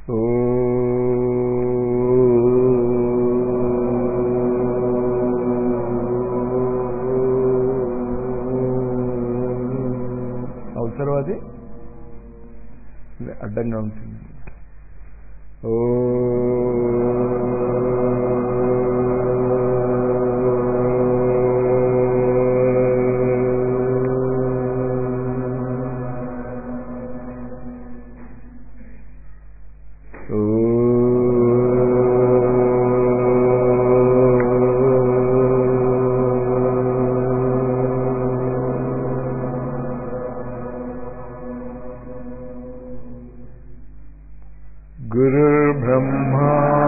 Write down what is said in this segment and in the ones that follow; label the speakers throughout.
Speaker 1: అవసరం అది అడ్డంగా ఉంటుంది ఓ गुरुर्ब्रह्मा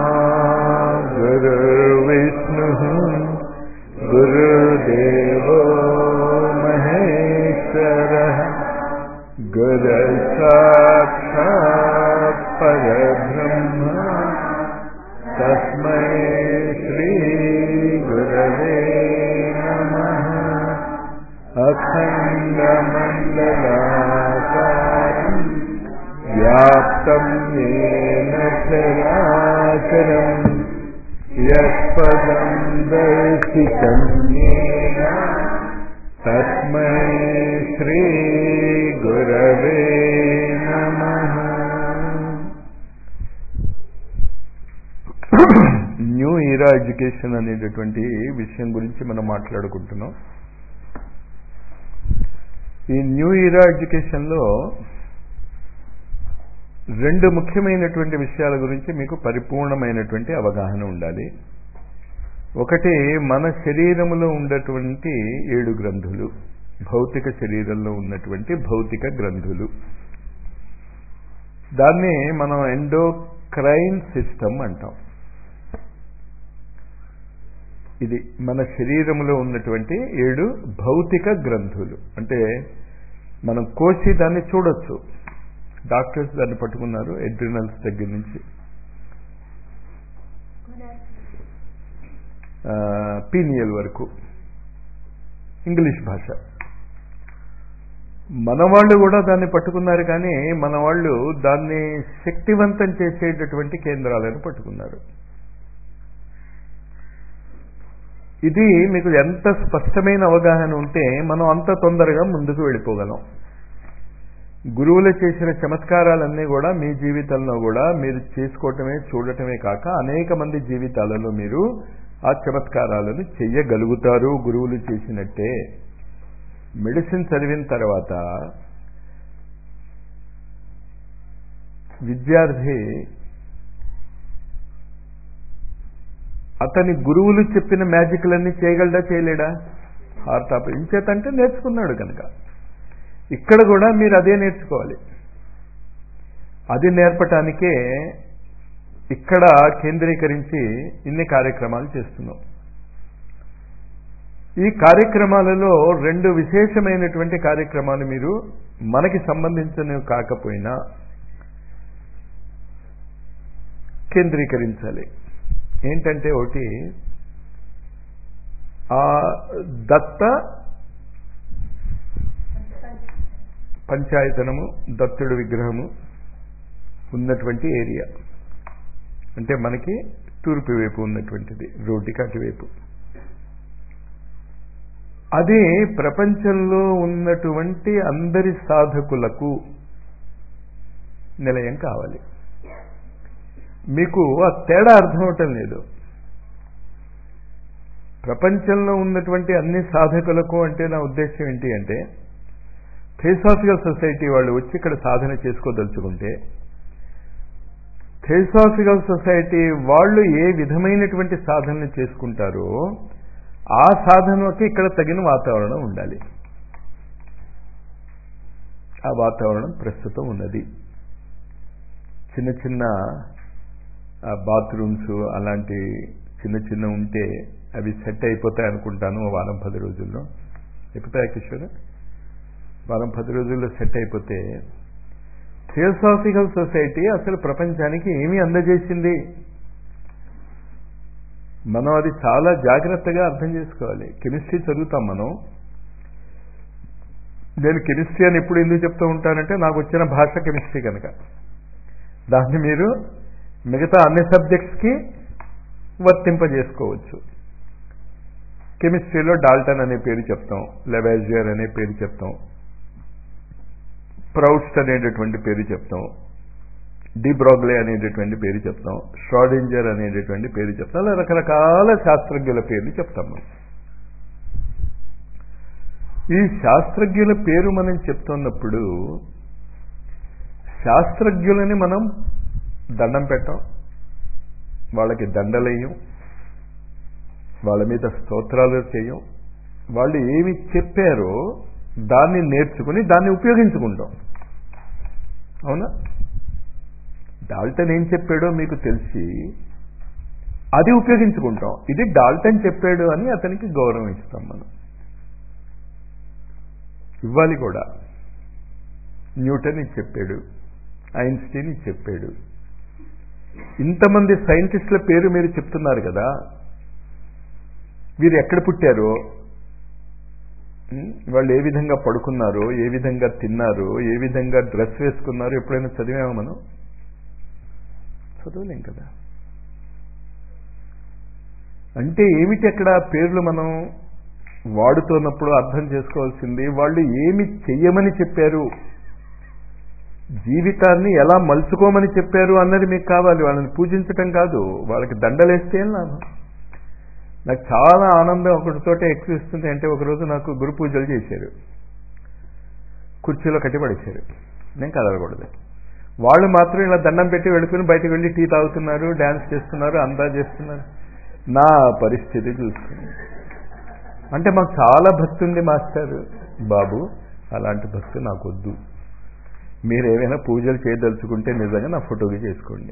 Speaker 1: गुरुर्विष्णुः गुरुदेवो महेश्वरः गुरुसाक्षात् परब्रह्म तस्मै श्रीगुरवे नमः अखण्डमण्डलाकारम् व्याप्तं येन चराचरम् यत्पदं दर्शितं येन तस्मै श्रीगुरवे नमः న్యూ ఈరా ఎడ్యుకేషన్ అనేటటువంటి విషయం గురించి మనం మాట్లాడుకుంటున్నాం ఈ న్యూ ఈరా ఎడ్యుకేషన్లో రెండు ముఖ్యమైనటువంటి విషయాల గురించి మీకు పరిపూర్ణమైనటువంటి అవగాహన ఉండాలి ఒకటి మన శరీరములో ఉన్నటువంటి ఏడు గ్రంథులు భౌతిక శరీరంలో ఉన్నటువంటి భౌతిక గ్రంథులు దాన్ని మనం ఎండోక్రైన్ సిస్టమ్ అంటాం ఇది మన శరీరములో ఉన్నటువంటి ఏడు భౌతిక గ్రంథులు అంటే మనం కోసి దాన్ని చూడొచ్చు డాక్టర్స్ దాన్ని పట్టుకున్నారు ఎడ్రినల్స్ దగ్గర నుంచి పీనియల్ వరకు ఇంగ్లీష్ భాష మన వాళ్ళు కూడా దాన్ని పట్టుకున్నారు కానీ మన వాళ్ళు దాన్ని శక్తివంతం చేసేటటువంటి కేంద్రాలను పట్టుకున్నారు ఇది మీకు ఎంత స్పష్టమైన అవగాహన ఉంటే మనం అంత తొందరగా ముందుకు వెళ్ళిపోగలం గురువులు చేసిన చమత్కారాలన్నీ కూడా మీ జీవితంలో కూడా మీరు చేసుకోవటమే చూడటమే కాక అనేక మంది జీవితాలలో మీరు ఆ చమత్కారాలను చెయ్యగలుగుతారు గురువులు చేసినట్టే మెడిసిన్ చదివిన తర్వాత విద్యార్థి అతని గురువులు చెప్పిన మ్యాజిక్లన్నీ చేయగలడా చేయలేడా హార్ట్ ఆప ఇంచేతంటే నేర్చుకున్నాడు కనుక ఇక్కడ కూడా మీరు అదే నేర్చుకోవాలి అది నేర్పటానికే ఇక్కడ కేంద్రీకరించి ఇన్ని కార్యక్రమాలు చేస్తున్నాం ఈ కార్యక్రమాలలో రెండు విశేషమైనటువంటి కార్యక్రమాలు మీరు మనకి సంబంధించినవి కాకపోయినా కేంద్రీకరించాలి ఏంటంటే ఒకటి ఆ దత్త పంచాయతనము దత్తుడు విగ్రహము ఉన్నటువంటి ఏరియా అంటే మనకి తూర్పు వైపు ఉన్నటువంటిది రోడ్డుకి అటువైపు అది ప్రపంచంలో ఉన్నటువంటి అందరి సాధకులకు నిలయం కావాలి మీకు ఆ తేడా అర్థమవటం లేదు ప్రపంచంలో ఉన్నటువంటి అన్ని సాధకులకు అంటే నా ఉద్దేశం ఏంటి అంటే థియోసాఫికల్ సొసైటీ వాళ్ళు వచ్చి ఇక్కడ సాధన చేసుకోదలుచుకుంటే థియోసాఫికల్ సొసైటీ వాళ్ళు ఏ విధమైనటువంటి సాధనలు చేసుకుంటారో ఆ సాధనకి ఇక్కడ తగిన వాతావరణం ఉండాలి ఆ వాతావరణం ప్రస్తుతం ఉన్నది చిన్న చిన్న బాత్రూమ్స్ అలాంటి చిన్న చిన్న ఉంటే అవి సెట్ అయిపోతాయి అనుకుంటాను వారం పది రోజుల్లో అయిపోతాయా కిషోర్ వారం పది రోజుల్లో సెట్ అయిపోతే థియోసాఫికల్ సొసైటీ అసలు ప్రపంచానికి ఏమి అందజేసింది మనం అది చాలా జాగ్రత్తగా అర్థం చేసుకోవాలి కెమిస్ట్రీ చదువుతాం మనం నేను కెమిస్ట్రీ అని ఎప్పుడు ఎందుకు చెప్తూ ఉంటానంటే నాకు వచ్చిన భాష కెమిస్ట్రీ కనుక దాన్ని మీరు మిగతా అన్ని సబ్జెక్ట్స్కి వర్తింపజేసుకోవచ్చు కెమిస్ట్రీలో డాల్టన్ అనే పేరు చెప్తాం లెవాజియర్ అనే పేరు చెప్తాం ప్రౌస్ట్ అనేటటువంటి పేరు చెప్తాం డిబ్రాగ్లే అనేటటువంటి పేరు చెప్తాం షాడింజర్ అనేటటువంటి పేరు చెప్తాం అలా రకరకాల శాస్త్రజ్ఞుల పేర్లు చెప్తాం మనం ఈ శాస్త్రజ్ఞుల పేరు మనం చెప్తున్నప్పుడు శాస్త్రజ్ఞులని మనం దండం పెట్టాం వాళ్ళకి దండలేయం వాళ్ళ మీద స్తోత్రాలు చేయం వాళ్ళు ఏమి చెప్పారో దాన్ని నేర్చుకుని దాన్ని ఉపయోగించుకుంటాం అవునా డాల్టన్ ఏం చెప్పాడో మీకు తెలిసి అది ఉపయోగించుకుంటాం ఇది డాల్టన్ చెప్పాడు అని అతనికి గౌరవం ఇస్తాం మనం ఇవ్వాలి కూడా న్యూటన్ ఇది చెప్పాడు ఐన్స్టీన్ ఇది చెప్పాడు ఇంతమంది సైంటిస్టుల పేరు మీరు చెప్తున్నారు కదా వీరు ఎక్కడ పుట్టారో వాళ్ళు ఏ విధంగా పడుకున్నారో ఏ విధంగా తిన్నారో ఏ విధంగా డ్రెస్ వేసుకున్నారో ఎప్పుడైనా చదివామా మనం చదవలేం కదా అంటే ఏమిటి అక్కడ పేర్లు మనం వాడుతున్నప్పుడు అర్థం చేసుకోవాల్సింది వాళ్ళు ఏమి చెయ్యమని చెప్పారు జీవితాన్ని ఎలా మలుచుకోమని చెప్పారు అన్నది మీకు కావాలి వాళ్ళని పూజించటం కాదు వాళ్ళకి దండలేస్తే ఏం లాభం నాకు చాలా ఆనందం ఒకటితోటే ఎక్కువ ఇస్తుంది అంటే ఒకరోజు నాకు గురు పూజలు చేశారు కుర్చీలో కట్టిపడేశారు నేను కదలకూడదు వాళ్ళు మాత్రం ఇలా దండం పెట్టి వెళ్ళుకుని బయటకు వెళ్ళి టీ తాగుతున్నారు డ్యాన్స్ చేస్తున్నారు అందా చేస్తున్నారు నా పరిస్థితి చూసుకుని అంటే మాకు చాలా భక్తి ఉంది మాస్టర్ బాబు అలాంటి భక్తి నాకు వద్దు మీరు ఏమైనా పూజలు చేయదలుచుకుంటే నిజంగా నా ఫోటోకి చేసుకోండి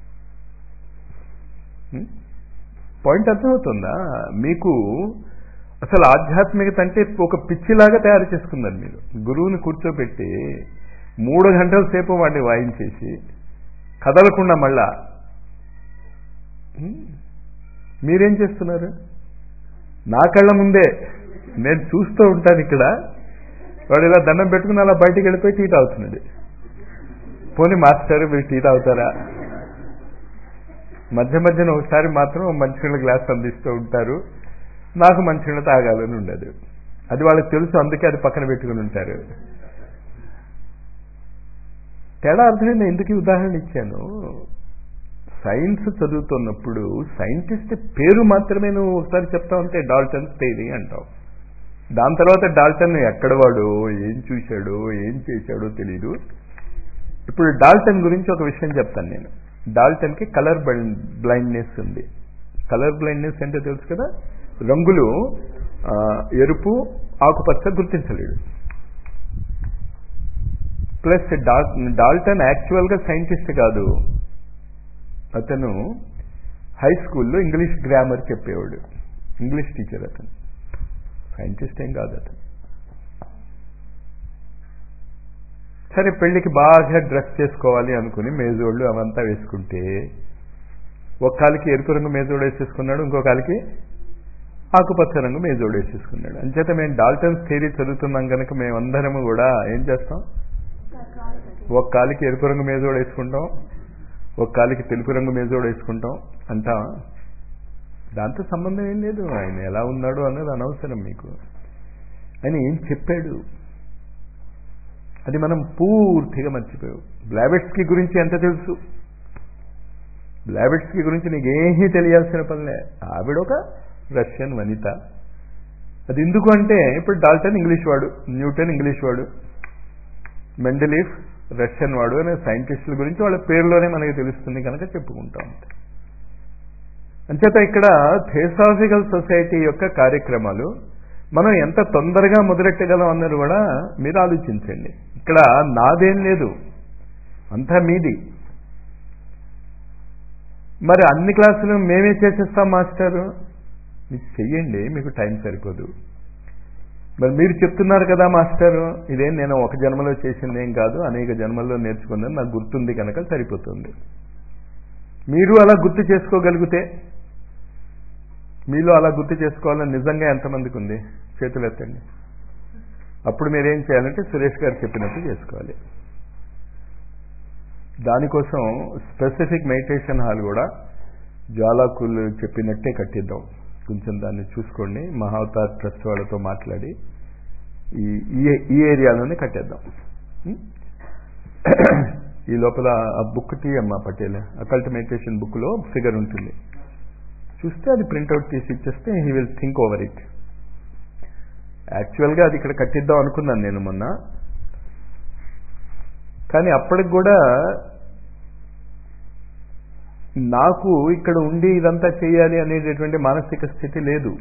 Speaker 1: పాయింట్ అర్థమవుతుందా మీకు అసలు ఆధ్యాత్మికత అంటే ఒక పిచ్చిలాగా తయారు చేసుకున్నారు మీరు గురువుని కూర్చోబెట్టి మూడు గంటల సేపు వాడిని వాయించేసి కదలకుండా మళ్ళా మీరేం చేస్తున్నారు నా కళ్ళ ముందే నేను చూస్తూ ఉంటాను ఇక్కడ వాడు ఇలా దండం పెట్టుకుని అలా బయటికి వెళ్ళిపోయి టీ తాగుతున్నాడు పోనీ మాస్టర్ మీరు టీ తాగుతారా మధ్య మధ్యన ఒకసారి మాత్రం మంచినీళ్ళ గ్లాస్ అందిస్తూ ఉంటారు నాకు మంచినీళ్ళ తాగాలని ఉండదు అది వాళ్ళకి తెలుసు అందుకే అది పక్కన పెట్టుకుని ఉంటారు తేడా అర్థమైంది ఎందుకు ఈ ఉదాహరణ ఇచ్చాను సైన్స్ చదువుతున్నప్పుడు సైంటిస్ట్ పేరు మాత్రమే నువ్వు ఒకసారి చెప్తా ఉంటే డాల్టన్ థియరీ అంటావు దాని తర్వాత డాల్టన్ ఎక్కడ వాడు ఏం చూశాడో ఏం చేశాడో తెలీదు ఇప్పుడు డాల్టన్ గురించి ఒక విషయం చెప్తాను నేను డాల్టన్కి కలర్ బ్లైండ్నెస్ ఉంది కలర్ బ్లైండ్నెస్ అంటే తెలుసు కదా రంగులు ఎరుపు ఆకుపచ్చ గుర్తించలేడు ప్లస్ డాల్టన్ యాక్చువల్గా సైంటిస్ట్ కాదు అతను హై స్కూల్లో ఇంగ్లీష్ గ్రామర్ చెప్పేవాడు ఇంగ్లీష్ టీచర్ అతను సైంటిస్ట్ ఏం కాదు అతను సరే పెళ్లికి బాగా డ్రెస్ చేసుకోవాలి అనుకుని మేజోళ్ళు అవంతా వేసుకుంటే ఒక కాలికి ఎరుపు రంగు మేజోడు వేసేసుకున్నాడు ఇంకో కాలికి ఆకుపచ్చ రంగు మేజోడు వేసేసుకున్నాడు అంచేత మేము డాల్టన్స్ థియరీ చదువుతున్నాం కనుక మేమందరము కూడా ఏం చేస్తాం ఒక కాలికి ఎరుపు రంగు మేజోడు వేసుకుంటాం ఒక కాలికి తెలుపు రంగు మేజోడు వేసుకుంటాం అంటా దాంతో సంబంధం ఏం లేదు ఆయన ఎలా ఉన్నాడు అన్నది అనవసరం మీకు ఆయన ఏం చెప్పాడు అది మనం పూర్తిగా మర్చిపోయావు బ్లాబెట్స్కి గురించి ఎంత తెలుసు బ్లాబెట్స్కి గురించి నీకేమీ తెలియాల్సిన పనిలే ఆవిడ ఒక రష్యన్ వనిత అది ఎందుకు అంటే ఇప్పుడు డాల్టన్ ఇంగ్లీష్ వాడు న్యూటన్ ఇంగ్లీష్ వాడు మెండలీఫ్ రష్యన్ వాడు అనే సైంటిస్టుల గురించి వాళ్ళ పేరులోనే మనకి తెలుస్తుంది కనుక చెప్పుకుంటాం అంచేత ఇక్కడ థియోసాఫికల్ సొసైటీ యొక్క కార్యక్రమాలు మనం ఎంత తొందరగా మొదలెట్టగలం అన్నది కూడా మీరు ఆలోచించండి ఇక్కడ నాదేం లేదు అంతా మీది మరి అన్ని క్లాసులు మేమే చేసేస్తాం మాస్టారు మీకు చెయ్యండి మీకు టైం సరిపోదు మరి మీరు చెప్తున్నారు కదా మాస్టారు ఇదేం నేను ఒక జన్మలో చేసింది ఏం కాదు అనేక జన్మల్లో నేర్చుకున్నది నాకు గుర్తుంది కనుక సరిపోతుంది మీరు అలా గుర్తు చేసుకోగలిగితే మీలో అలా గుర్తు చేసుకోవాలని నిజంగా ఎంతమందికి ఉంది చేతులు ఎత్తండి అప్పుడు మీరేం చేయాలంటే సురేష్ గారు చెప్పినట్టు చేసుకోవాలి దానికోసం స్పెసిఫిక్ మెడిటేషన్ హాల్ కూడా జ్వాలాకులు చెప్పినట్టే కట్టిద్దాం కొంచెం దాన్ని చూసుకోండి మహావతార్ ట్రస్ట్ వాళ్ళతో మాట్లాడి ఈ ఈ- ఈ ఏరియాలోనే కట్టేద్దాం ఉం? ఈ లోపల ఆ బుక్ తీయమ్మా పటేల్ అకల్ట్ మెడిటేషన్ బుక్లో ఫిగర్ ఉంటుంది చూస్తే అది ప్రింట్అవుట్ తీసి ఇచ్చేస్తే he will think over it యాక్చువల్గా అది ఇక్కడ కట్టిద్దాం అనుకున్నాను నేను మొన్న కానీ అప్పటికి కూడా నాకు ఇక్కడ ఉండి ఇదంతా చేయాలి అనేటటువంటి మానసిక స్థితి లేదు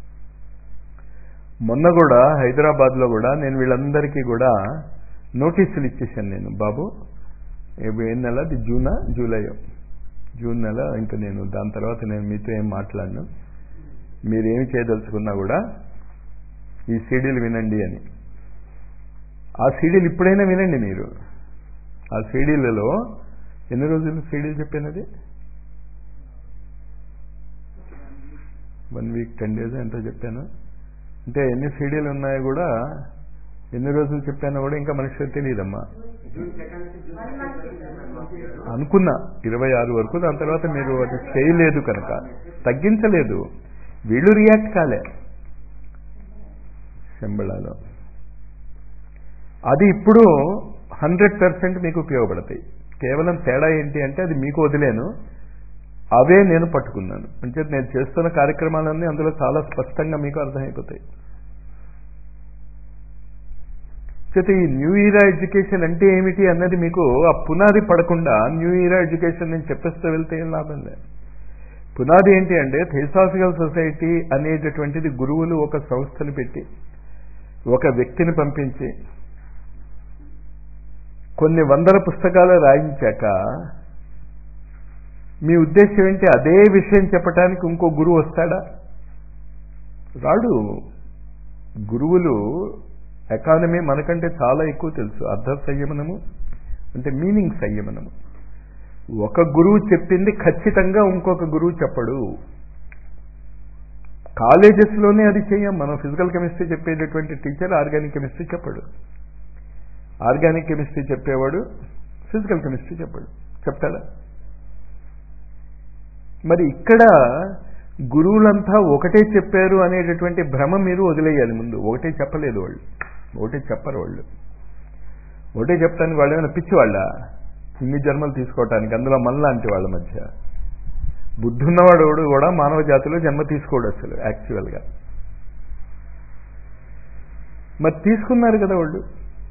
Speaker 1: మొన్న కూడా హైదరాబాద్లో కూడా నేను వీళ్ళందరికీ కూడా నోటీసులు ఇచ్చేసాను నేను బాబు ఏ- ఏ నెల అది జూనా జూలైయో జూన్ నెల ఇంకా నేను దాని తర్వాత నేను మీతో ఏం మాట్లాడను మీరేమి చేయదలుచుకున్నా కూడా ఈ సీడీలు వినండి అని ఆ సీడీలు ఇప్పుడైనా వినండి మీరు ఆ సీడీలలో ఎన్ని రోజులు సీడీలు చెప్పినది వన్ వీక్ టెన్ డేస్ ఎంతో చెప్పాను అంటే ఎన్ని సీడీలు ఉన్నాయో కూడా ఎన్ని రోజులు చెప్పానో కూడా ఇంకా మనిషికి తెలియదమ్మా అనుకున్నా ఇరవై ఆరు వరకు దాని తర్వాత మీరు అది చేయలేదు కనుక తగ్గించలేదు వీళ్ళు రియాక్ట్ కాలే శంబళాలో అది ఇప్పుడు హండ్రెడ్ పర్సెంట్ మీకు ఉపయోగపడతాయి కేవలం తేడా ఏంటి అంటే అది మీకు వదిలేను అవే నేను పట్టుకున్నాను అంటే నేను చేస్తున్న కార్యక్రమాలన్నీ అందులో చాలా స్పష్టంగా మీకు అర్థమైపోతాయి చేత ఈ న్యూ ఇయర్ ఎడ్యుకేషన్ అంటే ఏమిటి అన్నది మీకు ఆ పునాది పడకుండా న్యూ ఇయర్ ఎడ్యుకేషన్ నేను చెప్పేస్తూ వెళ్తే ఏం లాభం లేదు పునాది ఏంటి అంటే థియోసాఫికల్ సొసైటీ అనేటటువంటిది గురువులు ఒక సంస్థను పెట్టి ఒక వ్యక్తిని పంపించి కొన్ని వందల పుస్తకాలు రాయించాక మీ ఉద్దేశం ఏంటి అదే విషయం చెప్పడానికి ఇంకో గురువు వస్తాడా రాడు గురువులు ఎకానమీ మనకంటే చాలా ఎక్కువ తెలుసు అర్థ సంయమనము అంటే మీనింగ్ సంయమనము ఒక గురువు చెప్పింది ఖచ్చితంగా ఇంకొక గురువు చెప్పడు కాలేజెస్లోనే అది చెయ్యం మనం ఫిజికల్ కెమిస్ట్రీ చెప్పేటటువంటి టీచర్ ఆర్గానిక్ కెమిస్ట్రీ చెప్పడు ఆర్గానిక్ కెమిస్ట్రీ చెప్పేవాడు ఫిజికల్ కెమిస్ట్రీ చెప్పాడు చెప్తాడా మరి ఇక్కడ గురువులంతా ఒకటే చెప్పారు అనేటటువంటి భ్రమ మీరు వదిలేయాలి ముందు ఒకటే చెప్పలేదు వాళ్ళు ఒకటే చెప్పరు వాళ్ళు ఒకటే చెప్తానికి వాళ్ళు ఏమైనా పిచ్చి వాళ్ళ ఇన్ని జన్మలు తీసుకోవటానికి అందులో మనలాంటి వాళ్ళ మధ్య బుద్ధున్నవాడు కూడా మానవ జాతిలో జన్మ తీసుకోడు అసలు యాక్చువల్గా మరి తీసుకున్నారు కదా వాళ్ళు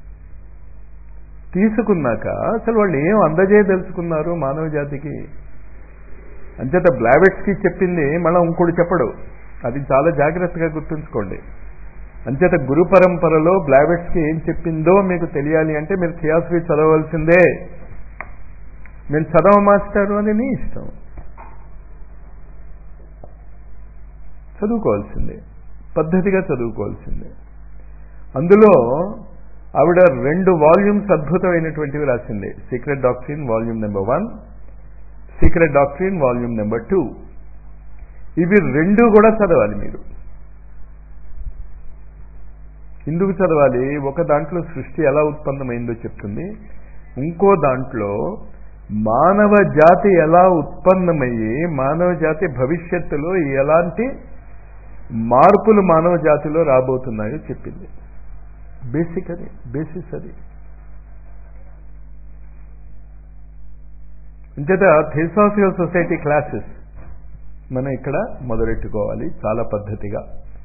Speaker 1: తీసుకున్నాక అసలు వాళ్ళు ఏం అందజేయదలుచుకున్నారు మానవ జాతికి అంచేత బ్లావెట్స్కి చెప్పింది మళ్ళీ ఇంకోటి చెప్పడు అది చాలా జాగ్రత్తగా గుర్తుంచుకోండి అంచేత గురు పరంపరలో బ్లావెట్స్కి ఏం చెప్పిందో మీకు తెలియాలి అంటే మీరు థియాసఫీ చదవవలసిందే మీరు చదవ మాస్టారు అని నీ ఇష్టం చదువుకోవాల్సిందే పద్ధతిగా చదువుకోవాల్సిందే అందులో ఆవిడ రెండు వాల్యూమ్స్ అద్భుతమైనటువంటివి రాసింది secret doctrine volume number one secret doctrine volume number two ఇవి రెండు కూడా చదవాలి మీరు ఎందుకు చదవాలి ఒక దాంట్లో సృష్టి ఎలా ఉత్పన్నమైందో చెప్తుంది ఇంకో దాంట్లో మానవ జాతి ఎలా ఉత్పన్నమయ్యి మానవ జాతి భవిష్యత్తులో ఎలాంటి మార్పులు మానవ జాతిలో రాబోతున్నాయో చెప్పింది బేసిక్ అది బేసిస్ అది అంచేత థియోసాఫికల్ సొసైటీ క్లాసెస్ మనం ఇక్కడ మొదలెట్టుకోవాలి చాలా పద్ధతిగా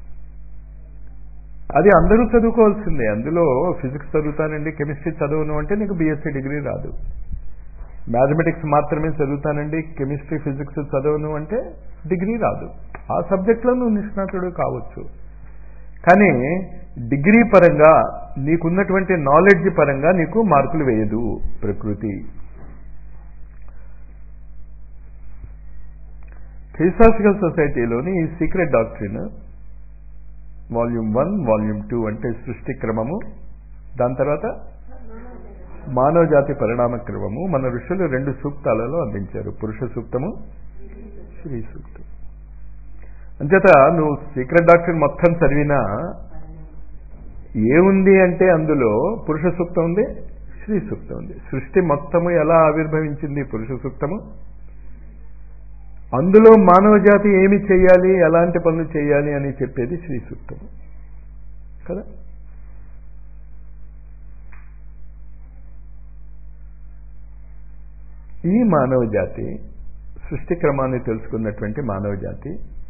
Speaker 1: అది అందరూ చదువుకోవాల్సిందే అందులో ఫిజిక్స్ చదువుతానండి కెమిస్ట్రీ చదవను అంటే నీకు బీఎస్సీ డిగ్రీ రాదు మ్యాథమెటిక్స్ మాత్రమే చదువుతానండి కెమిస్ట్రీ ఫిజిక్స్ చదవను అంటే డిగ్రీ రాదు ఆ సబ్జెక్ట్లో నువ్వు నిష్ణాతుడు కావచ్చు కానీ డిగ్రీ పరంగా నీకున్నటువంటి నాలెడ్జ్ పరంగా నీకు మార్కులు వేయదు ప్రకృతి థియోసాఫికల్ సొసైటీలోని ఈ secret doctrine volume one volume two అంటే సృష్టి క్రమము దాని తర్వాత మానవ జాతి పరిణామ క్రమము మన ఋషులు రెండు సూక్తాలలో అందించారు పురుష సూక్తము శ్రీ సూక్తం అంచేత నువ్వు సీక్రెట్ డాక్టర్ మొత్తం చదివినా ఏముంది అంటే అందులో పురుష సూక్తం ఉంది శ్రీ సూక్తం ఉంది సృష్టి మొత్తము ఎలా ఆవిర్భవించింది పురుష సూక్తము అందులో మానవ జాతి ఏమి చేయాలి ఎలాంటి పనులు చేయాలి అని చెప్పేది శ్రీ సూక్తము కదా ఈ మానవ జాతి సృష్టి క్రమాన్ని తెలుసుకున్నటువంటి మానవ జాతి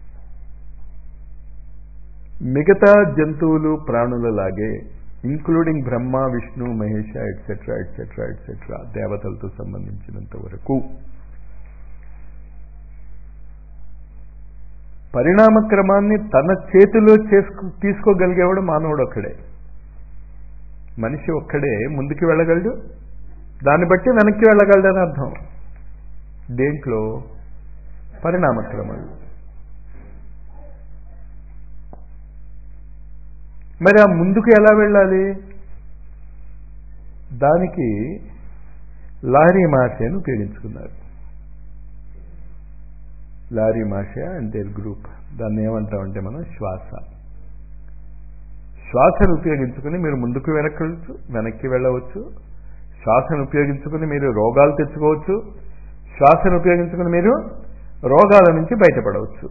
Speaker 1: మిగతా జంతువులు ప్రాణుల లాగే including Brahma Vishnu Mahesha etcetera etcetera etcetera దేవతలతో సంబంధించినంత వరకు పరిణామ క్రమాన్ని తన చేతిలో చేసుకు తీసుకోగలిగేవాడు మానవుడు ఒక్కడే మనిషి ఒక్కడే ముందుకు వెళ్ళగలడు దాన్ని బట్టి వెనక్కి వెళ్ళగలడని అర్థం దేంట్లో పరిణామ క్రమంలో మరి ఆ ముందుకు ఎలా వెళ్ళాలి దానికి లారీ మాషను ఉపయోగించుకున్నారు Larry Marsh and their group దాన్ని ఏమంటామంటే మనం శ్వాస శ్వాసను ఉపయోగించుకుని మీరు ముందుకు వెనక్కి వెనక్కి వెళ్ళవచ్చు శ్వాసను ఉపయోగించుకుని మీరు రోగాలు తెచ్చుకోవచ్చు శ్వాసను ఉపయోగించుకుని మీరు రోగాల నుంచి బయటపడవచ్చు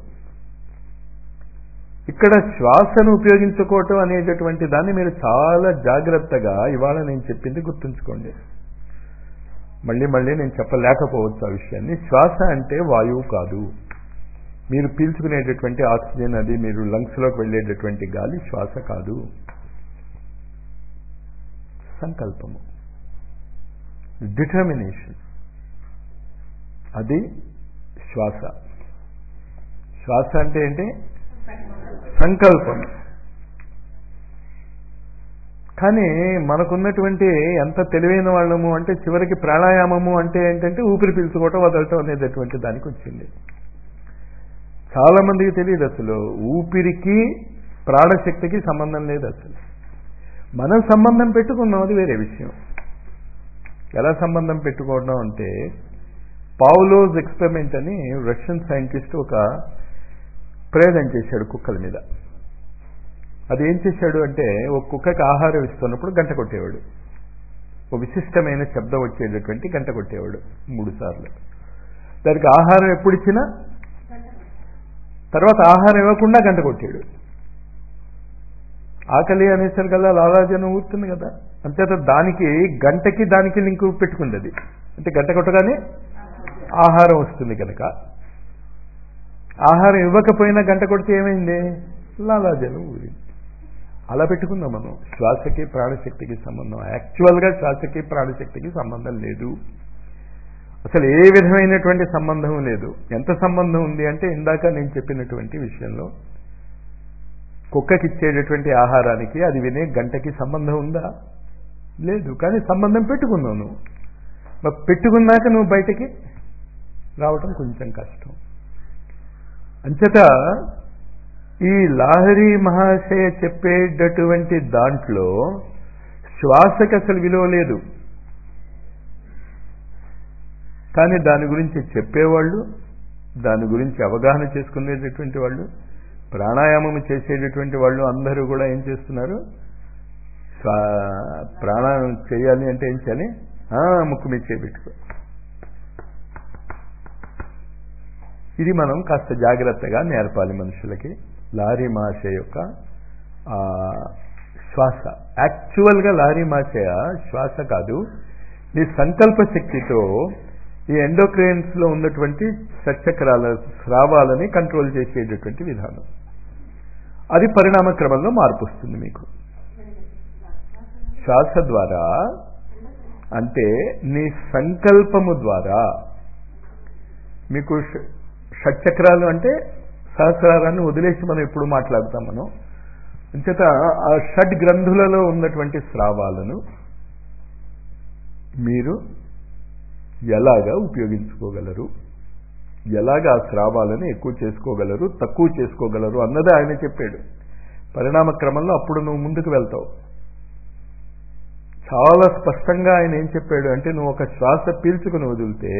Speaker 1: ఇక్కడ శ్వాసను ఉపయోగించుకోవటం అనేటటువంటి దాన్ని మీరు చాలా జాగ్రత్తగా ఇవాళ నేను చెప్పింది గుర్తుంచుకోండి మళ్ళీ మళ్ళీ నేను చెప్పలేకపోవచ్చు ఆ విషయాన్ని శ్వాస అంటే వాయువు కాదు మీరు పీల్చుకునేటటువంటి ఆక్సిజన్ అది మీరు లంగ్స్లోకి వెళ్ళేటటువంటి గాలి శ్వాస కాదు సంకల్పము డిటర్మినేషన్ అది శ్వాస శ్వాస అంటే ఏంటి సంకల్పం కానీ మనకున్నటువంటి ఎంత తెలివైన వాళ్ళము అంటే చివరికి ప్రాణాయామము అంటే ఏంటంటే ఊపిరి పీల్చుకోవటం వదలటం అనేటటువంటి దానికి వచ్చింది చాలా మందికి తెలియదు అసలు ఊపిరికి ప్రాణశక్తికి సంబంధం లేదు అసలు మనం సంబంధం పెట్టుకున్నాం అది వేరే విషయం ఎలా సంబంధం పెట్టుకోవడం అంటే పావులోజ్ ఎక్స్పెరిమెంట్ అని రష్యన్ సైంటిస్ట్ ఒక ప్రయోగం చేశాడు కుక్కల మీద అది ఏం చేశాడు అంటే ఒక కుక్కకి ఆహారం ఇస్తున్నప్పుడు గంట కొట్టేవాడు ఒక విశిష్టమైన శబ్దం వచ్చేటటువంటి గంట కొట్టేవాడు మూడు సార్లు దానికి ఆహారం ఎప్పుడు ఇచ్చినా తర్వాత ఆహారం ఇవ్వకుండా గంట కొట్టాడు ఆకలి అనేసరికల్లా లాలాజనం ఊరుతుంది కదా అంతేత దానికి గంటకి దానికి లింకు పెట్టుకుంది అది అంటే గంట కొట్టగానే ఆహారం వస్తుంది కనుక ఆహారం ఇవ్వకపోయినా గంట కొడితే ఏమైంది లాలాజలం ఊరింది అలా పెట్టుకుందాం మనం శ్వాసకి ప్రాణశక్తికి సంబంధం యాక్చువల్గా శ్వాసకి ప్రాణశక్తికి సంబంధం లేదు అసలు ఏ విధమైనటువంటి సంబంధం లేదు ఎంత సంబంధం ఉంది అంటే ఇందాక నేను చెప్పినటువంటి విషయంలో కుక్కకి ఇచ్చేటటువంటి ఆహారానికి అది వినే గంటకి సంబంధం ఉందా లేదు కానీ సంబంధం పెట్టుకున్నావు నువ్వు మరి పెట్టుకున్నాక నువ్వు బయటకి రావటం కొంచెం కష్టం అంచేత ఈ లాహరి మహాశయ చెప్పేటటువంటి దాంట్లో శ్వాసకి అసలు విలువ లేదు కానీ దాని గురించి చెప్పేవాళ్ళు దాని గురించి అవగాహన చేసుకునేటటువంటి వాళ్ళు ప్రాణాయామం చేసేటటువంటి వాళ్ళు అందరూ కూడా ఏం చేస్తున్నారు ప్రాణాయామం చేయాలి అంటే ఏం చేయాలి ముక్కు మీద చేపెట్టుకో ఇది మనం కాస్త జాగ్రత్తగా నేర్పాలి మనుషులకి లారీ మాష యొక్క శ్వాస యాక్చువల్గా లారీ మాషయ శ్వాస కాదు నీ సంకల్ప శక్తితో ఈ ఎండోక్రైన్స్ లో ఉన్నటువంటి సచక్రాల స్రావాలని కంట్రోల్ చేసేటటువంటి విధానం అది పరిణామ క్రమంలో మార్పు వస్తుంది మీకు శ్వాస ద్వారా అంటే నీ సంకల్పము ద్వారా మీకు షట్చక్రాలు అంటే సహస్రారాన్ని వదిలేసి మనం ఎప్పుడు మాట్లాడుతాం మనం అంచేత ఆ షడ్ గ్రంథులలో ఉన్నటువంటి స్రావాలను మీరు ఎలాగా ఉపయోగించుకోగలరు ఎలాగ ఆ స్రావాలను ఎక్కువ చేసుకోగలరు తక్కువ చేసుకోగలరు అన్నది ఆయన చెప్పాడు పరిణామ క్రమంలో అప్పుడు నువ్వు ముందుకు వెళ్తావు చాలా స్పష్టంగా ఆయన ఏం చెప్పాడు అంటే నువ్వు ఒక శ్వాస పీల్చుకుని వదిలితే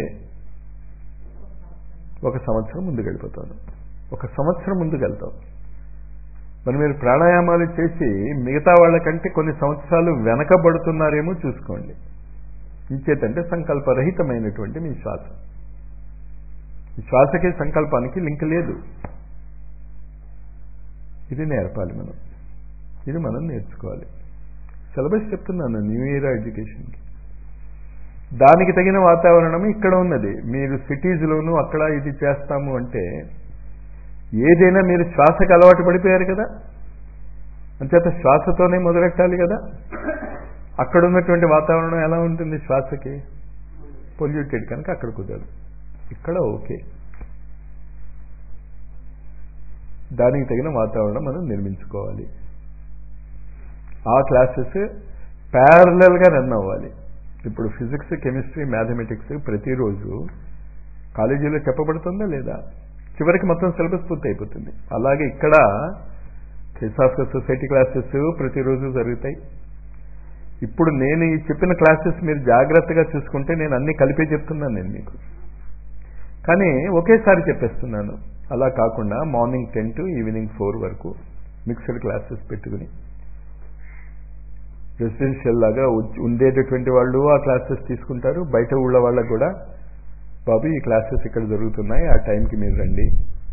Speaker 1: ఒక సంవత్సరం ముందుకు వెళ్ళిపోతాను ఒక సంవత్సరం ముందుకు వెళ్తావు మరి మీరు ప్రాణాయామాలు చేసి మిగతా వాళ్ళకంటే కొన్ని సంవత్సరాలు వెనకబడుతున్నారేమో చూసుకోండి ఇంచేతంటే సంకల్పరహితమైనటువంటి మీ శ్వాస ఈ శ్వాసకి సంకల్పానికి లింక్ లేదు ఇది నేర్పాలి మనం ఇది మనం నేర్చుకోవాలి సిలబస్ చెప్తున్నాను న్యూ ఇయర్ ఎడ్యుకేషన్కి దానికి తగిన వాతావరణం ఇక్కడ ఉన్నది మీరు సిటీస్లోనూ అక్కడ ఇది చేస్తాము అంటే ఏదైనా మీరు శ్వాసకు అలవాటు పడిపోయారు కదా అంచేత శ్వాసతోనే మొదలెట్టాలి కదా అక్కడ ఉన్నటువంటి వాతావరణం ఎలా ఉంటుంది శ్వాసకి పొల్యూటెడ్ కనుక అక్కడ కుదరదు ఇక్కడ ఓకే దానికి తగిన వాతావరణం మనం నిర్మించుకోవాలి ఆ క్లాసెస్ ప్యారలల్గా రన్ అవ్వాలి ఇప్పుడు ఫిజిక్స్ కెమిస్ట్రీ మ్యాథమెటిక్స్ ప్రతిరోజు కాలేజీలో చెప్పబడుతుందా లేదా చివరికి మొత్తం సిలబస్ పూర్తి అయిపోతుంది అలాగే ఇక్కడ థిసాఫ్ట్ సొసైటీ క్లాసెస్ ప్రతిరోజు జరుగుతాయి ఇప్పుడు నేను ఈ చెప్పిన క్లాసెస్ మీరు జాగ్రత్తగా చూసుకుంటే నేను అన్ని కలిపే చెప్తున్నాను నేను మీకు కానీ ఒకేసారి చెప్పేస్తున్నాను అలా కాకుండా morning ten to evening four వరకు మిక్స్డ్ క్లాసెస్ పెట్టుకుని రెసిడెన్షియల్ లాగా ఉండేటటువంటి వాళ్ళు ఆ క్లాసెస్ తీసుకుంటారు బయట ఊళ్ళ వాళ్ళకు కూడా బాబు ఈ క్లాసెస్ ఇక్కడ జరుగుతున్నాయి ఆ టైంకి మీరు రండి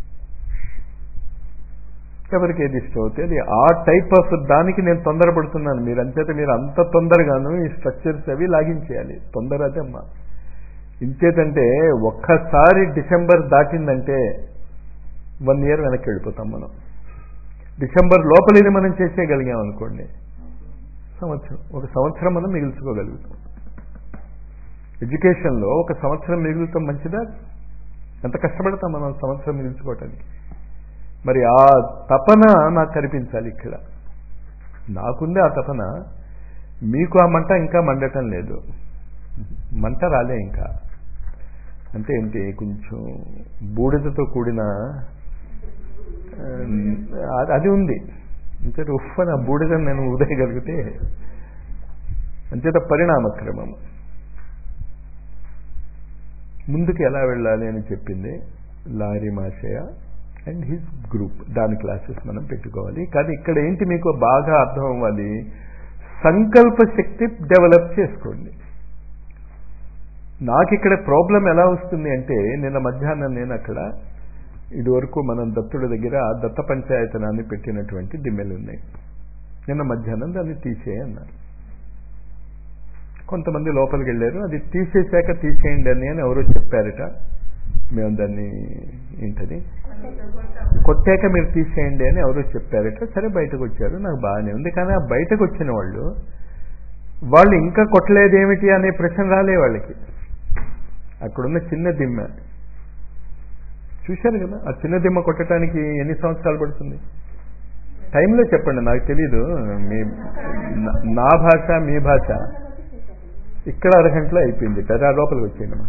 Speaker 1: ఎవరికి ఏది ఇష్టం అవుతుంది ఆ టైప్ ఆఫ్ దానికి నేను తొందరపడుతున్నాను మీరు అంచేత మీరు అంత తొందరగాను ఈ స్ట్రక్చర్స్ అవి లాగించేయాలి తొందర అదే అమ్మా ఇంచేతంటే ఒక్కసారి డిసెంబర్ దాటిందంటే వన్ ఇయర్ వెనక్కి వెళ్ళిపోతాం మనం డిసెంబర్ లోపలిది మనం చేసేయగలిగాం అనుకోండి సంవత్సరం ఒక సంవత్సరం మనం మిగుల్చుకోగలుగుతాం ఎడ్యుకేషన్లో ఒక సంవత్సరం మిగులుతాం మంచిదా ఎంత కష్టపడతాం మనం సంవత్సరం మిగుల్చుకోవటానికి మరి ఆ తపన నాకు కనిపించాలి ఇక్కడ నాకుంది ఆ తపన మీకు ఆ మంట ఇంకా మండటం లేదు మంట రాలే ఇంకా అంటే ఏంటి కొంచెం బూడిదతో కూడిన అది ఉంది అంచేత ఉఫ్ అని ఆ బూడిదని నేను ఉదయగలిగితే అంచేత పరిణామక్రమం ముందుకు ఎలా వెళ్ళాలి అని చెప్పింది Larry Marsh and his group దాని క్లాసెస్ మనం పెట్టుకోవాలి కానీ ఇక్కడ ఏంటి మీకు బాగా అర్థం అవ్వాలి సంకల్ప శక్తి డెవలప్ చేసుకోండి నాకు ఇక్కడ ప్రాబ్లం ఎలా వస్తుంది అంటే నిన్న మధ్యాహ్నం నేను అక్కడ ఇదివరకు మనం దత్తుడి దగ్గర దత్త పంచాయతనాన్ని పెట్టినటువంటి దిమ్మెలు ఉన్నాయి నిన్న మధ్యాహ్నం దాన్ని తీసేయన్నారు కొంతమంది లోపలికి వెళ్ళారు అది తీసేశాక తీసేయండి అని అని ఎవరో చెప్పారట మేము దాన్ని ఏంటది కొట్టాక మీరు తీసేయండి అని ఎవరో చెప్పారట సరే బయటకు వచ్చారు నాకు బాగానే ఉంది కానీ ఆ బయటకు వచ్చిన వాళ్ళు వాళ్ళు ఇంకా కొట్టలేదేమిటి అనే ప్రశ్న రాలే వాళ్ళకి అక్కడున్న చిన్న దిమ్మ చూశారు కదా ఆ చిన్న దిమ్మ కొట్టడానికి ఎన్ని సంవత్సరాలు పడుతుంది టైంలో చెప్పండి నాకు తెలీదు మీ నా భాష మీ భాష ఇక్కడ అరగంటలో అయిపోయింది కదా ఆ లోపలికి వచ్చేయండి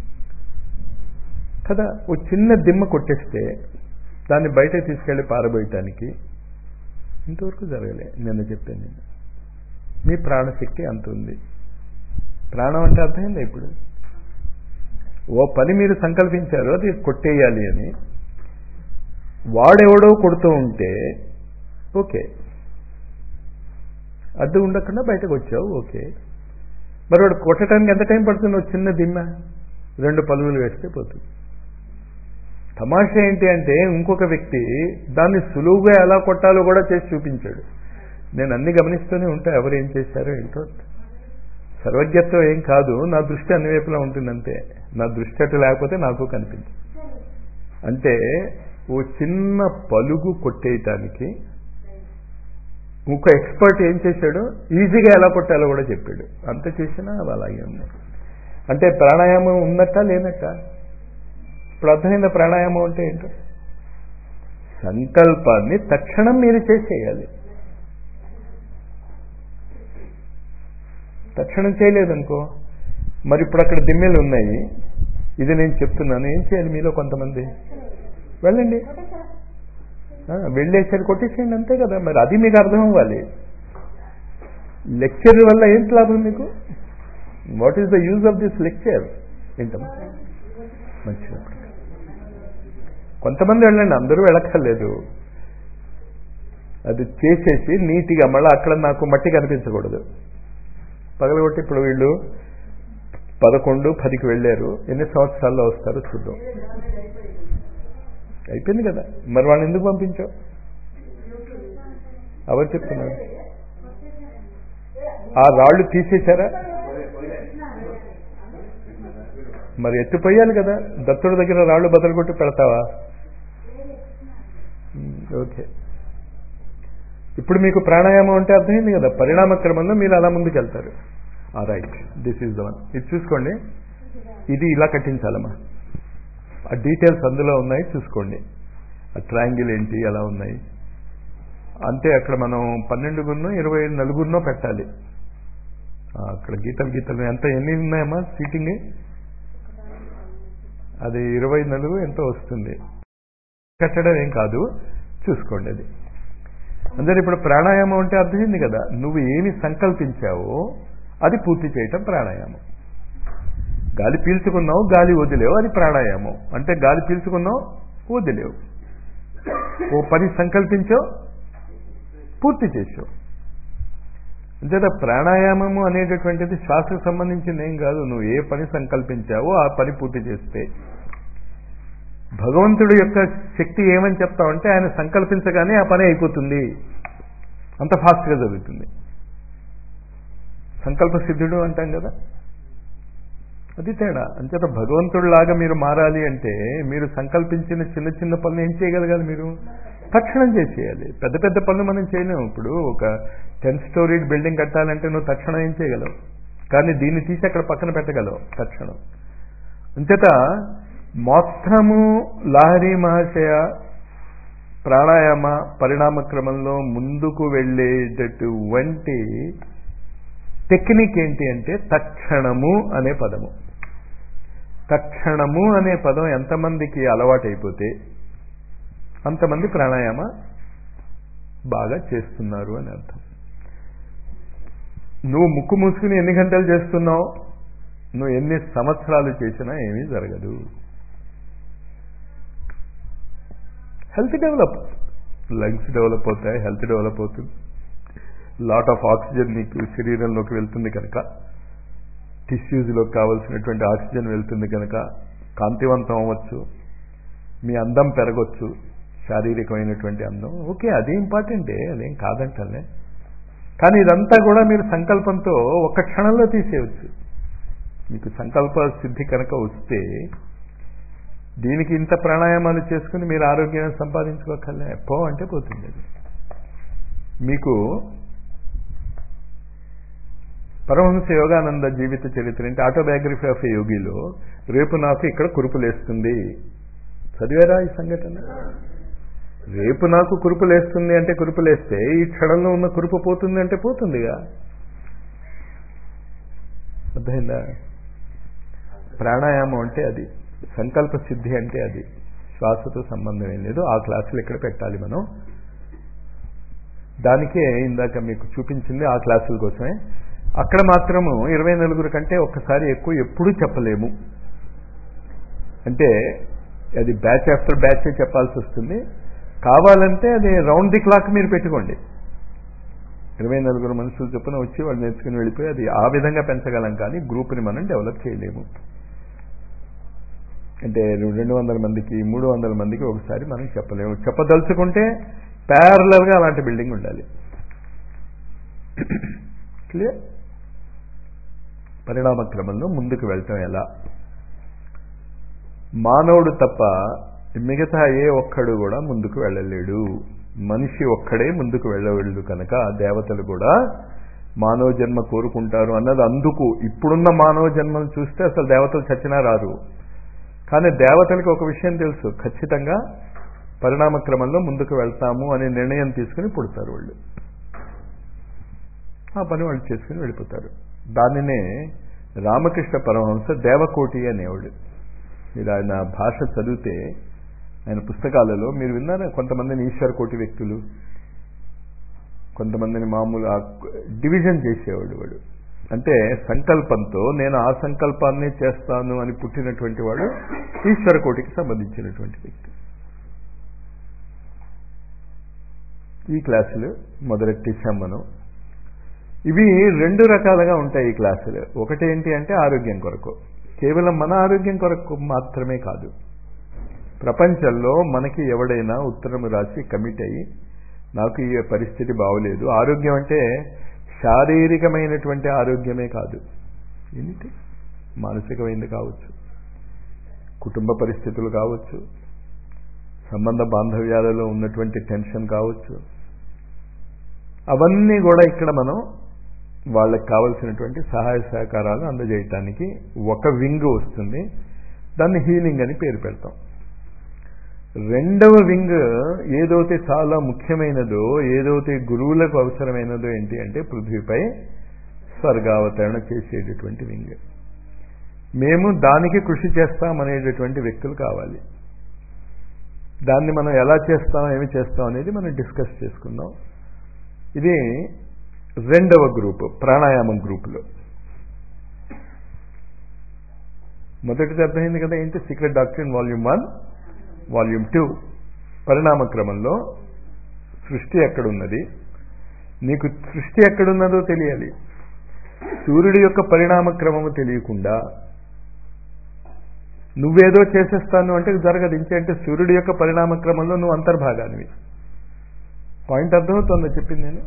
Speaker 1: కదా ఓ చిన్న దిమ్మ కొట్టేస్తే దాన్ని బయట తీసుకెళ్లి పారబోయటానికి ఇంతవరకు జరగలే నిన్న చెప్పాను నేను మీ ప్రాణశక్తి అంత ఉంది ప్రాణం అంటే అర్థమైందా ఇప్పుడు ఓ పని మీరు సంకల్పించారు అది కొట్టేయాలి అని వాడెవడో కొడుతూ ఉంటే ఓకే అడ్డు ఉండకుండా బయటకు వచ్చావు ఓకే మరి వాడు కొట్టడానికి ఎంత టైం పడుతుంది ఒక చిన్న దిమ్మ రెండు పలువులు వేస్తే పోతుంది తమాషా ఏంటి అంటే ఇంకొక వ్యక్తి దాన్ని సులువుగా ఎలా కొట్టాలో కూడా చేసి చూపించాడు నేను అన్ని గమనిస్తూనే ఉంటా ఎవరు ఏం చేశారో ఏంటో సర్వజ్ఞత్వం ఏం కాదు నా దృష్టి అన్ని వైపులా ఉంటుందంతే నా దృష్టి అటు లేకపోతే నాకు కనిపించదు అంటే ఓ చిన్న పలుగు కొట్టేయటానికి ఇంకో ఎక్స్పర్ట్ ఏం చేశాడు ఈజీగా ఎలా కొట్టాలో కూడా చెప్పాడు అంత చేసినా అవి అలాగే ఉన్నాయి అంటే ప్రాణాయామం ఉన్నట్ట లేనట్ట ఇప్పుడు అర్థమైందా ప్రాణాయామం అంటే ఏంటో సంకల్పాన్ని తక్షణం మీరు చేసేయాలి తక్షణం చేయలేదనుకో మరి ఇప్పుడు అక్కడ దిమ్మెలు ఉన్నాయి ఇది నేను చెప్తున్నాను ఏం చేయాలి మీలో కొంతమంది వెళ్ళండి వెళ్ళేసరి కొట్టేసేయండి అంతే కదా మరి అది మీకు అర్థం అవ్వాలి లెక్చర్ వల్ల ఏంటి లాభం మీకు what is the use of this lecture ఏంటమ్మా మంచిగా కొంతమంది వెళ్ళండి అందరూ వెళ్ళక్కర్లేదు అది చేసేసి నీట్గా మళ్ళీ అక్కడ నాకు మట్టి కనిపించకూడదు పగలగొట్టి ఇప్పుడు వీళ్ళు పదకొండు పదికి వెళ్ళారు ఎన్ని సంవత్సరాల్లో వస్తారో చూద్దాం అయిపోయింది కదా మరి వాళ్ళని ఎందుకు పంపించావు ఎవరు చెప్తున్నారు ఆ రాళ్ళు తీసేశారా మరి ఎత్తిపోయాలి కదా దత్తుడి దగ్గర రాళ్ళు బదులు కొట్టి పెడతావా ఉమ్, ఓకే ఇప్పుడు మీకు ప్రాణాయామం అంటే అర్థమైంది కదా పరిణామ క్రమంలో మీరు అలా ముందుకు వెళ్తారు right this is the one ఇది చూసుకోండి ఇది ఇలా కట్టించాలమ్మా ఆ డీటెయిల్స్ అందులో ఉన్నాయి చూసుకోండి ఆ ట్రయాంగిల్ ఏంటి ఎలా ఉన్నాయి అంతే అక్కడ మనం పన్నెండుగున్నో ఇరవై నలుగురినో పెట్టాలి ఆ, అక్కడ గీతలు గీతలు ఎంత ఎన్ని ఉన్నాయమ్మా సీటింగ్ అది ఇరవై నలుగు ఎంతో వస్తుంది కట్టడం ఏం కాదు చూసుకోండి అది అందరు ఇప్పుడు ప్రాణాయామం అంటే అర్థమైంది కదా నువ్వు ఏమి సంకల్పించావో అది పూర్తి చేయటం ప్రాణాయామం గాలి పీల్చుకున్నావు గాలి వదిలేవు అది ప్రాణాయామం అంటే గాలి పీల్చుకున్నావు వదిలేవు ఓ పని సంకల్పించావు పూర్తి చేసావు అంతేత ప్రాణాయామము అనేటటువంటిది శ్వాసకు సంబంధించింది ఏం కాదు నువ్వు ఏ పని సంకల్పించావో ఆ పని పూర్తి చేస్తే భగవంతుడి యొక్క శక్తి ఏమని చెప్తామంటే ఆయన సంకల్పించగానే ఆ పని అయిపోతుంది అంత ఫాస్ట్గా జరుగుతుంది సంకల్ప సిద్ధుడు అంటాం కదా అది తేడా అంచేత భగవంతుడిలాగా మీరు మారాలి అంటే మీరు సంకల్పించిన చిన్న చిన్న పనులు ఏం చేయగలగాలి మీరు తక్షణం చేసేయాలి పెద్ద పెద్ద పనులు మనం చేయలేము ఇప్పుడు ఒక టెన్ స్టోరీడ్ బిల్డింగ్ కట్టాలంటే నువ్వు తక్షణం ఏం చేయగలవు కానీ దీన్ని తీసి అక్కడ పక్కన పెట్టగలవు తక్షణం అంచేత మొత్తము లాహరి మహాశయ ప్రాణాయామ పరిణామ క్రమంలో ముందుకు వెళ్ళేటటువంటి టెక్నిక్ ఏంటి అంటే తక్షణము అనే పదము తక్షణము అనే పదం ఎంతమందికి అలవాటైపోతే అంతమంది ప్రాణాయామ బాగా చేస్తున్నారు అని అర్థం నువ్వు ముక్కు మూసుకుని ఎన్ని గంటలు చేస్తున్నావు నువ్వు ఎన్ని సంవత్సరాలు చేసినా ఏమీ జరగదు హెల్త్ డెవలప్ లంగ్స్ డెవలప్ అవుతాయి హెల్త్ డెవలప్ అవుతుంది లాట్ ఆఫ్ ఆక్సిజన్ నీకు శరీరంలోకి వెళ్తుంది కనుక టిష్యూస్లోకి కావలసినటువంటి ఆక్సిజన్ వెళ్తుంది కనుక కాంతివంతం అవ్వచ్చు మీ అందం పెరగొచ్చు శారీరకమైనటువంటి అందం ఓకే అది ఇంపార్టెంటే అదేం కాదంటలే కానీ ఇదంతా కూడా మీరు సంకల్పంతో ఒక్క క్షణంలో తీసేయవచ్చు మీకు సంకల్ప సిద్ధి కనుక వస్తే దీనికి ఇంత ప్రాణాయామాలు చేసుకుని మీరు ఆరోగ్యం సంపాదించుకోకర్లే పో అంటే పోతుంది అది మీకు పరమహంస యోగానంద జీవిత చరిత్ర అంటే ఆటోబయోగ్రఫీ ఆఫ్ ఏ యోగిలో రేపు నాకు ఇక్కడ కురుపులేస్తుంది చదివారా ఈ సంఘటన రేపు నాకు కురుపులేస్తుంది అంటే కురుపులేస్తే ఈ క్షణంలో ఉన్న కురుపు పోతుంది అంటే పోతుందిగా అర్థమైందా ప్రాణాయామం అంటే అది సంకల్ప సిద్ధి అంటే అది శ్వాసతో సంబంధం ఏం లేదు ఆ క్లాసులు ఇక్కడ పెట్టాలి మనం దానికే ఇందాక మీకు చూపించింది ఆ క్లాసుల కోసమే అక్కడ మాత్రము ఇరవై నలుగురు కంటే ఒక్కసారి ఎక్కువ ఎప్పుడూ చెప్పలేము అంటే అది బ్యాచ్ ఆఫ్టర్ బ్యాచ్ చెప్పాల్సి వస్తుంది కావాలంటే అది రౌండ్ ది క్లాక్ మీరు పెట్టుకోండి ఇరవై నలుగురు మనుషులు చొప్పున వచ్చి వాళ్ళు నేర్చుకుని వెళ్ళిపోయి అది ఆ విధంగా పెంచగలం కానీ గ్రూప్ని మనం డెవలప్ చేయలేము అంటే రెండు వందల మందికి మూడు వందల మందికి ఒకసారి మనం చెప్పలేము చెప్పదలుచుకుంటే ప్యారలల్గా అలాంటి బిల్డింగ్ ఉండాలి క్లియర్ పరిణామ క్రమంలో ముందుకు వెళ్ళటం ఎలా మానవుడు తప్ప మిగతా ఏ ఒక్కడు కూడా ముందుకు వెళ్ళలేడు మనిషి ఒక్కడే ముందుకు వెళ్ళలేడు కనుక దేవతలు కూడా మానవ జన్మ కోరుకుంటారు అన్నది అందుకు ఇప్పుడున్న మానవ జన్మను చూస్తే అసలు దేవతలు చచ్చినా రారు కానీ దేవతలకి ఒక విషయం తెలుసు ఖచ్చితంగా పరిణామ క్రమంలో ముందుకు వెళ్తాము అనే నిర్ణయం తీసుకుని పుడతారు వాళ్ళు ఆ పని వాళ్ళు చేసుకుని వెళ్ళిపోతారు దానినే రామకృష్ణ పరమహంస దేవకోటి అనేవాడు మీరు ఆయన భాష చదివితే ఆయన పుస్తకాలలో మీరు విన్నారా కొంతమందిని ఈశ్వర కోటి వ్యక్తులు కొంతమందిని మామూలు డివిజన్ చేసేవాడు వాడు అంటే సంకల్పంతో నేను ఆ సంకల్పాన్ని చేస్తాను అని పుట్టినటువంటి వాడు ఈశ్వర కోటికి సంబంధించినటువంటి వ్యక్తి ఈ క్లాసులు మొదలెట్టేసాం మనం ఇవి రెండు రకాలుగా ఉంటాయి ఈ క్లాసులు ఒకటి ఏంటి అంటే ఆరోగ్యం కొరకు కేవలం మన ఆరోగ్యం కొరకు మాత్రమే కాదు ప్రపంచంలో మనకి ఎవడైనా ఉత్తరం రాసి కమిట్ అయ్యి నాకు ఈ పరిస్థితి బాగోలేదు ఆరోగ్యం అంటే శారీరకమైనటువంటి ఆరోగ్యమే కాదు ఏమిటి మానసికమైనది కావచ్చు కుటుంబ పరిస్థితులు కావచ్చు సంబంధ బాంధవ్యాలలో ఉన్నటువంటి టెన్షన్ కావచ్చు అవన్నీ కూడా ఇక్కడ మనం వాళ్ళకి కావలసినటువంటి సహాయ సహకారాలు అందజేయటానికి ఒక వింగ్ వస్తుంది దాన్ని హీలింగ్ అని పేరు పెడతాం రెండవ వింగ్ ఏదైతే చాలా ముఖ్యమైనదో ఏదైతే గురువులకు అవసరమైనదో ఏంటి అంటే పృథ్వీపై స్వర్గావతరణ చేసేటటువంటి వింగ్ మేము దానికి కృషి చేస్తామనేటటువంటి వ్యక్తులు కావాలి దాన్ని మనం ఎలా చేస్తాం ఏమి చేస్తాం అనేది మనం డిస్కస్ చేసుకుందాం ఇది రెండవ గ్రూప్ ప్రాణాయామం గ్రూపులో మొదటిది అర్థమైంది కదా ఏంటి secret doctrine volume one volume two పరిణామ క్రమంలో సృష్టి ఎక్కడున్నది నీకు సృష్టి ఎక్కడున్నదో తెలియాలి సూర్యుడి యొక్క పరిణామ క్రమము తెలియకుండా నువ్వేదో చేసేస్తాను అంటే జరగదు ఇంకేంటే సూర్యుడి యొక్క పరిణామ క్రమంలో నువ్వు అంతర్భాగానివి పాయింట్ అర్థమవుతుందా చెప్పింది నేను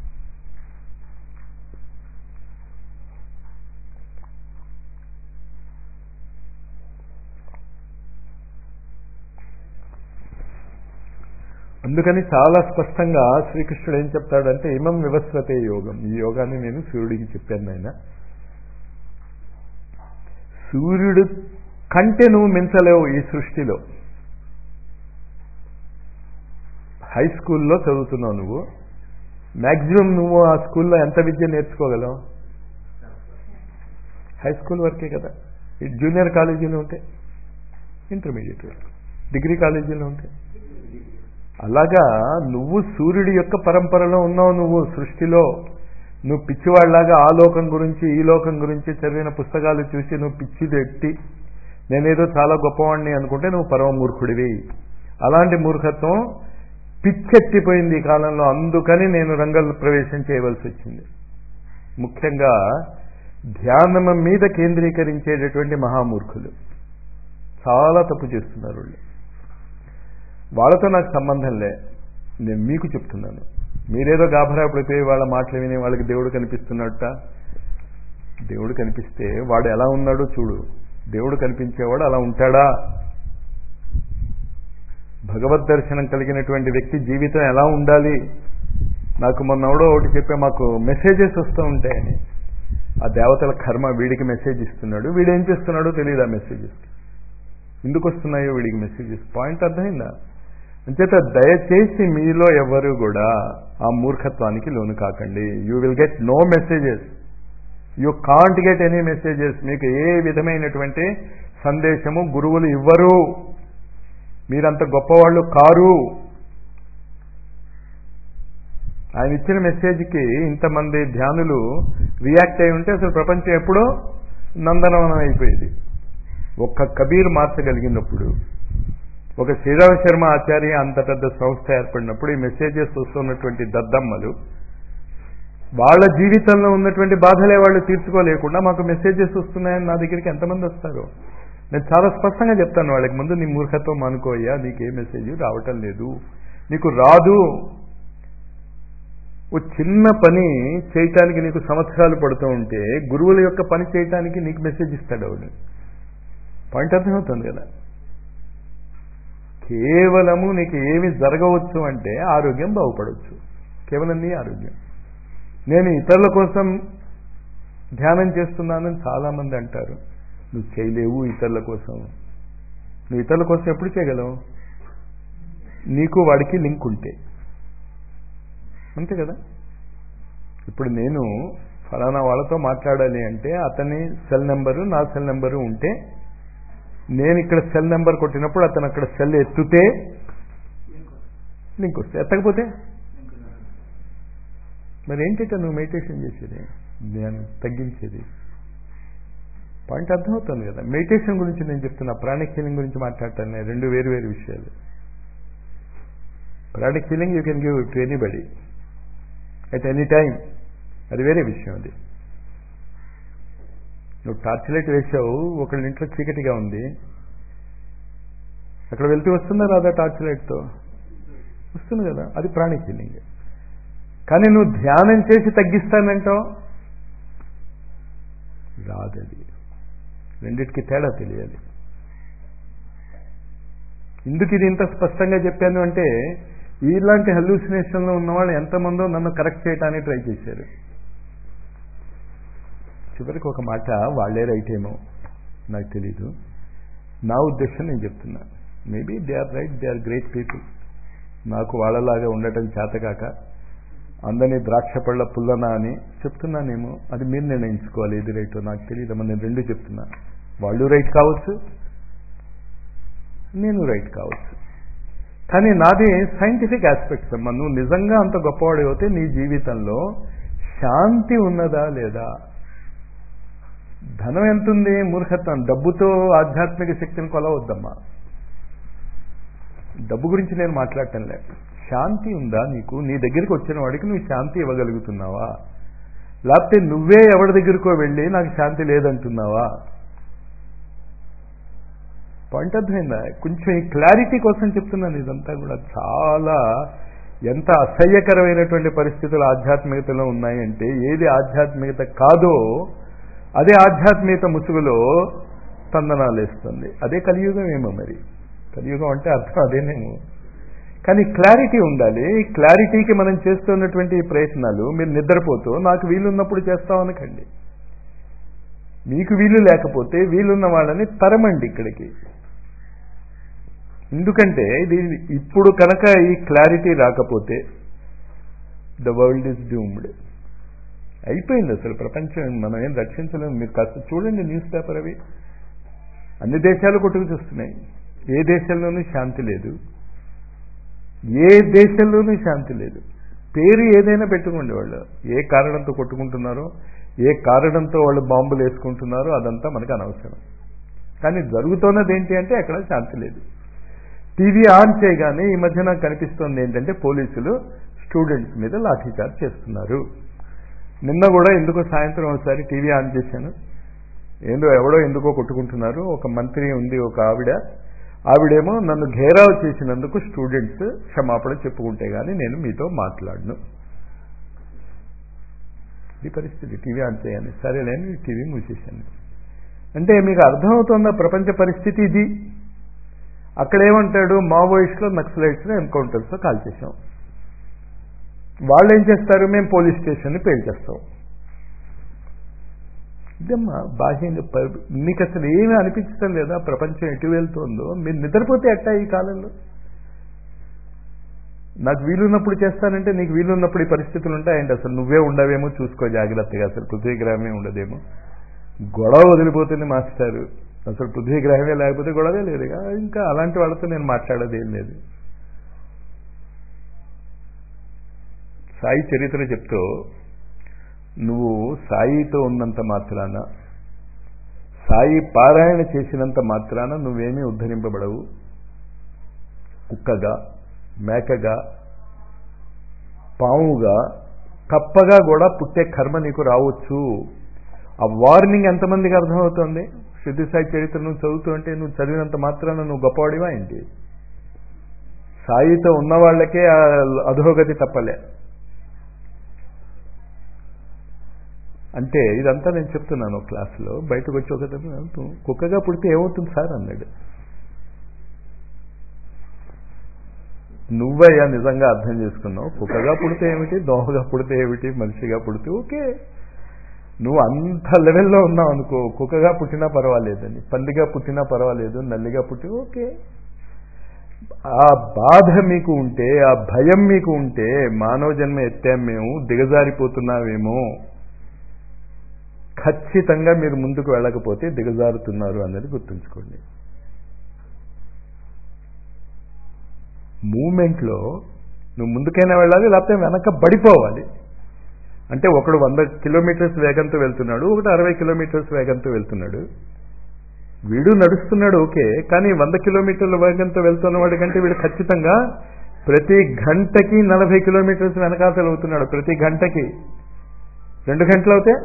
Speaker 1: అందుకని చాలా స్పష్టంగా శ్రీకృష్ణుడు ఏం చెప్తాడంటే ఇమం వివస్వతే యోగం ఈ యోగాన్ని నేను సూర్యుడికి చెప్పాను ఆయన సూర్యుడు కంటే నువ్వు మించలేవు ఈ సృష్టిలో హై స్కూల్లో చదువుతున్నావు నువ్వు మ్యాక్సిమం నువ్వు ఆ స్కూల్లో ఎంత విద్య నేర్చుకోగలవు హై స్కూల్ వరకే కదా జూనియర్ కాలేజీలో ఉంటే ఇంటర్మీడియట్ వరకు డిగ్రీ కాలేజీలో ఉంటే అలాగా నువ్వు సూర్యుడి యొక్క పరంపరలో ఉన్నావు నువ్వు సృష్టిలో నువ్వు పిచ్చివాళ్లాగా ఆ లోకం గురించి ఈ లోకం గురించి చదివిన పుస్తకాలు చూసి నువ్వు పిచ్చి పెట్టి నేనేదో చాలా గొప్పవాడిని అనుకుంటే నువ్వు పరమ మూర్ఖుడివి అలాంటి మూర్ఖత్వం పిచ్చెత్తిపోయింది ఈ కాలంలో అందుకని నేను రంగ ప్రవేశం చేయవలసి వచ్చింది ముఖ్యంగా ధ్యానం మీద కేంద్రీకరించేటటువంటి మహామూర్ఖులు చాలా తప్పు చేస్తున్నారు వాళ్ళు వాళ్ళతో నాకు సంబంధం లే నేను మీకు చెప్తున్నాను మీరేదో గాభరా పడిపోయి వాళ్ళ మాటలు విని వాళ్ళకి దేవుడు కనిపిస్తున్నట్ట దేవుడు కనిపిస్తే వాడు ఎలా ఉన్నాడో చూడు దేవుడు కనిపించేవాడు అలా ఉంటాడా భగవద్ దర్శనం కలిగినటువంటి వ్యక్తి జీవితం ఎలా ఉండాలి నాకు మొన్నవడో ఒకటి చెప్పే మాకు మెసేజెస్ వస్తూ ఉంటాయని ఆ దేవతల కర్మ వీడికి మెసేజ్ ఇస్తున్నాడు వీడేం చేస్తున్నాడో తెలియదు ఆ మెసేజెస్కి ఎందుకు వస్తున్నాయో వీడికి మెసేజెస్ పాయింట్ అర్థమైందా అంచేత దయచేసి మీలో ఎవరు కూడా ఆ మూర్ఖత్వానికి లోను కాకండి you will get no messages you can't get any messages మీకు ఏ విధమైనటువంటి సందేశము గురువులు ఇవ్వరు మీరంత గొప్పవాళ్ళు కారు ఆయన ఇచ్చిన మెసేజ్కి ఇంతమంది ధ్యానులు రియాక్ట్ అయి ఉంటే అసలు ప్రపంచం ఎప్పుడో నందనవనం అయిపోయేది ఒక్క కబీర్ మార్చగలిగినప్పుడు ఒక శ్రీరామ శర్మ ఆచార్య అంత పెద్ద సంస్థ ఏర్పడినప్పుడు ఈ మెసేజెస్ వస్తున్నటువంటి దద్దమ్మలు వాళ్ళ జీవితంలో ఉన్నటువంటి బాధలే వాళ్ళు తీర్చుకోలేకుండా మాకు మెసేజెస్ వస్తున్నాయని నా దగ్గరికి ఎంతమంది వస్తారు నేను చాలా స్పష్టంగా చెప్తాను వాళ్ళకి ముందు నీ మూర్ఖత్వం అనుకోయ్యా నీకే మెసేజ్ రావటం లేదు నీకు రాదు ఓ చిన్న పని చేయటానికి నీకు సంవత్సరాలు పడుతూ ఉంటే గురువుల యొక్క పని చేయటానికి నీకు మెసేజ్ ఇస్తాడు ఆవిడ పాయింట్ అర్థమవుతుంది కదా కేవలము నీకు ఏమి జరగవచ్చు అంటే ఆరోగ్యం బాగుపడవచ్చు కేవలం నీ ఆరోగ్యం నేను ఇతరుల కోసం ధ్యానం చేస్తున్నానని చాలామంది అంటారు నువ్వు చేయలేవు ఇతరుల కోసం నువ్వు ఇతరుల కోసం ఎప్పుడు చేయగలవు నీకు వాడికి లింక్ ఉంటే అంతే కదా ఇప్పుడు నేను ఫలానా వాళ్ళతో మాట్లాడాలి అంటే అతని సెల్ నెంబరు నా సెల్ నెంబరు ఉంటే నేను ఇక్కడ సెల్ నెంబర్ కొట్టినప్పుడు అతను అక్కడ సెల్ ఎత్తుతే లింక్ వస్తే ఎత్తకపోతే మరి ఏంటంటే నువ్వు మెడిటేషన్ చేసేది నేను తగ్గించేది పాయింట్ అర్థమవుతుంది కదా మెడిటేషన్ గురించి నేను చెప్తున్నా ప్రాణిక్ హీలింగ్ గురించి మాట్లాడతాను రెండు వేరు వేరు విషయాలు pranic healing you can give to anybody at any time అది వేరే విషయం అది నువ్వు టార్చ్ లైట్ వేసావు ఒకళ్ళ ఇంట్లో చీకటిగా ఉంది అక్కడ వెళ్తూ వస్తుందా రాదా టార్చ్ లైట్తో వస్తుంది కదా అది ప్రాణి ఫీలింగ్ కానీ నువ్వు ధ్యానం చేసి తగ్గిస్తానంటావు రాదది రెండిటికి తేడా తెలియాలి ఎందుకు ఇది ఇంత స్పష్టంగా చెప్పాను అంటే ఇలాంటి హల్యూసినేషన్లో ఉన్నవాళ్ళు ఎంతమందో నన్ను కరెక్ట్ చేయడానికి ట్రై చేశారు చివరికి ఒక మాట వాళ్ళే రైట్ ఏమో నాకు తెలీదు నా ఉద్దేశం నేను చెప్తున్నా maybe they are right they are great people నాకు వాళ్ళలాగా ఉండటం చేతకాక అందరినీ ద్రాక్ష పళ్ళ పుల్లనా అని చెప్తున్నానేమో అది మీరు నిర్ణయించుకోవాలి ఇది రైటో నాకు తెలియదమ్మా నేను రెండు చెప్తున్నా వాళ్ళు రైట్ కావచ్చు నేను రైట్ కావచ్చు కానీ నాది సైంటిఫిక్ ఆస్పెక్ట్స్ అమ్మా నువ్వు నిజంగా అంత గొప్పవాడు అయితే నీ జీవితంలో శాంతి ఉన్నదా లేదా ధనం ఎంతుంది మూర్ఖత్వం డబ్బుతో ఆధ్యాత్మిక శక్తిని కొలవద్దమ్మా డబ్బు గురించి నేను మాట్లాడటం లేదు శాంతి ఉందా నీకు నీ దగ్గరికి వచ్చిన వాడికి నువ్వు శాంతి ఇవ్వగలుగుతున్నావా లేకపోతే నువ్వే ఎవరి దగ్గరకో వెళ్ళి నాకు శాంతి లేదంటున్నావా పాయింట్ అర్థమైందా కొంచెం ఈ క్లారిటీ కోసం చెప్తున్నాను ఇదంతా కూడా చాలా ఎంత అసహ్యకరమైనటువంటి పరిస్థితులు ఆధ్యాత్మికతలో ఉన్నాయంటే ఏది ఆధ్యాత్మికత కాదో అదే ఆధ్యాత్మికత ముసుగులో తందనాలు వేస్తుంది అదే కలియుగం ఏమో మరి కలియుగం అంటే అర్థం అదేనేమో కానీ క్లారిటీ ఉండాలి క్లారిటీకి మనం చేస్తున్నటువంటి ఈ ప్రయత్నాలు మీరు నిద్రపోతూ నాకు వీలున్నప్పుడు చేస్తామనకండి మీకు వీలు లేకపోతే వీలున్న వాళ్ళని తరమండి ఇక్కడికి ఎందుకంటే ఇది ఇప్పుడు కనుక ఈ క్లారిటీ రాకపోతే ద వరల్డ్ ఈజ్ డూమ్డ్ అయిపోయింది అసలు ప్రపంచం మనం ఏం రక్షించలేము మీరు కాస్త చూడండి న్యూస్ పేపర్ అవి అన్ని దేశాలు కొట్టుకు చూస్తున్నాయి ఏ దేశంలోనూ శాంతి లేదు ఏ దేశంలోనూ శాంతి లేదు పేరు ఏదైనా పెట్టుకోండి వాళ్ళు ఏ కారణంతో కొట్టుకుంటున్నారో ఏ కారణంతో వాళ్ళు బాంబులు వేసుకుంటున్నారో అదంతా మనకు అనవసరం కానీ జరుగుతున్నది ఏంటి అంటే అక్కడ శాంతి లేదు టీవీ ఆన్ చేయగానే ఈ మధ్య నాకు కనిపిస్తోంది ఏంటంటే పోలీసులు స్టూడెంట్స్ మీద లాఠీచార్జ్ చేస్తున్నారు నిన్న కూడా ఎందుకో సాయంత్రం ఒకసారి టీవీ ఆన్ చేశాను ఏందో ఎవడో ఎందుకో కొట్టుకుంటున్నారు ఒక మంత్రి ఉంది ఒక ఆవిడ ఆవిడేమో నన్ను ఘేరావు చేసినందుకు స్టూడెంట్స్ క్షమాపణ చెప్పుకుంటే గానీ నేను మీతో మాట్లాడను ఈ పరిస్థితి టీవీ ఆన్ చేయాలి సరేలేని టీవీ మూసేశాను అంటే మీకు అర్థమవుతున్న ప్రపంచ పరిస్థితి ఇది అక్కడ ఏమంటాడు మావోయిస్టులు నక్సలైట్స్ ఎన్కౌంటర్స్తో కాల్ చేశాం వాళ్ళు ఏం చేస్తారు మేము పోలీస్ స్టేషన్ని పేల్చేస్తాం ఇదమ్మా బాహ్యంగా మీకు అసలు ఏమీ అనిపించడం లేదా ప్రపంచం ఎటు వెళ్తుందో మీరు నిద్రపోతే ఎట్టా ఈ కాలంలో నాకు వీలున్నప్పుడు చేస్తానంటే నీకు వీలున్నప్పుడు ఈ పరిస్థితులు ఉంటాయండి అసలు నువ్వే ఉండవేమో చూసుకో జాగ్రత్తగా అసలు పృథ్వీగ్రహమే ఉండదేమో గొడవ వదిలిపోతుంది మాస్టారు అసలు పృథ్వీగ్రహమే లేకపోతే గొడవే లేదు ఇంకా అలాంటి వాళ్ళతో నేను మాట్లాడేది ఏం లేదు సాయి చరిత్ర చెప్తూ నువ్వు సాయితో ఉన్నంత మాత్రాన సాయి పారాయణ చేసినంత మాత్రాన నువ్వేమీ ఉద్ధరింపబడవు కుక్కగా మేకగా పాముగా కప్పగా కూడా పుట్టే కర్మ నీకు రావచ్చు ఆ వార్నింగ్ ఎంతమందికి అర్థమవుతుంది శుద్ధి సాయి చరిత్ర నువ్వు చదువుతూ అంటే నువ్వు చదివినంత మాత్రాన నువ్వు గొప్పవాడివా ఏంటి సాయితో ఉన్న వాళ్ళకే అధోగతి తప్పలే అంటే ఇదంతా నేను చెప్తున్నాను క్లాసులో బయటకు వచ్చి ఒక కుక్కగా పుడితే ఏమవుతుంది సార్ అన్నాడు నువ్వయ్యా నిజంగా అర్థం చేసుకున్నావు కుక్కగా పుడితే ఏమిటి దోమగా పుడితే ఏమిటి మనిషిగా పుడితే ఓకే నువ్వు అంత లెవెల్లో ఉన్నావు అనుకో కుక్కగా పుట్టినా పర్వాలేదని పందిగా పుట్టినా పర్వాలేదు నల్లిగా పుట్టి ఓకే ఆ బాధ మీకు ఉంటే ఆ భయం మీకు ఉంటే మానవ జన్మ ఎత్తాం మేము దిగజారిపోతున్నామేమో ఖచ్చితంగా మీరు ముందుకు వెళ్ళకపోతే దిగజారుతున్నారు అన్నది గుర్తుంచుకోండి మూమెంట్లో నువ్వు ముందుకైనా వెళ్ళాలి లేకపోతే వెనక పడిపోవాలి అంటే ఒకడు వంద కిలోమీటర్స్ వేగంతో వెళ్తున్నాడు ఒకటి అరవై కిలోమీటర్స్ వేగంతో వెళ్తున్నాడు వీడు నడుస్తున్నాడు ఓకే కానీ వంద కిలోమీటర్ల వేగంతో వెళ్తున్న వాడి కంటే వీడు ఖచ్చితంగా ప్రతి గంటకి నలభై కిలోమీటర్స్ వెనకాతలు అవుతున్నాడు ప్రతి గంటకి రెండు గంటలు అవుతే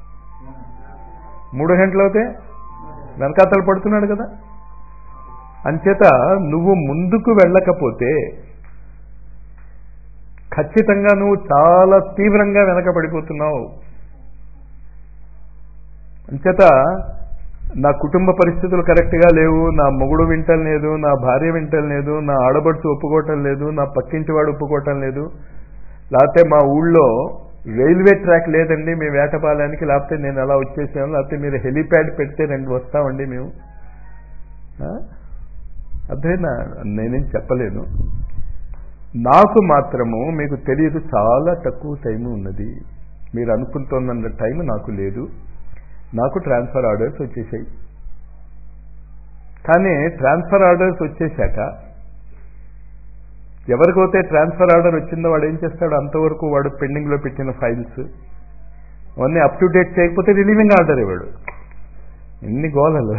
Speaker 1: మూడు గంటలు అవుతే వెనకాతలు పడుతున్నాడు కదా అంచేత నువ్వు ముందుకు వెళ్ళకపోతే ఖచ్చితంగా నువ్వు చాలా తీవ్రంగా వెనకబడిపోతున్నావు అంచేత నా కుటుంబ పరిస్థితులు కరెక్ట్గా లేవు నా మొగుడు వింటం లేదు నా భార్య వింటం లేదు నా ఆడబడుచు ఒప్పుకోవటం లేదు నా పక్కింటి వాడు ఒప్పుకోవటం లేదు లేకపోతే మా ఊళ్ళో రైల్వే ట్రాక్ లేదండి మేము వేటపాలయానికి లేకపోతే నేను అలా వచ్చేసాను లేకపోతే మీరు హెలిప్యాడ్ పెడితే రెండు వస్తామండి మేము అదేనా నేనేం చెప్పలేను నాకు మాత్రము మీకు తెలియదు చాలా తక్కువ టైం ఉన్నది మీరు అనుకుంటున్న టైం నాకు లేదు నాకు ట్రాన్స్ఫర్ ఆర్డర్స్ వచ్చేసాయి కానీ ట్రాన్స్ఫర్ ఆర్డర్స్ వచ్చేసాక ఎవరికైతే ట్రాన్స్ఫర్ ఆర్డర్ వచ్చిందో వాడు ఏం చేస్తాడు అంతవరకు వాడు పెండింగ్లో పెట్టిన ఫైల్స్ అవన్నీ అప్ టు డేట్ చేయకపోతే రిలీవింగ్ ఆర్డర్ ఇవ్వడు ఎన్ని గోలలు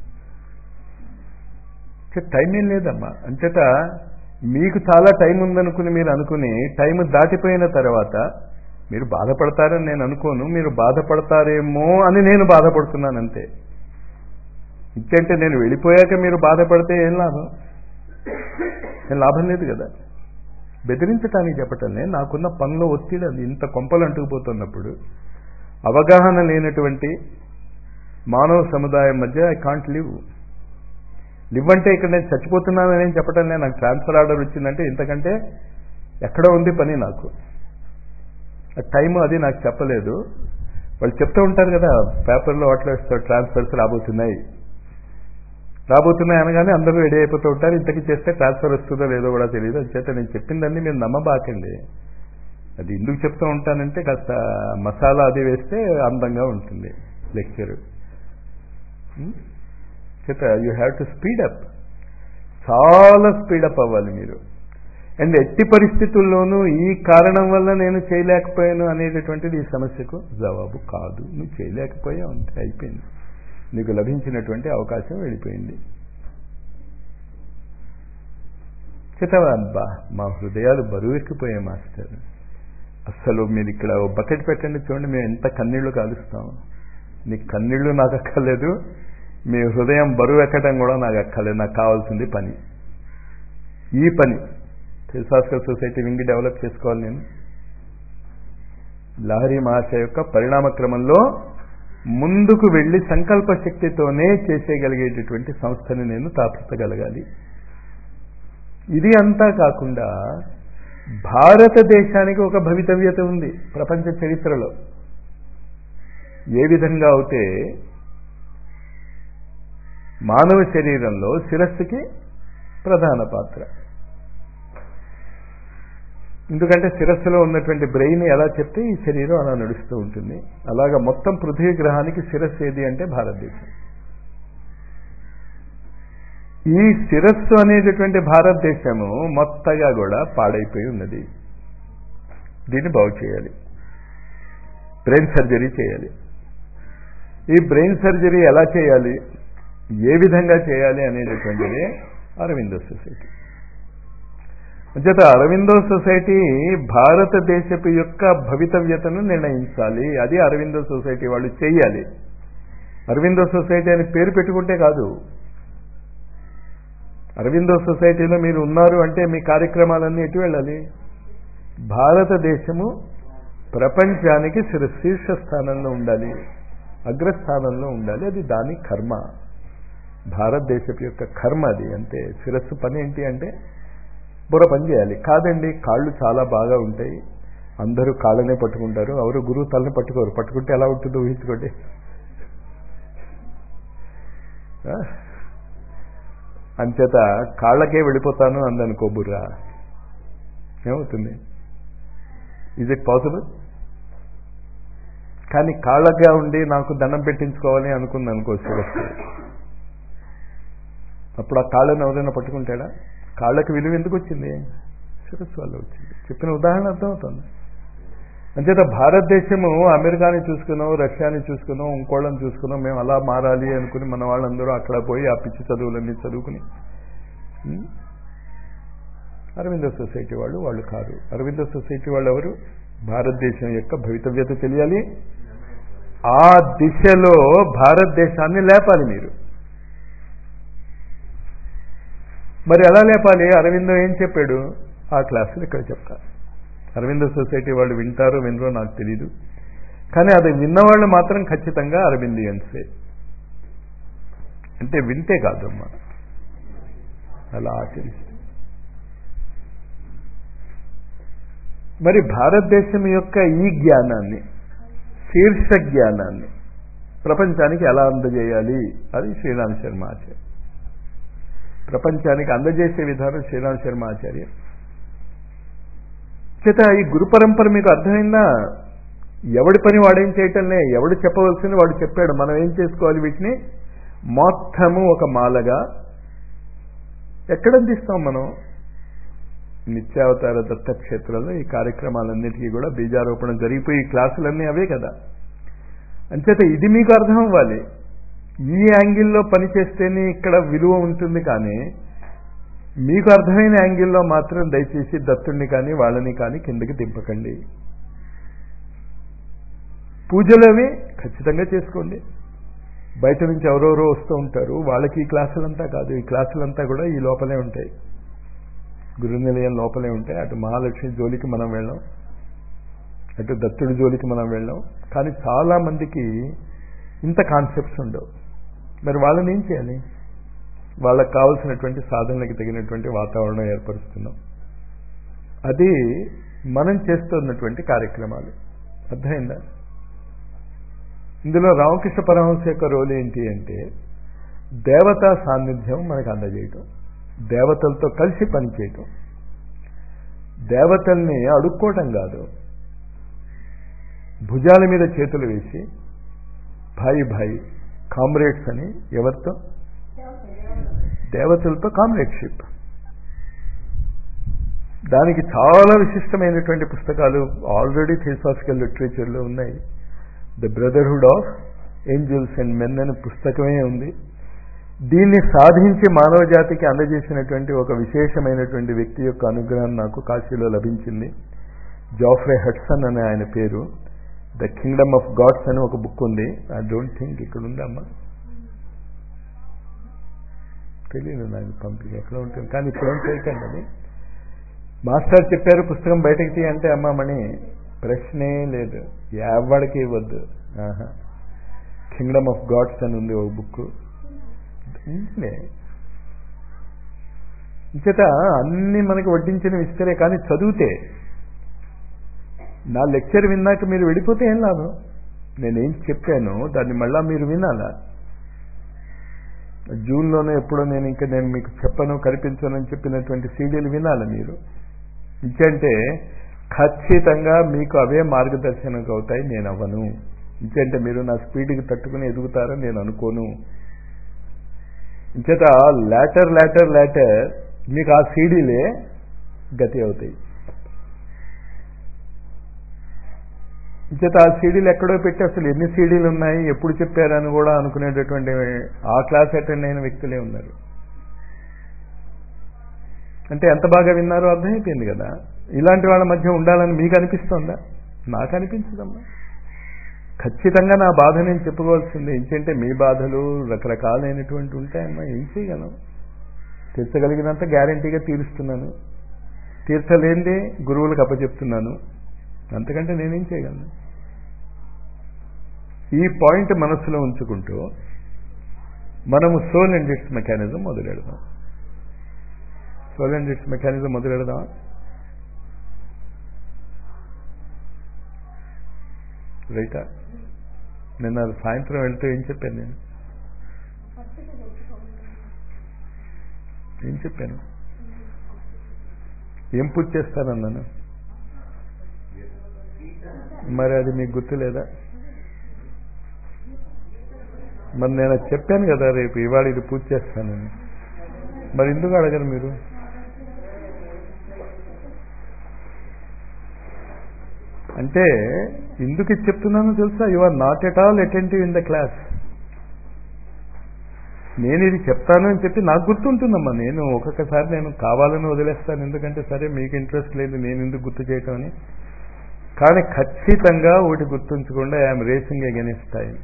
Speaker 1: టైం ఏం లేదమ్మా అంచేత మీకు చాలా టైం ఉందనుకుని మీరు అనుకుని టైం దాటిపోయిన తర్వాత మీరు బాధపడతారని నేను అనుకోను మీరు బాధపడతారేమో అని నేను బాధపడుతున్నాను అంతే ఇంకంటే నేను వెళ్ళిపోయాక మీరు బాధపడితే ఏం లాభం ఏం లాభం లేదు కదా బెదిరించడానికి చెప్పటంలే నాకున్న పనిలో ఒత్తిడి అది ఇంత కొంపలు అంటుకుపోతున్నప్పుడు అవగాహన లేనటువంటి మానవ సముదాయం మధ్య ఐ కాంట్ లివ్ లివ్ అంటే ఇక్కడ నేను చచ్చిపోతున్నానని చెప్పటం లేదు నాకు ట్రాన్స్ఫర్ ఆర్డర్ వచ్చిందంటే ఇంతకంటే ఎక్కడ ఉంది పని నాకు టైం అది నాకు చెప్పలేదు వాళ్ళు చెప్తూ ఉంటారు కదా పేపర్లో వాటిలో ఇస్తారు ట్రాన్స్ఫర్స్ రాబోతున్నాయి రాబోతున్నాయి అనగానే అందరూ రెడీ అయిపోతూ ఉంటారు ఇంతకి చేస్తే ట్రాన్స్ఫర్ వస్తుందో లేదో కూడా తెలియదు అది చేత నేను చెప్పిందన్నీ మీరు నమ్మబాకండి అది ఎందుకు చెప్తూ ఉంటానంటే కాస్త మసాలా అది వేస్తే అందంగా ఉంటుంది లెక్చర్ చేత యూ హ్యావ్ టు స్పీడప్ చాలా స్పీడప్ అవ్వాలి మీరు అండ్ ఎట్టి పరిస్థితుల్లోనూ ఈ కారణం వల్ల నేను చేయలేకపోయాను అనేటటువంటిది ఈ సమస్యకు జవాబు కాదు నువ్వు చేయలేకపోయావు అంతే అయిపోయింది నీకు లభించినటువంటి అవకాశం వెళ్ళిపోయింది చితవబ్బా మా హృదయాలు బరువెక్కిపోయాయి మాస్టర్ అస్సలు మీరు ఇక్కడ బకెట్ పెట్టండి చూడండి మేము ఎంత కన్నీళ్లు కాలుస్తాం నీ కన్నీళ్లు నాకు అక్కర్లేదు మీ హృదయం బరువు ఎక్కడం కూడా నాకు అక్కర్లేదు నాకు కావాల్సింది పని ఈ పని ఫిలసాఫికల్ సొసైటీ వింగ్ డెవలప్ చేసుకోవాలి నేను లహరి మహాశయ యొక్క పరిణామ క్రమంలో ముందుకు వెళ్ళి సంకల్ప శక్తితోనే చేసేయగలిగేటటువంటి సంస్థని నేను తాపించగలగాలి ఇది అంతా కాకుండా భారతదేశానికి ఒక భవితవ్యత ఉంది ప్రపంచ చరిత్రలో ఏ విధంగా అయితే మానవ శరీరంలో శిరస్సుకి ప్రధాన పాత్ర ఎందుకంటే శిరస్సులో ఉన్నటువంటి బ్రెయిన్ ఎలా చెప్తే ఈ శరీరం అలా నడుస్తూ ఉంటుంది అలాగా మొత్తం పృథ్వీ గ్రహానికి శిరస్సు ఏది అంటే భారతదేశం ఈ శిరస్సు అనేటటువంటి భారతదేశము మొత్తగా కూడా పాడైపోయి ఉన్నది దీన్ని బాగు చేయాలి బ్రెయిన్ సర్జరీ చేయాలి ఈ బ్రెయిన్ సర్జరీ ఎలా చేయాలి ఏ విధంగా చేయాలి అనేటటువంటిది అరవిందో సొసైటీ అంచేత అరవిందో సొసైటీ భారతదేశపు యొక్క భవితవ్యతను నిర్ణయించాలి అది అరవిందో సొసైటీ వాళ్ళు చేయాలి అరవిందో సొసైటీ అని పేరు పెట్టుకుంటే కాదు అరవిందో సొసైటీలో మీరు ఉన్నారు అంటే మీ కార్యక్రమాలన్నీ ఎటు వెళ్ళాలి భారతదేశము ప్రపంచానికి శీర్ష స్థానంలో ఉండాలి అగ్రస్థానంలో ఉండాలి అది దాని కర్మ భారతదేశపు యొక్క కర్మ అది అంటే శిరస్సు పని ఏంటి అంటే బుర్ర పని చేయాలి కాదండి కాళ్ళు చాలా బాగా ఉంటాయి అందరూ కాళ్ళనే పట్టుకుంటారు ఎవరు గురువు తలని పట్టుకోరు పట్టుకుంటే ఎలా ఉంటుందో ఊహించుకోండి అంచేత కాళ్ళకే వెళ్ళిపోతాను అందనుకో బుర్ర ఏమవుతుంది ఈజ్ ఇట్ పాసిబుల్ కానీ కాళ్ళగా ఉండి నాకు దండం పెట్టించుకోవాలి అనుకుంది అనుకో శిరస్సు అప్పుడు ఆ కాళ్ళని ఎవరైనా పట్టుకుంటాడా కాళ్ళకి విలువ ఎందుకు వచ్చింది శిరస్సు వల్ల వచ్చింది చెప్పిన ఉదాహరణ అర్థమవుతుంది అంచేత భారతదేశము అమెరికాని చూసుకున్నాం రష్యాని చూసుకున్నాం ఇంకోళ్ళని చూసుకున్నాం మేము అలా మారాలి అనుకుని మన వాళ్ళందరూ అక్కడ పోయి ఆ పిచ్చి చదువులన్నీ చదువుకుని అరవింద సొసైటీ వాళ్ళు వాళ్ళు కాదు అరవింద సొసైటీ వాళ్ళు ఎవరు భారతదేశం యొక్క భవితవ్యత తెలియాలి ఆ దిశలో భారతదేశాన్ని లేపాలి మీరు మరి ఎలా లేపాలి అరవిందో ఏం చెప్పాడు ఆ క్లాసులు ఇక్కడ చెప్తారు అరవిందో సొసైటీ వాళ్ళు వింటారో వినరో నాకు తెలీదు కానీ అది విన్నవాళ్ళు మాత్రం ఖచ్చితంగా అరవిందియన్సే అంటే వింటే కాదమ్మా అలా ఆచరిస్తే మరి భారతదేశం యొక్క ఈ జ్ఞానాన్ని శీర్ష జ్ఞానాన్ని ప్రపంచానికి ఎలా అందజేయాలి అది శ్రీరామ్ శర్మ ఆచార్య ప్రపంచానికి అందజేసే విధానం శ్రీరామ్ శర్మ ఆచార్య చేత ఈ గురు పరంపర మీకు అర్థమైందా ఎవడి పని వాడేం చేయటంలే ఎవడు చెప్పవలసింది వాడు చెప్పాడు మనం ఏం చేసుకోవాలి వీటిని మొత్తము ఒక మాలగా ఎక్కడ అందిస్తాం మనం నిత్యావతార దత్తక్షేత్రంలో ఈ కార్యక్రమాలన్నిటికీ కూడా బీజారోపణ జరిగిపోయి ఈ క్లాసులన్నీ అవే కదా అంచేత ఇది మీకు అర్థం అవ్వాలి ఈ యాంగిల్లో పనిచేస్తేనే ఇక్కడ విలువ ఉంటుంది కానీ మీకు అర్థమైన యాంగిల్లో మాత్రం దయచేసి దత్తుణ్ణి కానీ వాళ్ళని కానీ కిందకి దింపకండి పూజలు అవి ఖచ్చితంగా చేసుకోండి బయట నుంచి ఎవరెవరో వస్తూ ఉంటారు వాళ్ళకి ఈ క్లాసులంతా కాదు ఈ క్లాసులంతా కూడా ఈ లోపలే ఉంటాయి గురు నిలయం లోపలే ఉంటాయి అటు మహాలక్ష్మి జోలికి మనం వెళ్ళాం అటు దత్తుడి జోలికి మనం వెళ్ళాం కానీ చాలా మందికి ఇంత కాన్సెప్ట్స్ ఉండవు మరి వాళ్ళని ఏం చేయాలి వాళ్ళకి కావలసినటువంటి సాధనలకు తగినటువంటి వాతావరణం ఏర్పరుస్తున్నాం అది మనం చేస్తున్నటువంటి కార్యక్రమాలు అర్థమైందా ఇందులో రామకృష్ణ పరమహంస యొక్క రోల్ ఏంటి అంటే దేవతా సాన్నిధ్యం మనకు అందజేయటం దేవతలతో కలిసి పనిచేయటం దేవతల్ని అడుక్కోవటం కాదు భుజాల మీద చేతులు వేసి భాయి భాయి కామ్రేడ్స్ అని ఎవరితో దేవతలతో కామ్రేడ్షిప్ దానికి చాలా విశిష్టమైనటువంటి పుస్తకాలు ఆల్రెడీ థియోసాఫికల్ లిటరేచర్లో ఉన్నాయి the brotherhood of angels and men అనే పుస్తకమే ఉంది దీన్ని సాధించి మానవ జాతికి అందజేసినటువంటి ఒక విశేషమైనటువంటి వ్యక్తి యొక్క అనుగ్రహం నాకు కాశీలో లభించింది జాఫ్రే హడ్సన్ అనే ఆయన పేరు ద కింగ్డమ్ ఆఫ్ గాడ్స్ అని ఒక బుక్ ఉంది ఐ డోంట్ థింక్ ఇక్కడ ఉందమ్మా తెలియదు నాకు పంపి ఎక్కడ ఉంటుంది కానీ ఇప్పుడు చేయకండి అది మాస్టర్ చెప్పారు పుస్తకం బయటకు తీయంటే అమ్మ మణి ప్రశ్నే లేదు ఎవరికి ఇవ్వద్దు ఆహా కింగ్డమ్ ఆఫ్ గాడ్స్ అని ఉంది ఒక బుక్ ఇంచేత అన్ని మనకి వడ్డించిన ఇస్తరే కానీ చదివితే నా లెక్చర్ విన్నాక మీరు వెళ్ళిపోతే ఏం లాభం నేనేం చెప్పాను దాన్ని మళ్ళా మీరు వినాలా జూన్లోనే ఎప్పుడో నేను ఇంకా నేను మీకు చెప్పను కనిపించను అని చెప్పినటువంటి సీడీలు వినాలి మీరు ఇంకంటే ఖచ్చితంగా మీకు అవే మార్గదర్శనం అవుతాయి నేను అవ్వను ఇంకంటే మీరు నా స్పీడ్కి తట్టుకుని ఎదుగుతారని నేను అనుకోను ఇంచేత లాటర్ లాటర్ లాటర్ మీకు ఆ సీడీలే గతి అవుతాయి ఇంచేత ఆ సీడీలు ఎక్కడో పెట్టి అసలు ఎన్ని సీడీలు ఉన్నాయి ఎప్పుడు చెప్పారని కూడా అనుకునేటటువంటి ఆ క్లాస్ అటెండ్ అయిన వ్యక్తులే ఉన్నారు అంటే ఎంత బాగా విన్నారో అర్థమైపోయింది కదా ఇలాంటి వాళ్ళ మధ్య ఉండాలని మీకు అనిపిస్తుందా నాకు అనిపించదమ్మా ఖచ్చితంగా నా బాధ నేను చెప్పుకోవాల్సింది ఏంటంటే మీ బాధలు రకరకాలైనటువంటి ఉంటాయమ్మా ఏం చేయగలం తీర్చగలిగినంత గ్యారంటీగా తీరుస్తున్నాను తీర్చలేనిదే గురువులకు అప్పచెప్తున్నాను అంతకంటే నేనేం చేయగలను ఈ పాయింట్ మనస్సులో ఉంచుకుంటూ మనము సోల్ అండ్ ఇట్స్ మెకానిజం మొదలెడదాం సోల్ అండ్ ఇట్స్ మెకానిజం మొదలెడదాం రైటా నిన్న సాయంత్రం వెళ్తూ ఏం చెప్పాను నేను ఏం చెప్పాను ఏం పూజ చేస్తానన్నాను మరి అది మీకు గుర్తులేదా మరి నేను చెప్పాను కదా రేపు ఇవాళ ఇది పూజ చేస్తానని మరి ఎందుకు అడగరు మీరు అంటే ఎందుకు ఇది చెప్తున్నానో తెలుసా you are not at all attentive in the class నేను ఇది చెప్తాను అని చెప్పి నాకు గుర్తుంటుందమ్మా నేను ఒక్కొక్కసారి నేను కావాలని వదిలేస్తాను ఎందుకంటే సరే మీకు ఇంట్రెస్ట్ లేదు నేను ఎందుకు గుర్తు చేయటం అని కానీ ఖచ్చితంగా ఒకటి గుర్తుంచకుండా ఐఎమ్ రేసింగ్ అగెనిస్ట్ టైం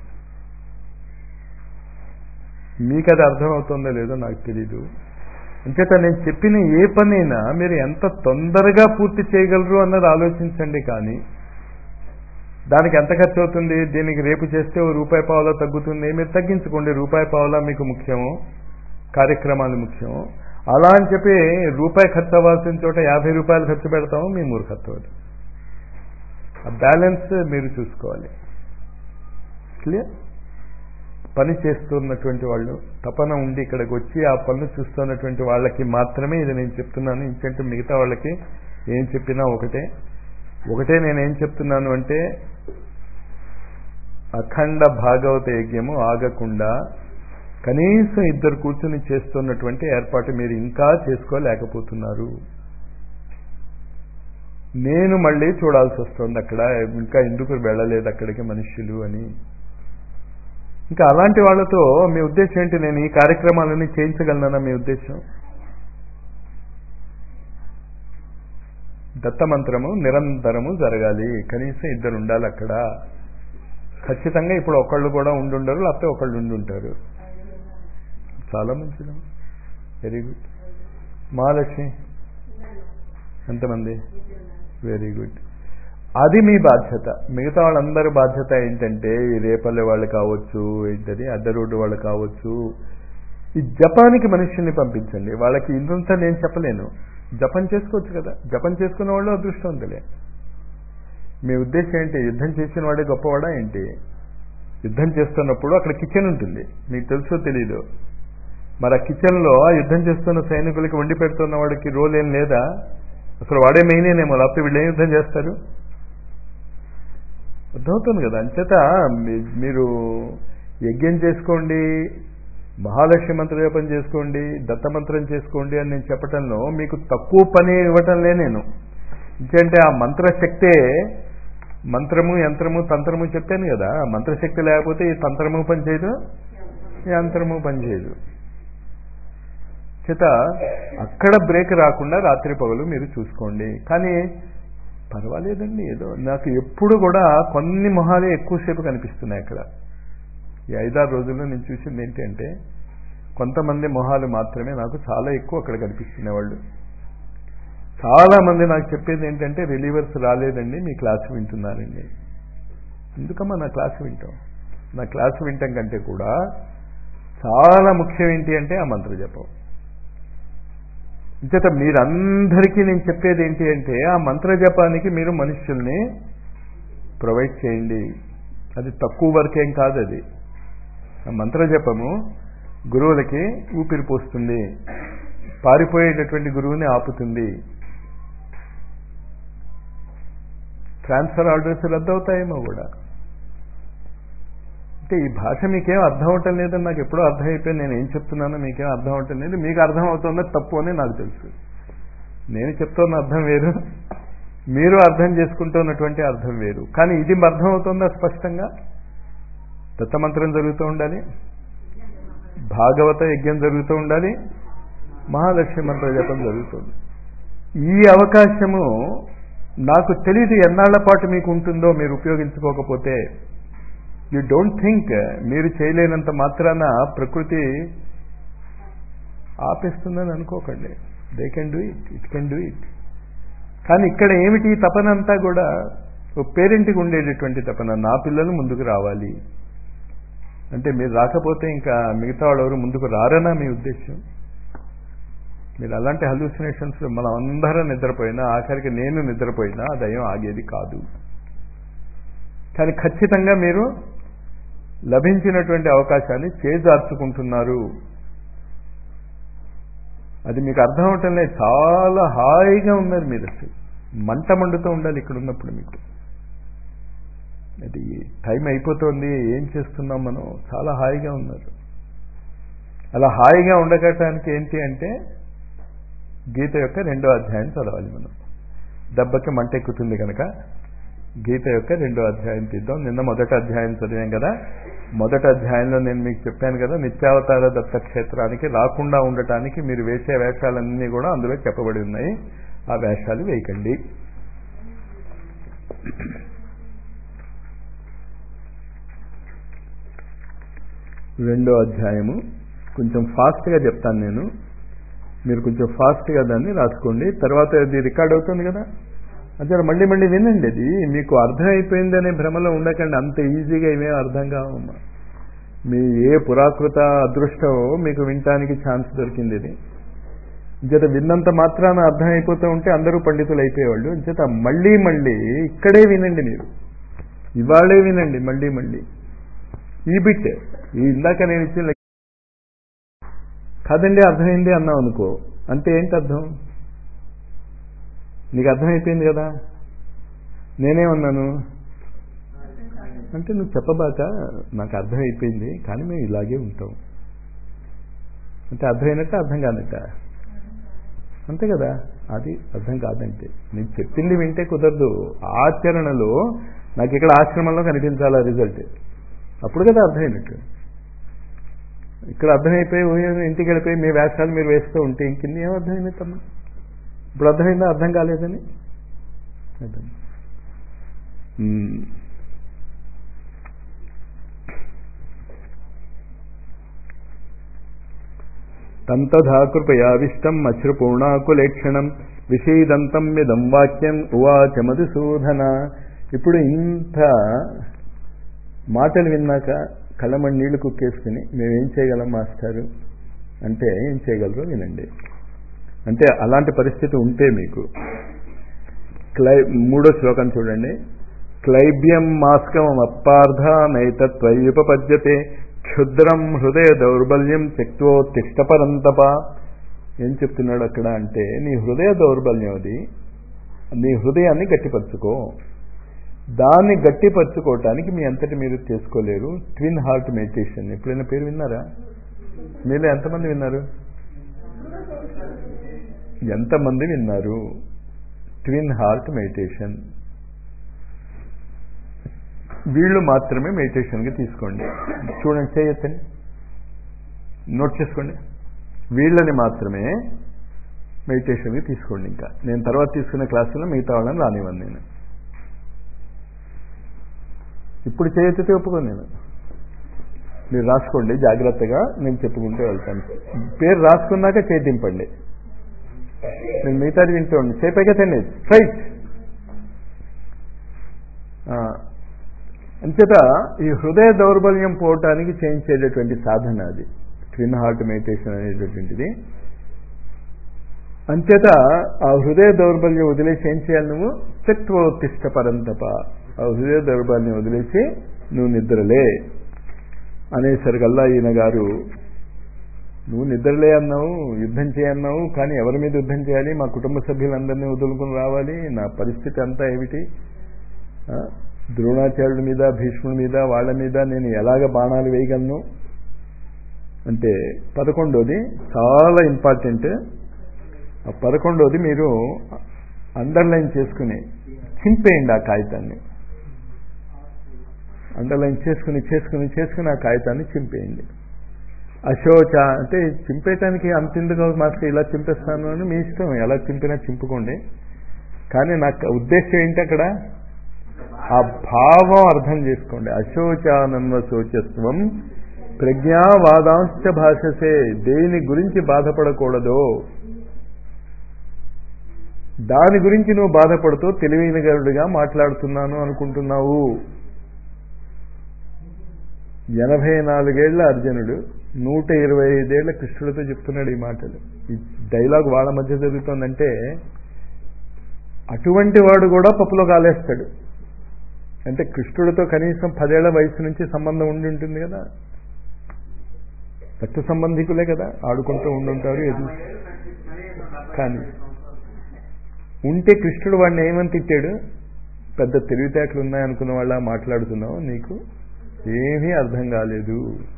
Speaker 1: మీకు అది అర్థమవుతుందో లేదో నాకు తెలీదు అంచేత నేను చెప్పిన ఏ పనైనా మీరు ఎంత తొందరగా పూర్తి చేయగలరు అన్నది ఆలోచించండి కానీ దానికి ఎంత ఖర్చు అవుతుంది దీనికి రేపు చేస్తే ఓ రూపాయి పావులా తగ్గుతుంది మీరు తగ్గించుకోండి రూపాయి పావులా మీకు ముఖ్యము కార్యక్రమాలు ముఖ్యం అలా అని చెప్పి రూపాయి ఖర్చు అవ్వాల్సిన చోట యాభై రూపాయలు ఖర్చు పెడతాము మీ మూర్ఖత్వం ఆ బ్యాలెన్స్ మీరు చూసుకోవాలి క్లియర్ పని చేస్తున్నటువంటి వాళ్ళు తపన ఉండి ఇక్కడికి వచ్చి ఆ పనులు చూస్తున్నటువంటి వాళ్ళకి మాత్రమే ఇది నేను చెప్తున్నాను ఇంకంటే మిగతా వాళ్ళకి ఏం చెప్పినా ఒకటే ఒకటే నేనేం చెప్తున్నాను అంటే అఖండ భాగవత యజ్ఞము ఆగకుండా కనీసం ఇద్దరు కూర్చుని చేస్తున్నటువంటి ఏర్పాటు మీరు ఇంకా చేసుకోలేకపోతున్నారు నేను మళ్ళీ చూడాల్సి వస్తుంది అక్కడ ఇంకా ఎందుకు వెళ్ళలేదు అక్కడికి మనుష్యులు అని ఇంకా అలాంటి వాళ్ళతో మీ ఉద్దేశం ఏంటి నేను ఈ కార్యక్రమాలన్నీ చేయించగలనా మీ ఉద్దేశం దత్తమంత్రము నిరంతరము జరగాలి కనీసం ఇద్దరు ఉండాలి అక్కడ ఖచ్చితంగా ఇప్పుడు ఒకళ్ళు కూడా ఉండుండరు లేకపోతే ఒకళ్ళు ఉండుంటారు చాలా మంచిది వెరీ గుడ్ మహాలక్ష్మి ఎంతమంది వెరీ గుడ్ అది మీ బాధ్యత మిగతా వాళ్ళందరి బాధ్యత ఏంటంటే ఈ రేపల్లె వాళ్ళు కావచ్చు ఏంటది అద్దరోడ్డు వాళ్ళు కావచ్చు ఈ జపానికి మనుషుల్ని పంపించండి వాళ్ళకి ఇంతంతా నేను చెప్పలేను జపం చేసుకోవచ్చు కదా జపం చేసుకున్న వాళ్ళు అదృష్టవంతులే మీ ఉద్దేశం ఏంటి యుద్ధం చేసిన వాడే గొప్పవాడా ఏంటి యుద్ధం చేస్తున్నప్పుడు అక్కడ కిచెన్ ఉంటుంది మీకు తెలుసో తెలీదు మరి ఆ కిచెన్లో ఆ యుద్ధం చేస్తున్న సైనికులకి వండి పెడుతున్న వాడికి రోల్ ఏం లేదా అసలు వాడే మెయినేనేమో లేకపోతే వీళ్ళు ఏం యుద్ధం చేస్తారు అర్థమవుతుంది కదా అంచేత మీరు యజ్ఞం చేసుకోండి మహాలక్ష్మి మంత్ర జపం చేసుకోండి దత్తమంత్రం చేసుకోండి అని నేను చెప్పటంలో మీకు తక్కువ పని ఇవ్వటంలే నేను ఎందుకంటే ఆ మంత్రశక్తే మంత్రము యంత్రము తంత్రము చెప్పాను కదా మంత్రశక్తి లేకపోతే ఈ తంత్రము పనిచేయదు ఈ యంత్రము పనిచేయదు చేత అక్కడ బ్రేక్ రాకుండా రాత్రి పగలు మీరు చూసుకోండి కానీ పర్వాలేదండి ఏదో నాకు ఎప్పుడు కూడా కొన్ని మొహాలే ఎక్కువసేపు కనిపిస్తున్నాయి అక్కడ ఈ ఐదారు రోజుల్లో నేను చూసింది ఏంటంటే కొంతమంది మొహాలు మాత్రమే నాకు చాలా ఎక్కువ అక్కడ కనిపిస్తున్న వాళ్ళు చాలా మంది నాకు చెప్పేది ఏంటంటే రిలీవర్స్ రాలేదండి మీ క్లాస్ వింటున్నారండి ఎందుకమ్మా నా క్లాస్ వింటాం నా క్లాస్ వింటాం కంటే కూడా చాలా ముఖ్యం ఏంటి అంటే ఆ మంత్ర జపం ఇంచేత మీరందరికీ నేను చెప్పేది ఏంటి అంటే ఆ మంత్ర జపానికి మీరు మనుషుల్ని ప్రొవైడ్ చేయండి అది తక్కువ వర్కేం కాదు అది ఆ మంత్ర జపము గురువులకి ఊపిరి పోస్తుంది పారిపోయేటటువంటి గురువుని ఆపుతుంది ట్రాన్స్ఫర్ ఆర్డర్స్ రద్దవుతాయేమో కూడా అంటే ఈ భాష మీకేం అర్థం అవటం లేదని నాకు ఎప్పుడో అర్థమైపోయింది నేను ఏం చెప్తున్నానో మీకేం అర్థం అవటం లేదు మీకు అర్థం అవుతుందో తప్పు అని నాకు తెలుసు నేను చెప్తున్న అర్థం వేరు మీరు అర్థం చేసుకుంటున్నటువంటి అర్థం వేరు కానీ ఇది అర్థం అవుతుందా స్పష్టంగా దత్తమంత్రం జరుగుతూ ఉండాలి భాగవత యజ్ఞం జరుగుతూ ఉండాలి మహాలక్ష్మి మంత్ర జపం జరుగుతుంది ఈ అవకాశము నాకు తెలియదు ఎన్నాళ్ల పాటు మీకు ఉంటుందో మీరు ఉపయోగించుకోకపోతే యూ డోంట్ థింక్ మీరు చేయలేనంత మాత్రాన ప్రకృతి ఆపేస్తుందని అనుకోకండి they can do it it can do it కానీ ఇక్కడ ఏమిటి తపన అంతా కూడా ఓ పేరెంట్కి ఉండేటటువంటి తపన నా పిల్లలు ముందుకు రావాలి అంటే మీరు రాకపోతే ఇంకా మిగతా వాళ్ళు ఎవరు ముందుకు రారనా మీ ఉద్దేశం మీరు అలాంటి హల్యూసినేషన్స్ మనం అందరం నిద్రపోయినా ఆఖరికి నేను నిద్రపోయినా ఆ దయ్యం ఆగేది కాదు కానీ ఖచ్చితంగా మీరు లభించినటువంటి అవకాశాన్ని చేజార్చుకుంటున్నారు అది మీకు అర్థం అవటం లేదు చాలా హాయిగా ఉన్నారు మీరు అసలు మంట మండుతూ ఉండాలి ఇక్కడ ఉన్నప్పుడు మీకు అది టైం అయిపోతుంది ఏం చేస్తున్నాం మనం చాలా హాయిగా ఉన్నారు అలా హాయిగా ఉండగటానికి ఏంటి అంటే గీత యొక్క రెండో అధ్యాయం చదవాలి మనం దెబ్బకి మంట ఎక్కుతుంది కనుక గీత యొక్క రెండో అధ్యాయం తీద్దాం నిన్న మొదటి అధ్యాయం చదివాం కదా మొదటి అధ్యాయంలో నేను మీకు చెప్పాను కదా నిత్యావతార దత్తక్షేత్రానికి రాకుండా ఉండటానికి మీరు వేసే వేషాలన్నీ కూడా అందులో చెప్పబడి ఉన్నాయి ఆ వేషాలు వేయకండి రెండో అధ్యాయము కొంచెం ఫాస్ట్గా చెప్తాను నేను మీరు కొంచెం ఫాస్ట్గా దాన్ని రాసుకోండి తర్వాత అది రికార్డ్ అవుతుంది కదా అదే మళ్ళీ మళ్ళీ వినండి అది మీకు అర్థం అయిపోయిందనే భ్రమలో ఉండకండి అంత ఈజీగా ఏమేమి అర్థం కావమ్మా మీ ఏ పురాకృత అదృష్టం మీకు వినటానికి ఛాన్స్ దొరికింది ఇది ఇంచేత విన్నంత మాత్రాన అర్థం అయిపోతూ ఉంటే అందరూ పండితులు అయిపోయేవాళ్ళు ఇంచేత మళ్ళీ మళ్ళీ ఇక్కడే వినండి మీరు ఇవాళే వినండి మళ్ళీ మళ్ళీ ఈ బిట్ ఈ ఇందాక నేను ఇచ్చిన కాదండి అర్థమైంది అన్నావు అనుకో అంటే ఏంటి అర్థం నీకు అర్థమైపోయింది కదా నేనేమన్నాను అంటే నువ్వు చెప్పబాక నాకు అర్థమైపోయింది కానీ మేము ఇలాగే ఉంటాం అంటే అర్థమైనట్ట అర్థం కానట్ట అంతే కదా అది అర్థం కాదంటే నేను చెప్పింది వింటే కుదరదు ఆచరణలో నాకు ఇక్కడ ఆశ్రమంలో కనిపించాలా రిజల్ట్ అప్పుడు కదా అర్థమైనట్టు ఇక్కడ అర్థమైపోయి ఇంటికి వెళ్ళిపోయి మీ వేషాలు మీరు వేస్తూ ఉంటే ఇంకింది ఏం అర్థమైనట్టమ్మా ఇప్పుడు అర్థమైందా అర్థం కాలేదని అర్థం తంతధా కృపయావిష్టం అశ్రుపూర్ణాకులేక్షణం విషీదంతం మిదం వాక్యం ఉవాచ మధుసూదన ఇప్పుడు ఇంత మాటలు విన్నాక కళ్ళమడి నీళ్లు కుక్కేసుకుని మేమేం చేయగలం మాస్టారు అంటే ఏం చేయగలరో వినండి అంటే అలాంటి పరిస్థితి ఉంటే మీకు క్లై మూడో శ్లోకం చూడండి క్లైబ్యం మాస్కం అప్పార్థ నైతత్వయుపపద్యతే క్షుద్రం హృదయ దౌర్బల్యం త్యక్తోత్తిష్టపరంతప ఏం చెప్తున్నాడు అక్కడ అంటే నీ హృదయ దౌర్బల్యం అది నీ హృదయాన్ని గట్టిపరుచుకో దాన్ని గట్టిపరచుకోవటానికి మీ అంతటి మీరు చేసుకోలేరు ట్విన్ హార్ట్ మెడిటేషన్ ఎప్పుడైనా పేరు విన్నారా మీలో ఎంతమంది విన్నారు ఎంతమంది విన్నారు ట్విన్ హార్ట్ మెడిటేషన్ వీళ్ళు మాత్రమే మెడిటేషన్కి తీసుకోండి చూడండి చేయొచ్చండి నోట్ చేసుకోండి వీళ్ళని మాత్రమే మెడిటేషన్కి తీసుకోండి ఇంకా నేను తర్వాత తీసుకునే క్లాసులో మిగతా వాళ్ళని రానివ్వను నేను ఇప్పుడు చేయొచ్చితే ఒప్పుకోను నేను మీరు రాసుకోండి జాగ్రత్తగా నేను చెప్పుకుంటూ వెళ్తాను పేరు రాసుకున్నాక చేతింపండి నేను మిగతాది వింటూ ఉండి చేపైగా తిండి స్ట్రైట్ అంచేత ఈ హృదయ దౌర్బల్యం పోవటానికి చేయించేటటువంటి సాధన అది ట్విన్ హార్ట్ మెడిటేషన్ అనేటటువంటిది అంచేత ఆ హృదయ దౌర్బల్యం వదిలేసి ఏం చేయాలి నువ్వు చక్రోత్తిష్ట పరంతప ఆ హృదయ దౌర్బల్యం వదిలేసి నువ్వు నిద్రలే అనేసరికల్లా ఈయన గారు నువ్వు నిద్రలే అన్నావు యుద్ధం చేయన్నావు కానీ ఎవరి మీద యుద్ధం చేయాలి మా కుటుంబ సభ్యులందరినీ వదులుకుని రావాలి నా పరిస్థితి అంతా ఏమిటి ద్రోణాచార్యుడి మీద భీష్ముడి మీద వాళ్ళ మీద నేను ఎలాగ బాణాలు వేయగలను అంటే పదకొండోది చాలా ఇంపార్టెంట్ ఆ పదకొండోది మీరు అండర్లైన్ చేసుకుని చింపేయండి ఆ కాగితాన్ని అండర్లైన్ చేసుకుని చేసుకుని చేసుకుని ఆ కాగితాన్ని చింపేయండి అశోచ అంటే చింపేయటానికి అంతెందుకు మాస్టర్ ఇలా చింపేస్తాను అని మీ ఇష్టం ఎలా చింపినా చింపుకోండి కానీ నాకు ఉద్దేశం ఏంటి అక్కడ ఆ భావం అర్థం చేసుకోండి అశోచానంద శోచత్వం ప్రజ్ఞావాదాంశ భాషసే దేని గురించి బాధపడకూడదు దాని గురించి నువ్వు బాధపడుతూ తెలివైన గరుడుగా మాట్లాడుతున్నాను అనుకుంటున్నావు ఎనభై నాలుగేళ్ల అర్జునుడు నూట ఇరవై ఐదేళ్ల కృష్ణుడితో చెప్తున్నాడు ఈ మాటలు ఈ డైలాగ్ వాళ్ళ మధ్య జరుగుతోందంటే అటువంటి వాడు కూడా పప్పులో కాలేస్తాడు అంటే కృష్ణుడితో కనీసం పదేళ్ల వయసు నుంచి సంబంధం ఉండి ఉంటుంది కదా రక్త సంబంధికులే కదా ఆడుకుంటూ ఉండుంటారు ఎదురు కానీ ఉంటే కృష్ణుడు వాడిని ఏమని తిట్టాడు పెద్ద తెలివితేటలు ఉన్నాయనుకున్న వాళ్ళ మాట్లాడుతున్నావు నీకు ఏమీ అర్థం కాలేదు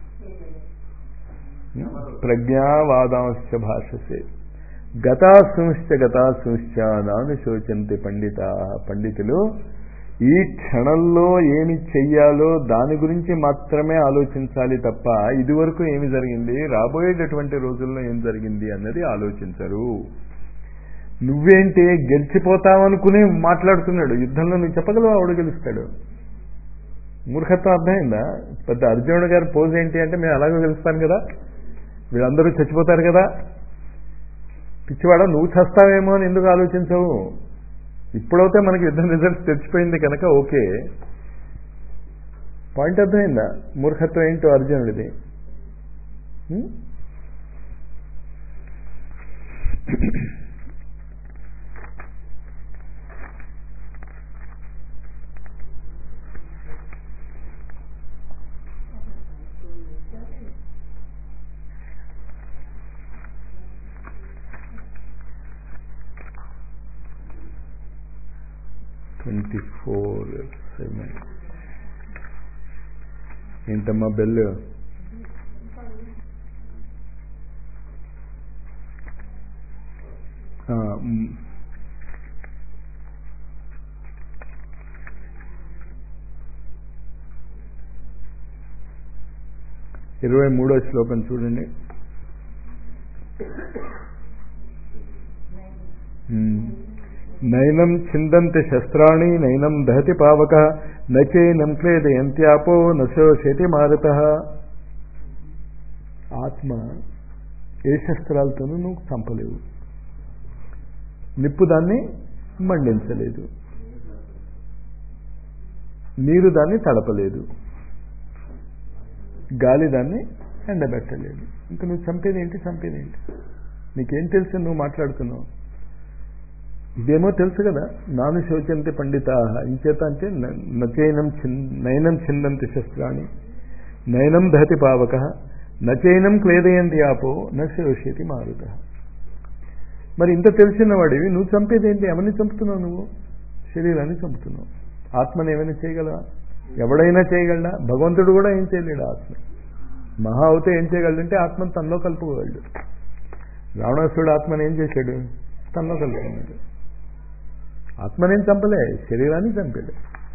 Speaker 1: ప్రజ్ఞావాదాంశ భాషసే గతాశంశ్చ గతాశంశ్చ నాను శోచంతి పండిత పండితులు ఈ క్షణంలో ఏమి చెయ్యాలో దాని గురించి మాత్రమే ఆలోచించాలి తప్ప ఇదివరకు ఏమి జరిగింది రాబోయేటటువంటి రోజుల్లో ఏం జరిగింది అన్నది ఆలోచించరు నువ్వేంటి గెలిచిపోతావనుకుని మాట్లాడుతున్నాడు యుద్ధంలో నువ్వు చెప్పగలవా ఆవిడ గెలుస్తాడు మూర్ఖత్వం అర్థమైందా పెద్ద అర్జునుడు గారి పోజ్ ఏంటి అంటే మేము అలాగే గెలుస్తాను కదా వీళ్ళందరూ చచ్చిపోతారు కదా పిచ్చివాడ నువ్వు చస్తావేమో అని ఎందుకు ఆలోచించవు ఇప్పుడైతే మనకి యుద్ధం రిజల్ట్స్ తెచ్చిపోయింది కనుక ఓకే పాయింట్ అర్థమైందా మూర్ఖత్వం ఏంటో అర్జునుడిది హ్మ్? ట్వంటీ ఫోర్ సెవెన్ ఏంటమ్మా బెల్ ఆ, మ్. ఇరవై మూడో శ్లోకం చూడండి మ్. నైనం చిందంతి శస్త్రాణి నైనం దహతి పావక నచైనం క్లేదయంత్యాపో నశోషతి మారుత ఆత్మ ఏ శస్త్రాలతోనూ నువ్వు చంపలేవు నిప్పు దాన్ని మండించలేదు నీరు దాన్ని తడపలేదు గాలి దాన్ని ఎండబెట్టలేదు ఇంకా నువ్వు చంపేది ఏంటి చంపేది ఏంటి నీకేం తెలుసు నువ్వు మాట్లాడుతున్నావు ఇదేమో తెలుసు కదా నాను శోచంతి పండిత ఇంచేత అంటే న- నచైనం చిన్ నయనం చిందంతి శస్త్రాన్ని నయనం దహతి పావక నచైనం క్లేదయంతి ఆపో నశోష్యతి మారుత మరి ఇంత తెలిసిన వాడివి నువ్వు చంపేది ఏంటి ఎవరిని చంపుతున్నావు నువ్వు శరీరాన్ని చంపుతున్నావు ఆత్మని ఏమైనా చేయగలవా ఎవడైనా చేయగలడా భగవంతుడు కూడా ఏం చేయలేడు ఆత్మ మహా అవుతే ఏం చేయగలడంటే ఆత్మను తనలో కలుపుకోగలడు రావణాసుడు ఆత్మని ఏం చేశాడు తనలో కలుపుకున్నాడు ఆత్మనేం చంపలే శరీరాన్ని చంపాడు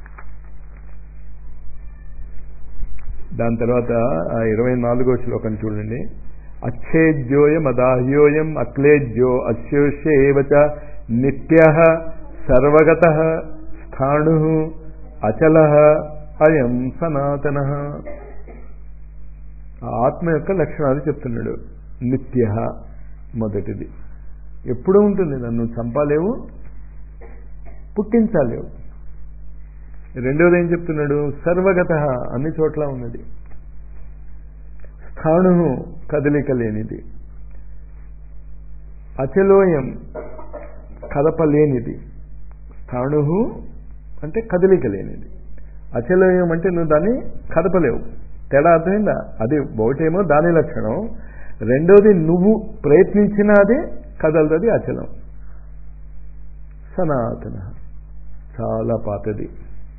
Speaker 1: దాని తర్వాత ఆ ఇరవై నాలుగో శ్లోకం చూడండి అచ్ఛేద్యోయం అదాహ్యోయం అక్లేద్యో అస్యోష్యేవచ నిత్య సర్వగత స్థాణు అచల అయం సనాతన ఆ ఆత్మ యొక్క లక్షణాలు చెప్తున్నాడు నిత్య మొదటిది ఎప్పుడూ ఉంటుంది నన్ను చంపాలేవు పుట్టించాలేవు రెండవది ఏం చెప్తున్నాడు సర్వగత అన్ని చోట్ల ఉన్నది స్థాణు కదలిక లేనిది అచలోయం కదపలేనిది స్థాణు అంటే కదలిక లేనిది అచలోయం అంటే నువ్వు దాన్ని కదపలేవు తేడా అర్థమైందా అది ఒకటేమో దాని లక్షణం రెండోది నువ్వు ప్రయత్నించినా అది కదలది అచలం సనాతన చాలా పాతది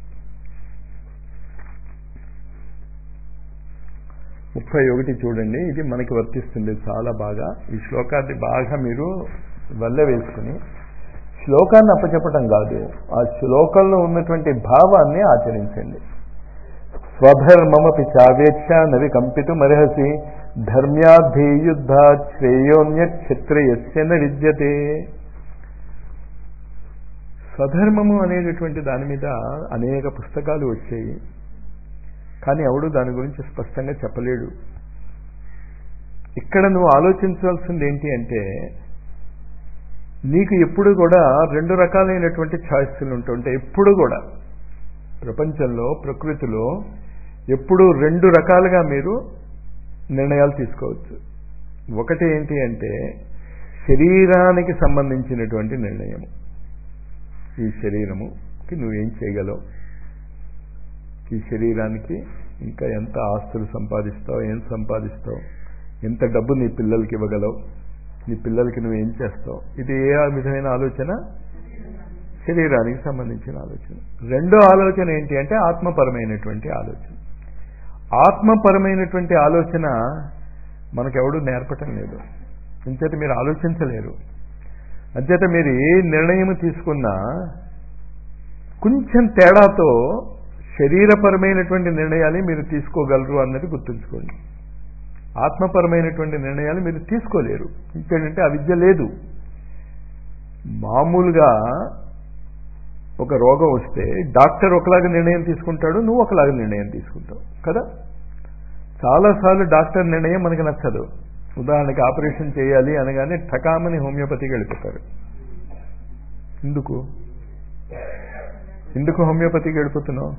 Speaker 1: ముప్పై ఒకటి చూడండి ఇది మనకి వర్తిస్తుంది చాలా బాగా ఈ శ్లోకాన్ని బాగా మీరు వల్ల వేసుకుని శ్లోకాన్ని అప్పచెప్పటం కాదు ఆ శ్లోకంలో ఉన్నటువంటి భావాన్ని ఆచరించండి స్వధర్మమపి చావేక్ష నవి కంపితు మర్హసి ధర్మ్యాధేయుద్ధాత్ శ్రేయోన్య క్షత్రియస్య న విద్యతే స్వధర్మము అనేటటువంటి దాని మీద అనేక పుస్తకాలు వచ్చాయి కానీ ఎవడు దాని గురించి స్పష్టంగా చెప్పలేడు ఇక్కడ నువ్వు ఆలోచించాల్సింది ఏంటి అంటే నీకు ఎప్పుడు కూడా రెండు రకాలైనటువంటి ఛాయిస్లు ఉంటుంటాయి ఎప్పుడు కూడా ప్రపంచంలో ప్రకృతిలో ఎప్పుడు రెండు రకాలుగా మీరు నిర్ణయాలు తీసుకోవచ్చు ఒకటి ఏంటి అంటే శరీరానికి సంబంధించినటువంటి నిర్ణయం ఈ శరీరముకి నువ్వేం చేయగలవు ఈ శరీరానికి ఇంకా ఎంత ఆస్తులు సంపాదిస్తావు ఏం సంపాదిస్తావు ఎంత డబ్బు నీ పిల్లలకి ఇవ్వగలవు నీ పిల్లలకి నువ్వు ఏం చేస్తావు ఇది ఏ విధమైన ఆలోచన శరీరానికి సంబంధించిన ఆలోచన రెండో ఆలోచన ఏంటి అంటే ఆత్మపరమైనటువంటి ఆలోచన ఆత్మపరమైనటువంటి ఆలోచన మనకెవడూ నేర్పటం లేదు అంచేత మీరు ఆలోచించలేరు అంచేత మీరు ఏ నిర్ణయం తీసుకున్నా కొంచెం తేడాతో శరీరపరమైనటువంటి నిర్ణయాలు మీరు తీసుకోగలరు అన్నది గుర్తుంచుకోండి ఆత్మపరమైనటువంటి నిర్ణయాలు మీరు తీసుకోలేరు ఇంకేంటంటే ఆ విద్య లేదు మామూలుగా ఒక రోగం వస్తే డాక్టర్ ఒకలాగా నిర్ణయం తీసుకుంటాడు నువ్వు ఒకలాగా నిర్ణయం తీసుకుంటావు కదా చాలాసార్లు డాక్టర్ నిర్ణయం మనకి నచ్చదు ఉదాహరణకి ఆపరేషన్ చేయాలి అనగానే ఠకామని హోమియోపతికి వెళ్ళిపోతారు ఎందుకు ఎందుకు హోమియోపతికి వెళ్ళిపోతున్నావు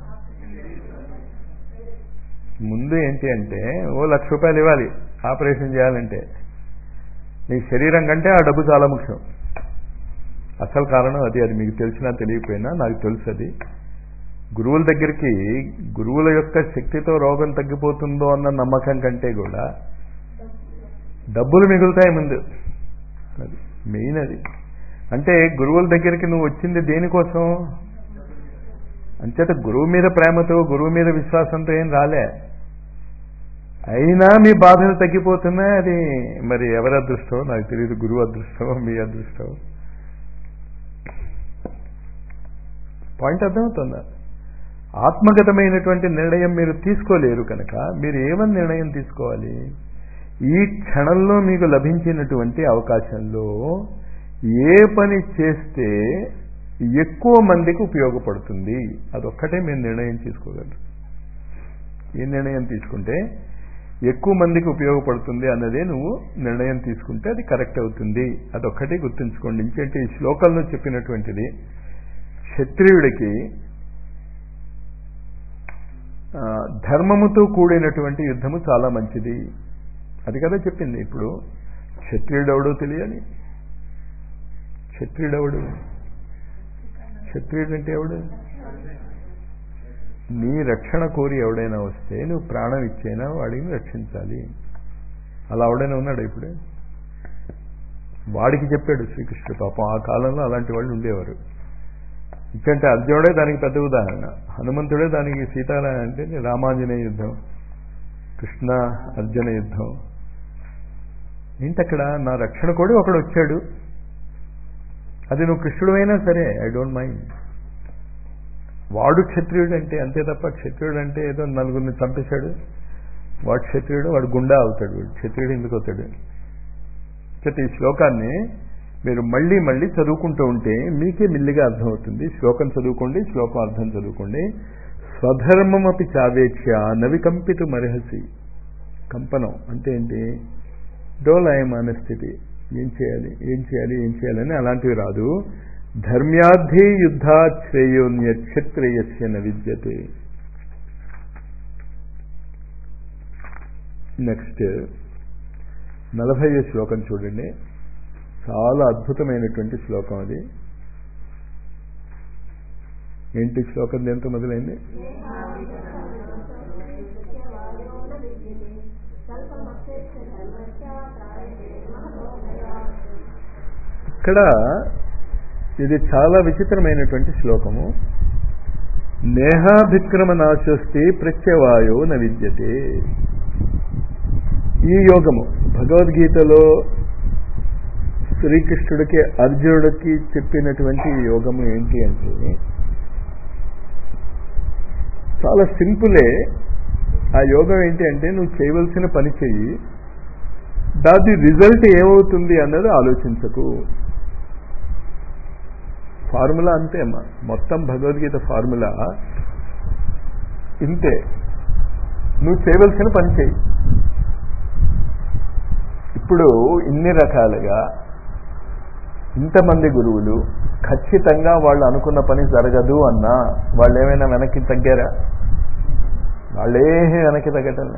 Speaker 1: ముందు ఏంటి అంటే ఓ లక్ష రూపాయలు ఇవ్వాలి ఆపరేషన్ చేయాలంటే నీ శరీరం కంటే ఆ డబ్బు చాలా ముఖ్యం అసలు కారణం అది అది మీకు తెలిసినా తెలియకపోయినా నాకు తెలుసు అది గురువుల దగ్గరికి గురువుల యొక్క శక్తితో రోగం తగ్గిపోతుందో అన్న నమ్మకం కంటే కూడా డబ్బులు మిగులుతాయి ముందు అది మెయిన్ అది అంటే గురువుల దగ్గరికి నువ్వు వచ్చింది దేనికోసం అంచేత గురువు మీద ప్రేమతో గురువు మీద విశ్వాసంతో ఏం రాలే అయినా మీ బాధలు తగ్గిపోతున్నాయి అది మరి ఎవరి అదృష్టం నాకు తెలియదు గురువు అదృష్టం మీ అదృష్టం పాయింట్ అర్థమవుతుందా ఆత్మగతమైనటువంటి నిర్ణయం మీరు తీసుకోలేరు కనుక మీరు ఏమని నిర్ణయం తీసుకోవాలి ఈ క్షణంలో మీకు లభించినటువంటి అవకాశంలో ఏ పని చేస్తే ఎక్కువ మందికి ఉపయోగపడుతుంది అదొక్కటే మీరు నిర్ణయం తీసుకోగలరు ఏ నిర్ణయం తీసుకుంటే ఎక్కువ మందికి ఉపయోగపడుతుంది అన్నదే నువ్వు నిర్ణయం తీసుకుంటే అది కరెక్ట్ అవుతుంది అదొక్కటే గుర్తుంచుకోండి ఇంకేంటి ఈ శ్లోకంలో చెప్పినటువంటిది క్షత్రియుడికి ధర్మముతో కూడినటువంటి యుద్ధము చాలా మంచిది అది కదా చెప్పింది ఇప్పుడు క్షత్రియుడెవడో తెలియాలి క్షత్రియుడెవడు క్షత్రియుడు అంటే ఎవడు నీ రక్షణ కోరి ఎవడైనా వస్తే నువ్వు ప్రాణం ఇచ్చైనా వాడిని రక్షించాలి అలా ఎవడైనా ఉన్నాడు ఇప్పుడే వాడికి చెప్పాడు శ్రీకృష్ణుడు పాపం ఆ కాలంలో అలాంటి వాళ్ళు ఉండేవారు ఇక్కడంటే అర్జునుడే దానికి పెద్ద ఉదాహరణ హనుమంతుడే దానికి సీతారా అంటే రామాంజనేయ యుద్ధం కృష్ణ అర్జున యుద్ధం ఏంటక్కడ నా రక్షణ కూడా ఒకడు వచ్చాడు అది నువ్వు కృష్ణుడు సరే ఐ డోంట్ మైండ్ వాడు క్షత్రియుడు అంటే అంతే తప్ప క్షత్రియుడు అంటే ఏదో నలుగురిని చంపేశాడు వాడు క్షత్రియుడు వాడు గుండా అవుతాడు వాడు క్షత్రియుడు ఎందుకు అవుతాడు ఈ శ్లోకాన్ని మీరు మళ్ళీ మళ్ళీ చదువుకుంటూ ఉంటే మీకే మిల్లిగా అర్థమవుతుంది శ్లోకం చదువుకోండి శ్లోకం అర్థం చదువుకోండి స్వధర్మమపి చావేక్ష నవికంపితు మరహసి కంపనం అంటే ఏంటి డోలాయమాన స్థితి ఏం చేయాలి ఏం చేయాలి ఏం చేయాలని అలాంటివి రాదు ధర్మ్యాధి యుద్ధాత్ శ్రేయోన్య క్షత్రియస్య న విద్యతే నెక్స్ట్ నలభై శ్లోకం చూడండి చాలా అద్భుతమైనటువంటి శ్లోకం అది ఏంటి శ్లోకం దేంతో మొదలైంది ఇక్కడ ఇది చాలా విచిత్రమైనటువంటి శ్లోకము నేహాభిక్రమ నాశోస్తి ప్రత్యవాయో న విద్యతే ఈ యోగము భగవద్గీతలో శ్రీకృష్ణుడికి అర్జునుడికి చెప్పినటువంటి యోగము ఏంటి అంటే చాలా సింపులే ఆ యోగం ఏంటి అంటే నువ్వు చేయవలసిన పని చెయ్యి దాని రిజల్ట్ ఏమవుతుంది అన్నది ఆలోచించకు ఫార్ములా అంతే అమ్మా మొత్తం భగవద్గీత ఫార్ములా ఇంతే నువ్వు చేయవలసిన పని చేయి ఇప్పుడు ఇన్ని రకాలుగా ఇంతమంది గురువులు ఖచ్చితంగా వాళ్ళు అనుకున్న పని జరగదు అన్నా వాళ్ళు ఏమైనా వెనక్కి తగ్గారా వాళ్ళే వెనక్కి తగ్గటం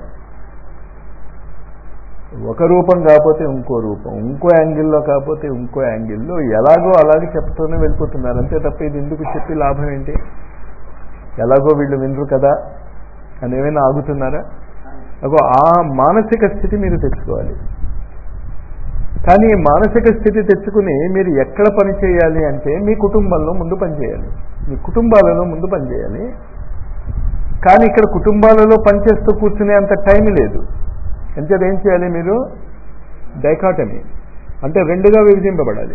Speaker 1: ఒక రూపం కాకపోతే ఇంకో రూపం ఇంకో యాంగిల్లో కాకపోతే ఇంకో యాంగిల్లో ఎలాగో అలాగే చెప్తూనే వెళ్ళిపోతున్నారు అంతే తప్ప ఇది ఎందుకు చెప్పి లాభం ఏంటి ఎలాగో వీళ్ళు వినరు కదా అని ఏమైనా ఆగుతున్నారా అగో ఆ మానసిక స్థితి మీరు తెచ్చుకోవాలి కానీ మానసిక స్థితి తెచ్చుకుని మీరు ఎక్కడ పని చేయాలి అంటే మీ కుటుంబంలో ముందు పనిచేయాలి మీ కుటుంబాలలో ముందు పనిచేయాలి కానీ ఇక్కడ కుటుంబాలలో పనిచేస్తూ కూర్చునే అంత టైం లేదు ఎంచేది ఏం చేయాలి మీరు డైకాటమీ అంటే రెండుగా విభజింపబడాలి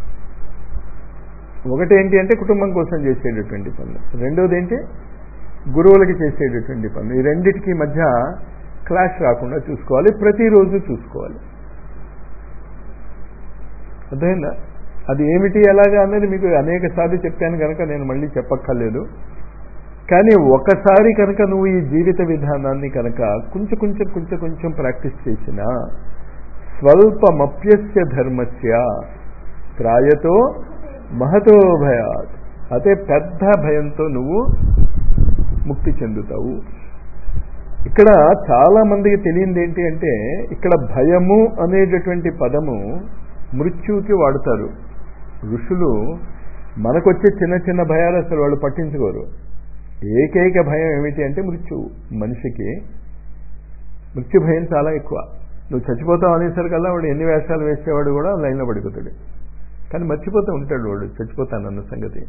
Speaker 1: ఒకటి ఏంటి అంటే కుటుంబం కోసం చేసేటటువంటి పనులు రెండోది ఏంటి గురువులకి చేసేటటువంటి పనులు ఈ రెండిటికి మధ్య క్లాష్ రాకుండా చూసుకోవాలి ప్రతిరోజు చూసుకోవాలి అర్థమైందా అది ఏమిటి ఎలాగా అనేది మీకు అనేక సార్లు చెప్పాను కనుక నేను మళ్ళీ చెప్పక్కర్లేదు కానీ ఒకసారి కనుక నువ్వు ఈ జీవిత విధానాన్ని కనుక కొంచెం కొంచెం కొంచెం కొంచెం ప్రాక్టీస్ చేసినా స్వల్పమప్యస్య ధర్మస్య త్రాయతో మహతో భయాత్ అదే పెద్ద భయంతో నువ్వు ముక్తి చెందుతావు ఇక్కడ చాలా మందికి తెలియంది ఏంటి అంటే ఇక్కడ భయము అనేటటువంటి పదము మృత్యువుకి వాడతారు ఋషులు మనకొచ్చే చిన్న చిన్న భయాలు అసలు వాళ్ళు పట్టించుకోరు ఏకైక భయం ఏమిటి అంటే మృత్యువు మనిషికి మృత్యు భయం చాలా ఎక్కువ నువ్వు చచ్చిపోతావు అనేసరికల్లా వాడు ఎన్ని వేషాలు వేసేవాడు కూడా లైన్లో పడిపోతాడు కానీ మర్చిపోతూ ఉంటాడు వాడు చచ్చిపోతానన్న సంగతి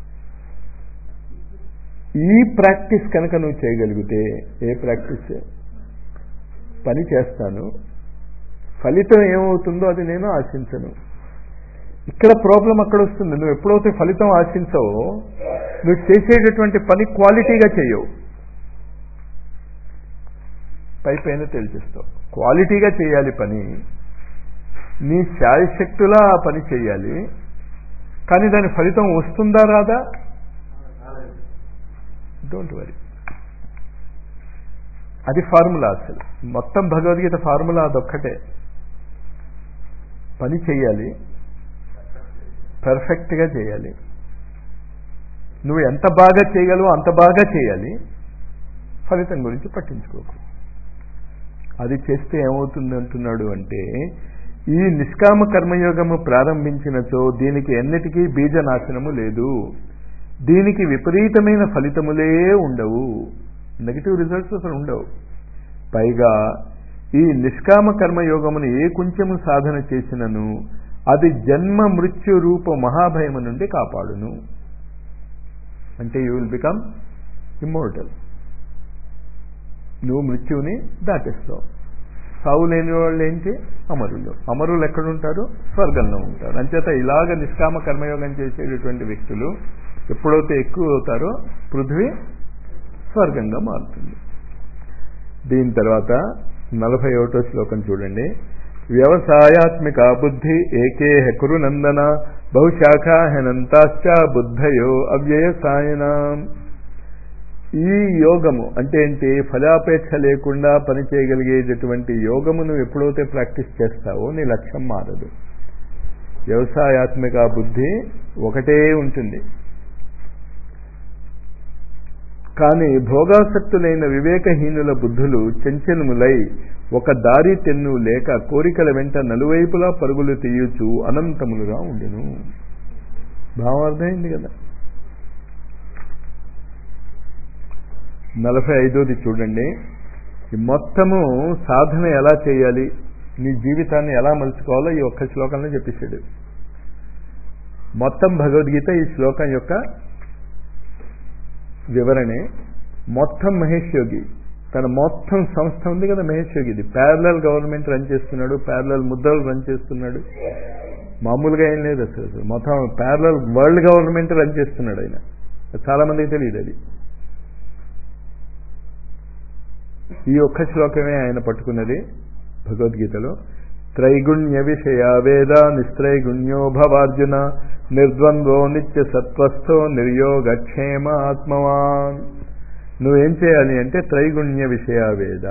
Speaker 1: ఈ ప్రాక్టీస్ కనుక నువ్వు చేయగలిగితే ఏ ప్రాక్టీస్ పని చేస్తాను ఫలితం ఏమవుతుందో అది నేను ఆశించను ఇక్కడ ప్రాబ్లం అక్కడ వస్తుంది నువ్వు ఎప్పుడైతే ఫలితం ఆశించవో నువ్వు చేసేటటువంటి పని క్వాలిటీగా చేయవు పై పైన తెలిసిస్తావు క్వాలిటీగా చేయాలి పని నీ శాయశక్తులా ఆ పని చేయాలి కానీ దాని ఫలితం వస్తుందా రాదా డోంట్ వరీ అది ఫార్ములా అసలు మొత్తం భగవద్గీత ఫార్ములా అదొక్కటే పని చేయాలి పర్ఫెక్ట్గా చేయాలి నువ్వు ఎంత బాగా చేయగలవో అంత బాగా చేయాలి ఫలితం గురించి పట్టించుకోకు అది చేస్తే ఏమవుతుంది అంటున్నాడు అంటే ఈ నిష్కామ కర్మయోగము ప్రారంభించినచో దీనికి ఎన్నిటికీ బీజనాశనము లేదు దీనికి విపరీతమైన ఫలితములే ఉండవు నెగిటివ్ రిజల్ట్స్ అసలు ఉండవు పైగా ఈ నిష్కామ కర్మయోగమును ఏ కొంచెము సాధన చేసినను అది జన్మ మృత్యు రూప మహాభయము నుండి కాపాడును అంటే యూ విల్ బికమ్ ఇమ్మోర్టల్ నువ్వు మృత్యువుని దాటేస్తావు సావు లేని వాళ్ళు ఏంటి అమరులు అమరులు ఎక్కడుంటారు స్వర్గంలో ఉంటారు అంచేత ఇలాగ నిష్కామ కర్మయోగం చేసేటటువంటి వ్యక్తులు ఎప్పుడైతే ఎక్కువ అవుతారో పృథ్వీ స్వర్గంగా మారుతుంది దీని తర్వాత నలభై ఒకటో శ్లోకం చూడండి వ్యవసాయాత్మిక బుద్ధి ఏకే హెకురు నందన బహుశాఖా హెనంతాశ్చ బుద్ధయో అవ్యయ సాయన ఈ యోగము అంటే ఏంటి ఫలాపేక్ష లేకుండా పని చేయగలిగేటటువంటి యోగము నువ్వు ఎప్పుడైతే ప్రాక్టీస్ చేస్తావో నీ లక్ష్యం మారదు వ్యవసాయాత్మిక బుద్ధి ఒకటే ఉంటుంది కానీ భోగాసక్తులైన వివేకహీనుల బుద్ధులు చెంచలములై ఒక దారి తెన్ను లేక కోరికల వెంట నలువైపులా పరుగులు తీయచ్చు అనంతములుగా ఉండెను భావం అర్థమైంది కదా నలభై ఐదోది చూడండి ఈ మొత్తము సాధన ఎలా చేయాలి నీ జీవితాన్ని ఎలా మలుచుకోవాలో ఈ ఒక్క శ్లోకంలో చెప్పేశాడు మొత్తం భగవద్గీత ఈ శ్లోకం యొక్క వివరణే మొత్తం మహేష్ యోగి తన మొత్తం సంస్థ ఉంది కదా మహేష్ యోగిది ప్యారలల్ గవర్నమెంట్ రన్ చేస్తున్నాడు ప్యారలల్ ముద్రలు రన్ చేస్తున్నాడు మామూలుగా ఏం లేదు అసలు మొత్తం ప్యారలల్ వరల్డ్ గవర్నమెంట్ రన్ చేస్తున్నాడు ఆయన చాలా మందికి తెలియదు అది ఈ ఒక్క శ్లోకమే ఆయన పట్టుకున్నది భగవద్గీతలో త్రైగుణ్య విషయ వేద నిస్త్రైగుణ్యో భవార్జున నిర్ద్వంద్వో నిత్య సత్వస్థో నిర్యోగక్షేమ ఆత్మవాన్ నువ్వేం చేయాలి అంటే త్రైగుణ్య విషయ వేద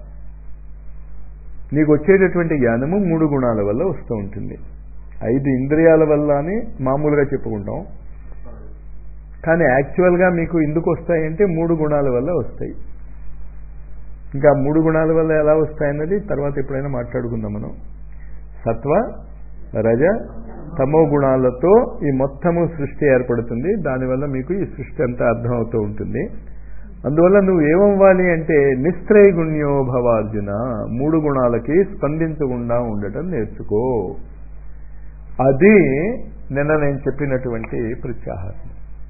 Speaker 1: నీకు వచ్చేటటువంటి జ్ఞానము మూడు గుణాల వల్ల వస్తూ ఉంటుంది ఐదు ఇంద్రియాల వల్ల అని మామూలుగా చెప్పుకుంటాం కానీ యాక్చువల్గా మీకు ఎందుకు వస్తాయంటే మూడు గుణాల వల్ల వస్తాయి ఇంకా మూడు గుణాల వల్ల ఎలా వస్తాయన్నది తర్వాత ఎప్పుడైనా మాట్లాడుకుందాం మనం సత్వ రజ తమో గుణాలతో ఈ మొత్తము సృష్టి ఏర్పడుతుంది దానివల్ల మీకు ఈ సృష్టి అంతా అర్థమవుతూ ఉంటుంది అందువల్ల నువ్వు ఏమవ్వాలి అంటే నిస్త్రైగుణ్యో భవార్జున మూడు గుణాలకి స్పందించకుండా ఉండటం నేర్చుకో అది నిన్న నేను చెప్పినటువంటి ప్రత్యాహారం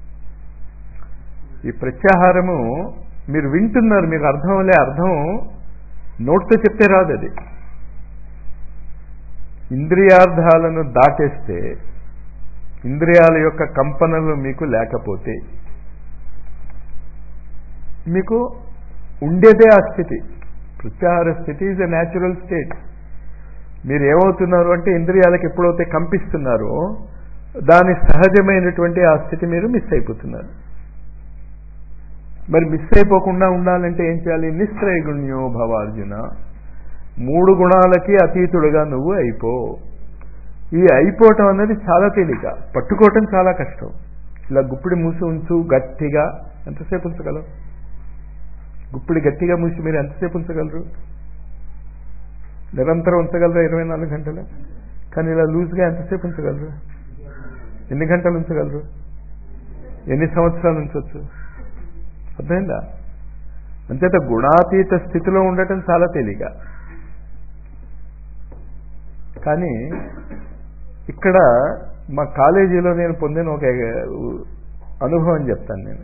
Speaker 1: ఈ ప్రత్యాహారము మీరు వింటున్నారు మీకు అర్థం వల్లే అర్థం నోట్తో చెప్తే రాదు అది ఇంద్రియార్థాలను దాటేస్తే ఇంద్రియాల యొక్క కంపనలు మీకు లేకపోతే మీకు ఉండేదే ఆ స్థితి ప్రత్యాహార స్థితి ఈజ్ ఎ న్యాచురల్ స్టేట్ మీరు ఏమవుతున్నారు అంటే ఇంద్రియాలకు ఎప్పుడైతే కంపిస్తున్నారో దాని సహజమైనటువంటి ఆ స్థితి మీరు మిస్ అయిపోతున్నారు మరి మిస్ అయిపోకుండా ఉండాలంటే ఏం చేయాలి నిశ్చయగుణ్యో భవార్జున మూడు గుణాలకి అతీతుడుగా నువ్వు అయిపో ఈ అయిపోవటం అనేది చాలా తేలిక పట్టుకోవటం చాలా కష్టం ఇలా గుప్పిడి మూసి ఉంచు గట్టిగా ఎంతసేపు ఉంచగలరు గుప్పిడి గట్టిగా మూసి మీరు ఎంతసేపు ఉంచగలరు నిరంతరం ఉంచగలరా ఇరవై నాలుగు గంటలు కానీ ఇలా లూజ్గా ఎంతసేపు ఉంచగలరు ఎన్ని గంటలు ఉంచగలరు ఎన్ని సంవత్సరాలు ఉంచవచ్చు అర్థమైందా అంచేత గుణాతీత స్థితిలో ఉండటం చాలా తేలిక కానీ ఇక్కడ మా కాలేజీలో నేను పొందిన ఒక అనుభవం చెప్తాను నేను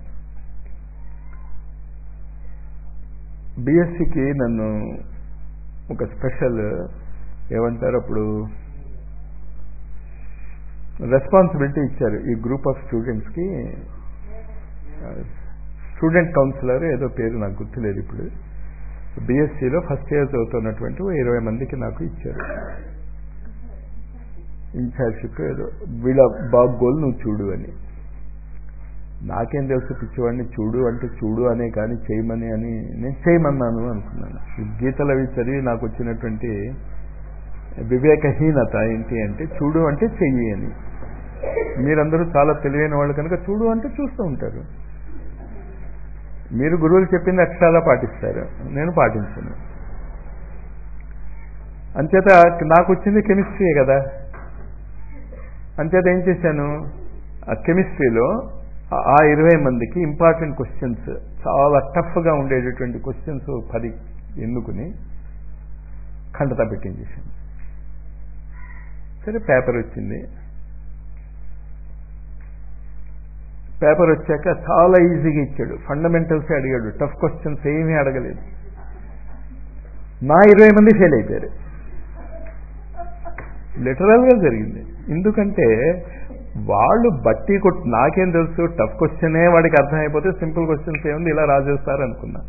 Speaker 1: బిఎస్సికి నన్ను ఒక స్పెషల్ ఏమంటారు అప్పుడు రెస్పాన్సిబిలిటీ ఇచ్చారు ఈ గ్రూప్ ఆఫ్ స్టూడెంట్స్కి స్టూడెంట్ కౌన్సిలర్ ఏదో పేరు నాకు గుర్తులేదు ఇప్పుడు బిఎస్సిలో ఫస్ట్ ఇయర్ చదువుతున్నటువంటి ఇరవై మందికి నాకు ఇచ్చారు ఇన్ఛార్జ్షిప్ ఏదో వీళ్ళ బాగోలు నువ్వు చూడు అని నాకేం తెలుసు పిచ్చివాడిని చూడు అంటే చూడు అనే కానీ చేయమని అని నేను చేయమన్నాను అనుకున్నాను ఈ గీతలు అవి చదివి నాకు వచ్చినటువంటి వివేకహీనత ఏంటి అంటే చూడు అంటే చెయ్యి అని మీరందరూ చాలా తెలివైన వాళ్ళు కనుక చూడు అంటే చూస్తూ ఉంటారు మీరు గురువులు చెప్పింది అక్షరాలా పాటిస్తారు నేను పాటించను అంచేత నాకు వచ్చింది కెమిస్ట్రీయే కదా అంచేత ఏం చేశాను ఆ కెమిస్ట్రీలో ఆ ఇరవై మందికి ఇంపార్టెంట్ క్వశ్చన్స్ చాలా టఫ్గా ఉండేటటువంటి క్వశ్చన్స్ పది ఎన్నుకుని ఖండత పెట్టించేసాను సరే పేపర్ వచ్చింది పేపర్ వచ్చాక చాలా ఈజీగా ఇచ్చాడు ఫండమెంటల్సే అడిగాడు టఫ్ క్వశ్చన్స్ ఏమీ అడగలేదు నా ఇరవై మంది ఫెయిల్ అయిపోయారు లిటరల్గా జరిగింది ఎందుకంటే వాళ్ళు బట్టి కొట్టి నాకేం తెలుసు టఫ్ క్వశ్చనే వాడికి అర్థమైపోతే సింపుల్ క్వశ్చన్స్ ఏముంది ఇలా రాజేస్తారు అనుకున్నా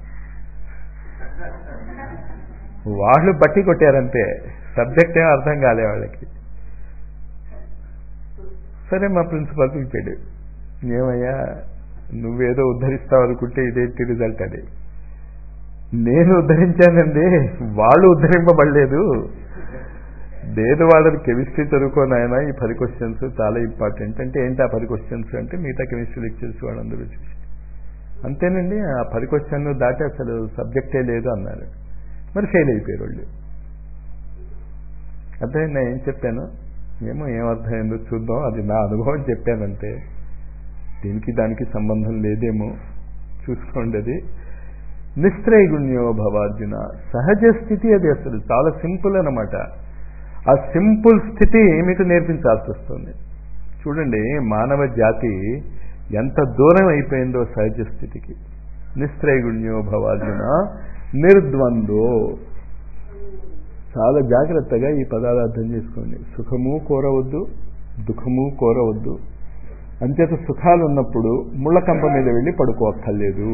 Speaker 1: వాళ్ళు బట్టి కొట్టారంతే సబ్జెక్ట్ ఏం అర్థం కాలే వాళ్ళకి సరే మా ప్రిన్సిపల్ పిలిచాడు ఏమయ్యా నువ్వేదో ఉద్ధరిస్తావు అనుకుంటే ఇదేంటి రిజల్ట్ అది నేను ఉద్ధరించానండి వాళ్ళు ఉద్ధరింపబడలేదు లేదు వాళ్ళని కెమిస్ట్రీ చదువుకోని ఆయన ఈ పది క్వశ్చన్స్ చాలా ఇంపార్టెంట్ అంటే ఏంటి ఆ పది క్వశ్చన్స్ అంటే మిగతా కెమిస్ట్రీ లెక్చర్స్ వాళ్ళందరూ చూసి అంతేనండి ఆ పది క్వశ్చన్ దాటి అసలు సబ్జెక్టే లేదు అన్నారు మరి ఫెయిల్ అయిపోయారు వాళ్ళు అదే నేను ఏం చెప్పాను ఏమో ఏమర్థమైందో చూద్దాం అది నా అనుభవం చెప్పానంటే దీనికి దానికి సంబంధం లేదేమో చూసుకోండి అది నిస్త్రైగుణ్యో భవార్జున సహజ స్థితి అది అసలు చాలా సింపుల్ అనమాట ఆ సింపుల్ స్థితి మీకు నేర్పించాల్సి వస్తుంది చూడండి మానవ జాతి ఎంత దూరం అయిపోయిందో సహజ స్థితికి నిస్త్రైగుణ్యో భవార్జున నిర్ద్వందో చాలా జాగ్రత్తగా ఈ పదాలు అర్థం చేసుకోండి సుఖము కోరవద్దు దుఃఖము కోరవద్దు అంచేత సుఖాలు ఉన్నప్పుడు ముళ్ళకంప మీద వెళ్ళి పడుకోక్కర్లేదు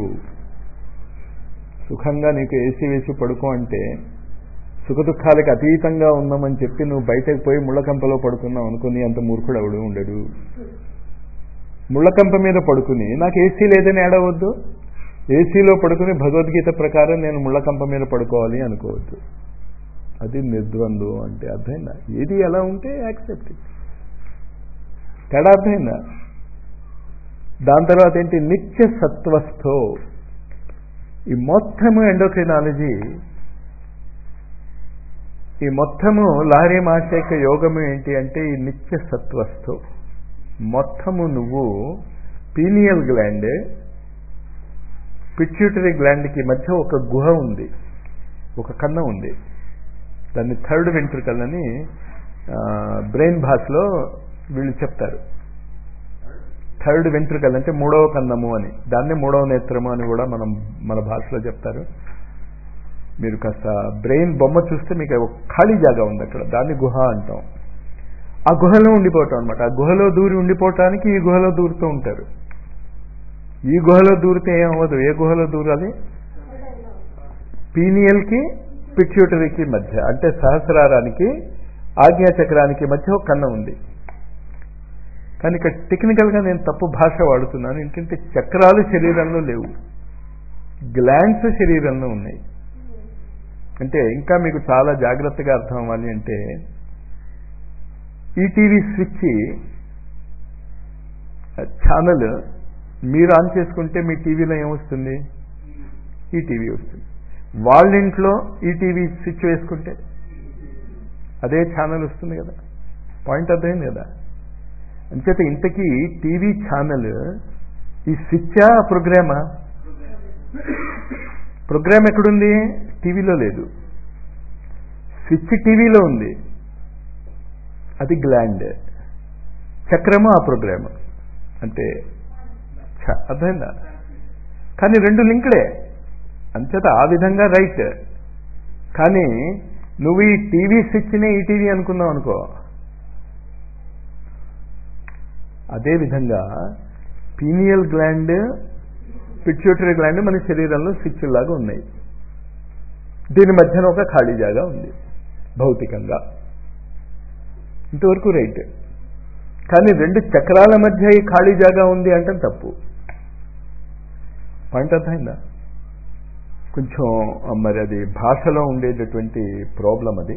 Speaker 1: సుఖంగా నీకు ఏసీ వేసి పడుకో అంటే సుఖ దుఃఖాలకు అతీతంగా ఉన్నామని చెప్పి నువ్వు బయటకు పోయి ముళ్ళకంపలో పడుకున్నావు అనుకుని అంత మూర్ఖుడు ఎవడు ఉండడు ముళ్ళకంప మీద పడుకుని నాకు ఏసీ లేదని ఏడవద్దు ఏసీలో పడుకుని భగవద్గీత ప్రకారం నేను ముళ్ళకంప మీద పడుకోవాలి అనుకోవద్దు అది నిర్ద్వంద్వం అంటే అర్థమైందా ఏది ఎలా ఉంటే యాక్సెప్ట్ తేడా అర్థమైందా దాని తర్వాత ఏంటి నిత్య సత్వస్థో ఈ మొత్తము ఎండోక్రినాలజీ ఈ మొత్తము లారీ మాషేక యోగము ఏంటి అంటే ఈ నిత్య సత్వస్థు మొత్తము నువ్వు పీనియల్ గ్లాండ్ పిట్యూటరీ గ్లాండ్కి మధ్య ఒక గుహ ఉంది ఒక కన్నం ఉంది దాన్ని థర్డ్ వెంట్రికల్ అని బ్రెయిన్ భాషలో వీళ్ళు చెప్తారు థర్డ్ వెంట్రికల్ అంటే మూడవ కన్నము అని దాన్ని మూడవ నేత్రము అని కూడా మనం మన భాషలో చెప్తారు మీరు కాస్త బ్రెయిన్ బొమ్మ చూస్తే మీకు ఒక ఖాళీ జాగా ఉంది అక్కడ దాన్ని గుహ అంటాం ఆ గుహలో ఉండిపోవటం అనమాట ఆ గుహలో దూరి ఉండిపోవటానికి ఈ గుహలో దూరుతూ ఉంటారు ఈ గుహలో దూరితే ఏమవ్వదు ఏ గుహలో దూరాలి పీనియల్కి పిట్యూటరీకి మధ్య అంటే సహస్రారానికి ఆజ్ఞాచక్రానికి మధ్య ఒక కన్నం ఉంది కానీ ఇక్కడ టెక్నికల్గా నేను తప్పు భాష వాడుతున్నాను ఏంటంటే చక్రాలు శరీరంలో లేవు గ్లాండ్స్ శరీరంలో ఉన్నాయి అంటే ఇంకా మీకు చాలా జాగ్రత్తగా అర్థం అవ్వాలి అంటే ఈటీవీ స్విచ్ ఛానల్ మీరు ఆన్ చేసుకుంటే మీ టీవీలో ఏమొస్తుంది ఈటీవీ వస్తుంది వాళ్ళ ఇంట్లో ఈటీవీ స్విచ్ వేసుకుంటే అదే ఛానల్ వస్తుంది కదా పాయింట్ అర్థమైంది కదా అంచేత ఇంతకీ టీవీ ఛానల్ ఈ స్విచ్చా ప్రోగ్రామా ప్రోగ్రామ్ ఎక్కడుంది టీవీలో లేదు స్విచ్ టీవీలో ఉంది అది గ్లాండ్ చక్రము ఆ ప్రోగ్రామ్ అంటే అర్థమైందా కానీ రెండు లింక్లే అంచేత ఆ విధంగా రైట్ కానీ నువ్వు ఈ టీవీ స్విచ్నే ఈ టీవీ అనుకున్నావు అనుకో అదేవిధంగా పీనియల్ గ్లాండ్ పిట్యూటరీ గ్లాండ్ మన శరీరంలో స్విచ్ లాగా ఉన్నాయి దీని మధ్యన ఒక ఖాళీ జాగా ఉంది భౌతికంగా ఇంతవరకు రైట్ కానీ రెండు చక్రాల మధ్య ఈ ఖాళీ జాగా ఉంది అంటే తప్పు పాయింట్ అర్థమైందా కొంచెం మరి అది భాషలో ఉండేటటువంటి ప్రాబ్లం అది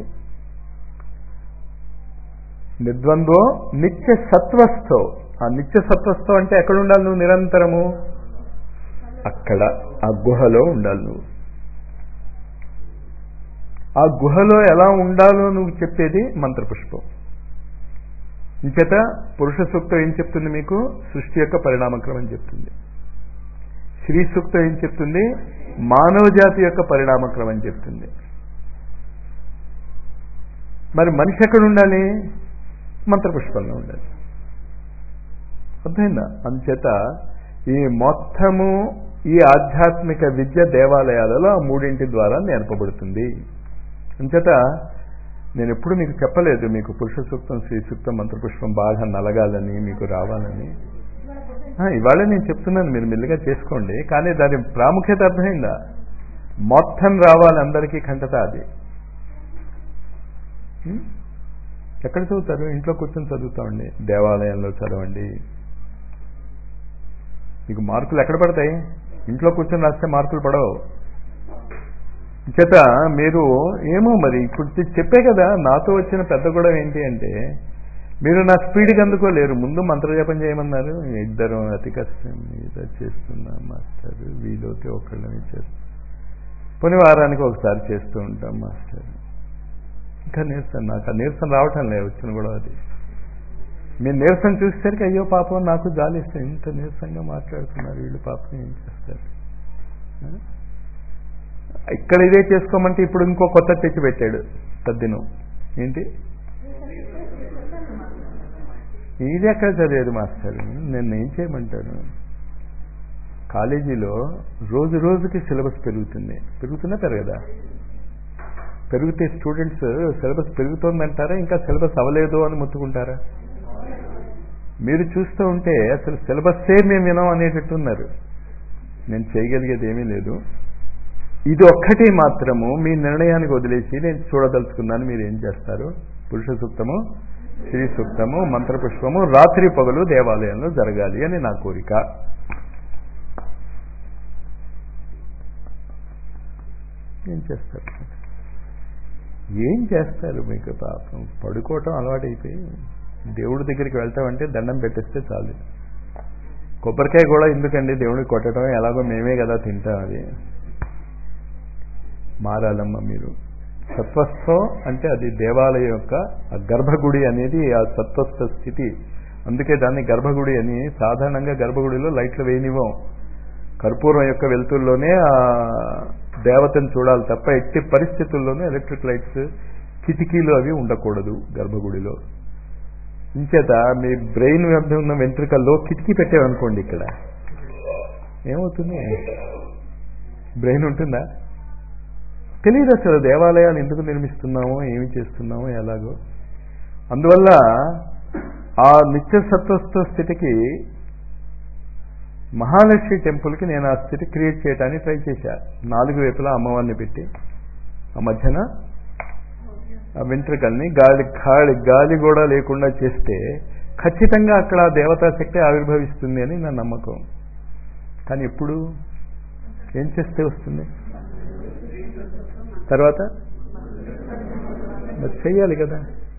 Speaker 1: నిర్ద్వంద్వ నిత్య సత్వస్థో ఆ నిత్య సత్వస్థం అంటే ఎక్కడ ఉండాలి నువ్వు నిరంతరము అక్కడ ఆ గుహలో ఉండాలి నువ్వు ఆ గుహలో ఎలా ఉండాలో నువ్వు చెప్పేది మంత్రపుష్పం ఇంచేత పురుష సూక్తం ఏం చెప్తుంది మీకు సృష్టి యొక్క పరిణామక్రమం చెప్తుంది శ్రీ సూక్తం ఏం చెప్తుంది మానవ జాతి యొక్క పరిణామక్రమం చెప్తుంది మరి మనిషి ఎక్కడ ఉండాలి మంత్రపుష్పంలో ఉండాలి అర్థమైందా అందుచేత ఈ మొత్తము ఈ ఆధ్యాత్మిక విద్య దేవాలయాలలో ఆ మూడింటి ద్వారా నేర్పబడుతుంది అంచేత నేను ఎప్పుడు మీకు చెప్పలేదు మీకు పురుష సూక్తం శ్రీ సూక్తం మంత్రపుష్పం బాగా నలగాలని మీకు రావాలని ఇవాళ నేను చెప్తున్నాను మీరు మెల్లిగా చేసుకోండి కానీ దాని ప్రాముఖ్యత అర్థమైందా మొత్తం రావాలి అందరికీ కంటత అది ఎక్కడ చదువుతారు ఇంట్లో కూర్చొని చదువుతామండి దేవాలయంలో చదవండి మీకు మార్కులు ఎక్కడ పడతాయి ఇంట్లో కూర్చొని రాస్తే మార్కులు పడవు చేత మీరు ఏమో మరి ఇప్పుడు చెప్పే కదా నాతో వచ్చిన పెద్ద గొడవ ఏంటి అంటే మీరు నా స్పీడ్కి అందుకోలేరు ముందు మంత్రజపం చేయమన్నారు ఇద్దరు అతి కష్టం మీద చేస్తున్నా మాస్టర్ వీలైతే ఒకళ్ళని చేస్తాం పోనీ వారానికి ఒకసారి చేస్తూ ఉంటాం మాస్టర్ ఇంకా నీరసం నాకు ఆ నీరసం రావటం లేదు వచ్చిన గొడవ అది మీరు నీరసం చూసేసరికి అయ్యో పాపం నాకు జాలిస్తాం ఇంత నీరసంగా మాట్లాడుతున్నారు వీళ్ళు పాపం ఏం చేస్తారు ఇక్కడ ఇదే చేసుకోమంటే ఇప్పుడు ఇంకో కొత్త తెచ్చి పెట్టాడు తద్దినం ఏంటి ఇది ఎక్కడ చదివేది మాస్టర్ నేను ఏం చేయమంటాను కాలేజీలో రోజు రోజుకి సిలబస్ పెరుగుతుంది పెరుగుతున్నా పెరగదా పెరిగితే స్టూడెంట్స్ సిలబస్ పెరుగుతోందంటారా ఇంకా సిలబస్ అవ్వలేదు అని మొత్తుకుంటారా మీరు చూస్తూ ఉంటే అసలు సిలబస్సే మేము వినాం అనేటట్టు ఉన్నారు నేను చేయగలిగేది ఏమీ లేదు ఇది ఒక్కటి మాత్రము మీ నిర్ణయానికి వదిలేసి నేను చూడదలుచుకున్నాను మీరు ఏం చేస్తారు పురుష సూక్తము శ్రీ సూక్తము మంత్రపుష్పము రాత్రి పగలు దేవాలయంలో జరగాలి అని నా కోరిక ఏం చేస్తారు ఏం చేస్తారు మీకు పాపం పడుకోవటం అలవాటైపోయి దేవుడి దగ్గరికి వెళ్తామంటే దండం పెట్టేస్తే చాలు కొబ్బరికాయ కూడా ఎందుకండి దేవుడికి కొట్టడం ఎలాగో మేమే కదా తింటాం అది మారాలమ్మ మీరు సత్వస్థం అంటే అది దేవాలయం యొక్క ఆ గర్భగుడి అనేది ఆ సత్వస్థ స్థితి అందుకే దాన్ని గర్భగుడి అని సాధారణంగా గర్భగుడిలో లైట్లు వేయనివ్వం కర్పూరం యొక్క వెలుతుల్లోనే ఆ దేవతను చూడాలి తప్ప ఎట్టి పరిస్థితుల్లోనూ ఎలక్ట్రిక్ లైట్స్ కిటికీలు అవి ఉండకూడదు గర్భగుడిలో ఇంచేత మీ బ్రెయిన్ వద్ద ఉన్న వెంట్రుకల్లో కిటికీ పెట్టామనుకోండి ఇక్కడ ఏమవుతుంది బ్రెయిన్ ఉంటుందా తెలియదు అసలు దేవాలయాలు ఎందుకు నిర్మిస్తున్నామో ఏమి చేస్తున్నామో ఎలాగో అందువల్ల ఆ నిత్య సత్వస్థ స్థితికి మహాలక్ష్మి టెంపుల్కి నేను ఆ స్థితి క్రియేట్ చేయడానికి ట్రై చేశా నాలుగు వైపులా అమ్మవారిని పెట్టి ఆ మధ్యన ఆ వెంట్రుకల్ని గాలి గాలి గాలి కూడా లేకుండా చేస్తే ఖచ్చితంగా అక్కడ దేవతా శక్తి ఆవిర్భవిస్తుంది అని నా నమ్మకం కానీ ఎప్పుడు ఏం చేస్తే వస్తుంది తర్వాత మరి చెయ్యాలి కదా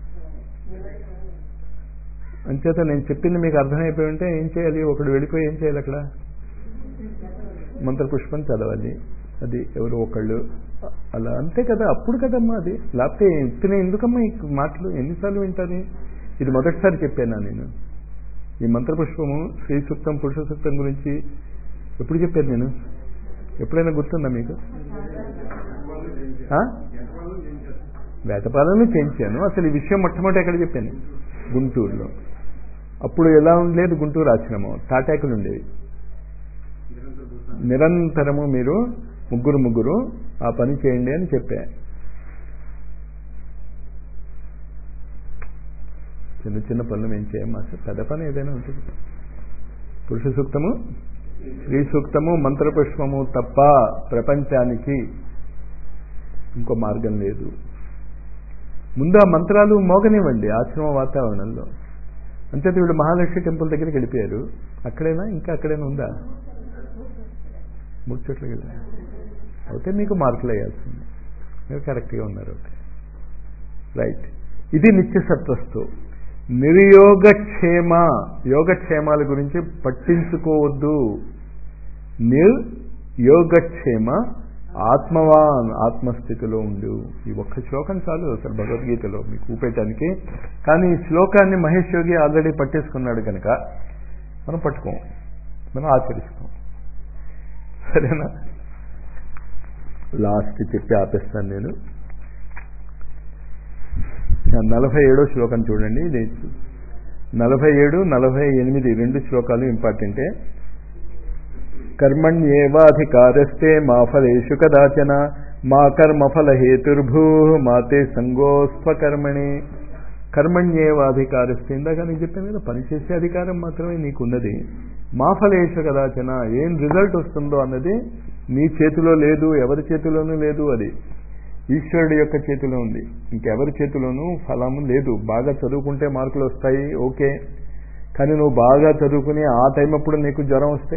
Speaker 1: అంచేత నేను చెప్పింది మీకు అర్థమైపోయి ఉంటే ఏం చేయాలి ఒకడు వెళ్ళిపోయి ఏం చేయాలి అక్కడ మంత్రపుష్పం చదవాలి అది ఎవరు ఒకళ్ళు అలా అంతే కదా అప్పుడు కదమ్మా అది లేకపోతే ఇతనే ఎందుకమ్మా ఈ మాటలు ఎన్నిసార్లు వింటారు ఇది మొదటిసారి చెప్పానా నేను ఈ మంత్రపుష్పము శ్రీ సూక్తం పురుష సూక్తం గురించి ఎప్పుడు చెప్పాను నేను ఎప్పుడైనా గుర్తుందా మీకు వేటపాలను చేయించాను అసలు ఈ విషయం మొట్టమొదటి ఎక్కడ చెప్పాను గుంటూరులో అప్పుడు ఎలా ఉండలేదు గుంటూరు ఆశ్రమం తాటాకులు ఉండేవి నిరంతరము మీరు ముగ్గురు ముగ్గురు ఆ పని చేయండి అని చెప్పా చిన్న చిన్న పనులు మేము చేయం మాస్టర్ పెద్ద పని ఏదైనా ఉంటుంది పురుష సూక్తము స్త్రీ సూక్తము మంత్రపుష్పము తప్ప ప్రపంచానికి ఇంకో మార్గం లేదు ముందు ఆ మంత్రాలు మోగనివ్వండి ఆశ్రమ వాతావరణంలో అంతే వీళ్ళు మహాలక్ష్మి టెంపుల్ దగ్గరికి వెళ్ళిపోయారు అక్కడైనా ఇంకా అక్కడైనా ఉందా మూడు చోట్లకి వెళ్ళారు అయితే మీకు మార్కులు వేయాల్సింది మీరు కరెక్ట్గా ఉన్నారు ఓకే రైట్ ఇది నిత్యసత్వస్తు నిర్యోగక్షేమ యోగక్షేమాల గురించి పట్టించుకోవద్దు నిర్యోగక్షేమ ఆత్మవాన్ ఆత్మస్థితిలో ఉండు ఈ ఒక్క శ్లోకం చాలు అసలు భగవద్గీతలో మీకు ఊపేయటానికి కానీ ఈ శ్లోకాన్ని మహేష్ యోగి ఆల్రెడీ పట్టేసుకున్నాడు కనుక మనం పట్టుకోం మనం ఆచరిస్తాం సరేనా లాస్ట్ చెప్పి ఆపేస్తాను నేను నలభై ఏడో శ్లోకం చూడండి ఇది నలభై ఏడు నలభై ఎనిమిది రెండు శ్లోకాలు ఇంపార్టెంటే కర్మణ్యేవాధికారస్తే మా ఫలేషు కదాచన మా కర్మఫల హేతుర్భూ మాతే సంగోస్వకర్మణి కర్మణ్యేవాధికారస్తే ఇందాక నేను చెప్పాను కదా పనిచేసే అధికారం మాత్రమే నీకున్నది మా ఫలేషు కదాచన ఏం రిజల్ట్ వస్తుందో అన్నది నీ చేతిలో లేదు ఎవరి చేతిలోనూ లేదు అది ఈశ్వరుడి యొక్క చేతిలో ఉంది ఇంకెవరి చేతిలోనూ ఫలము లేదు బాగా చదువుకుంటే మార్కులు వస్తాయి ఓకే కానీ నువ్వు బాగా చదువుకుని ఆ టైం అప్పుడు నీకు జ్వరం వస్తే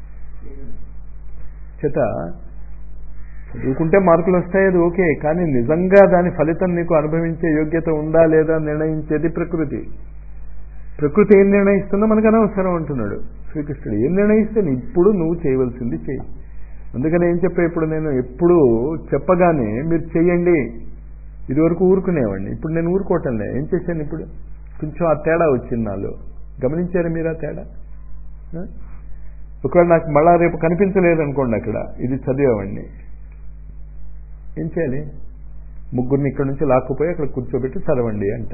Speaker 1: చేత చదువుకుంటే మార్కులు వస్తాయి అది ఓకే కానీ నిజంగా దాని ఫలితం నీకు అనుభవించే యోగ్యత ఉందా లేదా నిర్ణయించేది ప్రకృతి ప్రకృతి ఏం నిర్ణయిస్తుందో మనకు అనవసరం అంటున్నాడు శ్రీకృష్ణుడు ఏం నిర్ణయిస్తే ఇప్పుడు నువ్వు చేయవలసింది చేయి అందుకని ఏం చెప్పా ఇప్పుడు నేను ఎప్పుడు చెప్పగానే మీరు చెయ్యండి ఇదివరకు ఊరుకునేవాడిని ఇప్పుడు నేను ఊరుకోవటంలే ఏం చేశాను ఇప్పుడు కొంచెం ఆ తేడా వచ్చింది నాలో గమనించారా మీరు ఆ తేడా ఒకవేళ నాకు మళ్ళా రేపు కనిపించలేదు అనుకోండి అక్కడ ఇది చదివేవాడిని ఏం చేయాలి ముగ్గురిని ఇక్కడ నుంచి లాక్కుపోయి అక్కడ కూర్చోబెట్టి చదవండి అంట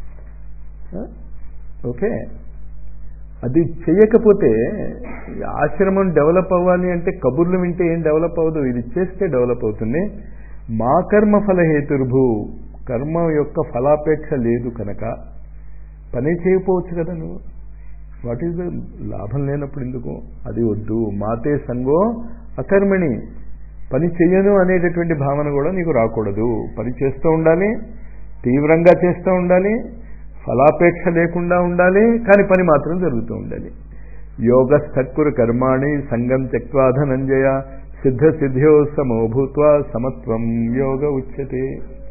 Speaker 1: ఓకే అది చెయ్యకపోతే ఆశ్రమం డెవలప్ అవ్వాలి అంటే కబుర్లు వింటే ఏం డెవలప్ అవ్వదు ఇది చేస్తే డెవలప్ అవుతుంది మా కర్మ ఫల హేతుర్భూ కర్మ యొక్క ఫలాపేక్ష లేదు కనుక పని చేయకపోవచ్చు కదా నువ్వు వాట్ ఈజ్ ద లాభం లేనప్పుడు ఎందుకు అది వద్దు మాతే సంగో అకర్మణి పని చెయ్యను అనేటటువంటి భావన కూడా నీకు రాకూడదు పని చేస్తూ ఉండాలి తీవ్రంగా చేస్తూ ఉండాలి ఫలాపేక్ష లేకుండా ఉండాలి కానీ పని మాత్రం జరుగుతూ ఉండాలి యోగ స్థక్కురు కర్మాణి సంగం త్యక్వాధనంజయ సిద్ధ సిద్ధ్యో సమో భూత్వా సమత్వం యోగ ఉచ్యతే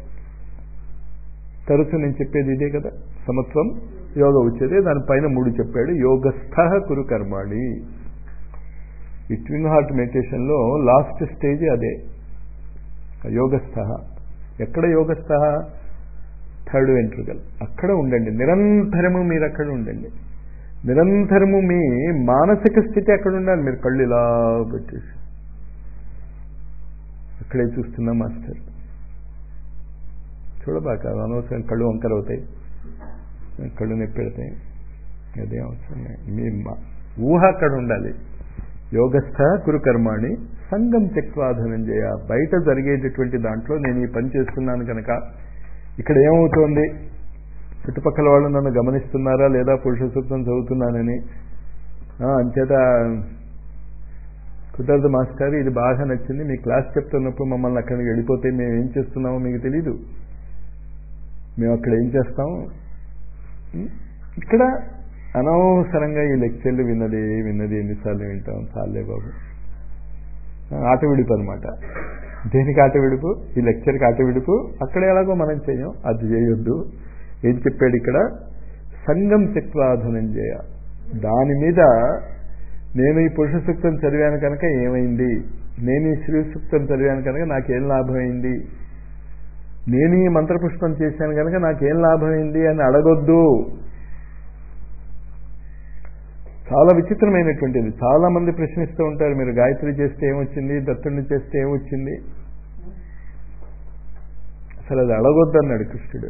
Speaker 1: తరచు నేను చెప్పేది ఇదే కదా సమత్వం యోగ ఉచ్యతే దానిపైన మూడు చెప్పాడు యోగస్థ కురు కర్మాణి ఈ ట్విన్ హార్ట్ మెడిటేషన్లో లాస్ట్ స్టేజ్ అదే యోగస్థ ఎక్కడ యోగస్థ థర్డ్ వెంట్రుకల్ అక్కడ ఉండండి నిరంతరము మీరు అక్కడ ఉండండి నిరంతరము మీ మానసిక స్థితి అక్కడ ఉండాలి మీరు కళ్ళు ఇలా పెట్టేసి అక్కడే చూస్తున్నా మాస్టర్ చూడబాక అనవసరం కళ్ళు వంకర అవుతాయి కళ్ళు నొప్పి పెడతాయి అదే అవసరం మీ ఊహ అక్కడ ఉండాలి యోగస్థ కురుకర్మాణి సంగం త్యక్వాధనంజయ బయట జరిగేటటువంటి దాంట్లో నేను ఈ పని చేస్తున్నాను కనుక ఇక్కడ ఏమవుతోంది చుట్టుపక్కల వాళ్ళు నన్ను గమనిస్తున్నారా లేదా పురుష సూక్తం చదువుతున్నానని అంచేత కుదరదు మాస్టర్ ఇది బాగా నచ్చింది మీ క్లాస్ చెప్తున్నప్పుడు మమ్మల్ని అక్కడికి వెళ్ళిపోతే మేము ఏం చేస్తున్నామో మీకు తెలీదు మేము అక్కడ ఏం చేస్తాం ఇక్కడ అనవసరంగా ఈ లెక్చర్లు విన్నది విన్నది ఎన్నిసార్లు వింటాం చాలే బాబు ఆట విడుపు అనమాట దేనికి ఆట విడుపు ఈ లెక్చర్కి ఆట విడుపు అక్కడ ఎలాగో మనం చేయం అది చేయొద్దు ఏం చెప్పాడు ఇక్కడ సంగం శక్వాధనం చేయ దాని మీద నేను ఈ పురుష సూక్తం చదివాను కనుక ఏమైంది నేను ఈ శ్రీ సూక్తం చదివాను కనుక నాకేం లాభమైంది నేను ఈ మంత్రపుష్పం చేశాను కనుక నాకేం లాభమైంది అని అడగొద్దు చాలా విచిత్రమైనటువంటిది చాలా మంది ప్రశ్నిస్తూ ఉంటారు మీరు గాయత్రి చేస్తే ఏమొచ్చింది దత్తుడిని చేస్తే ఏమొచ్చింది అసలు అది అడగొద్దు అన్నాడు కృష్ణుడు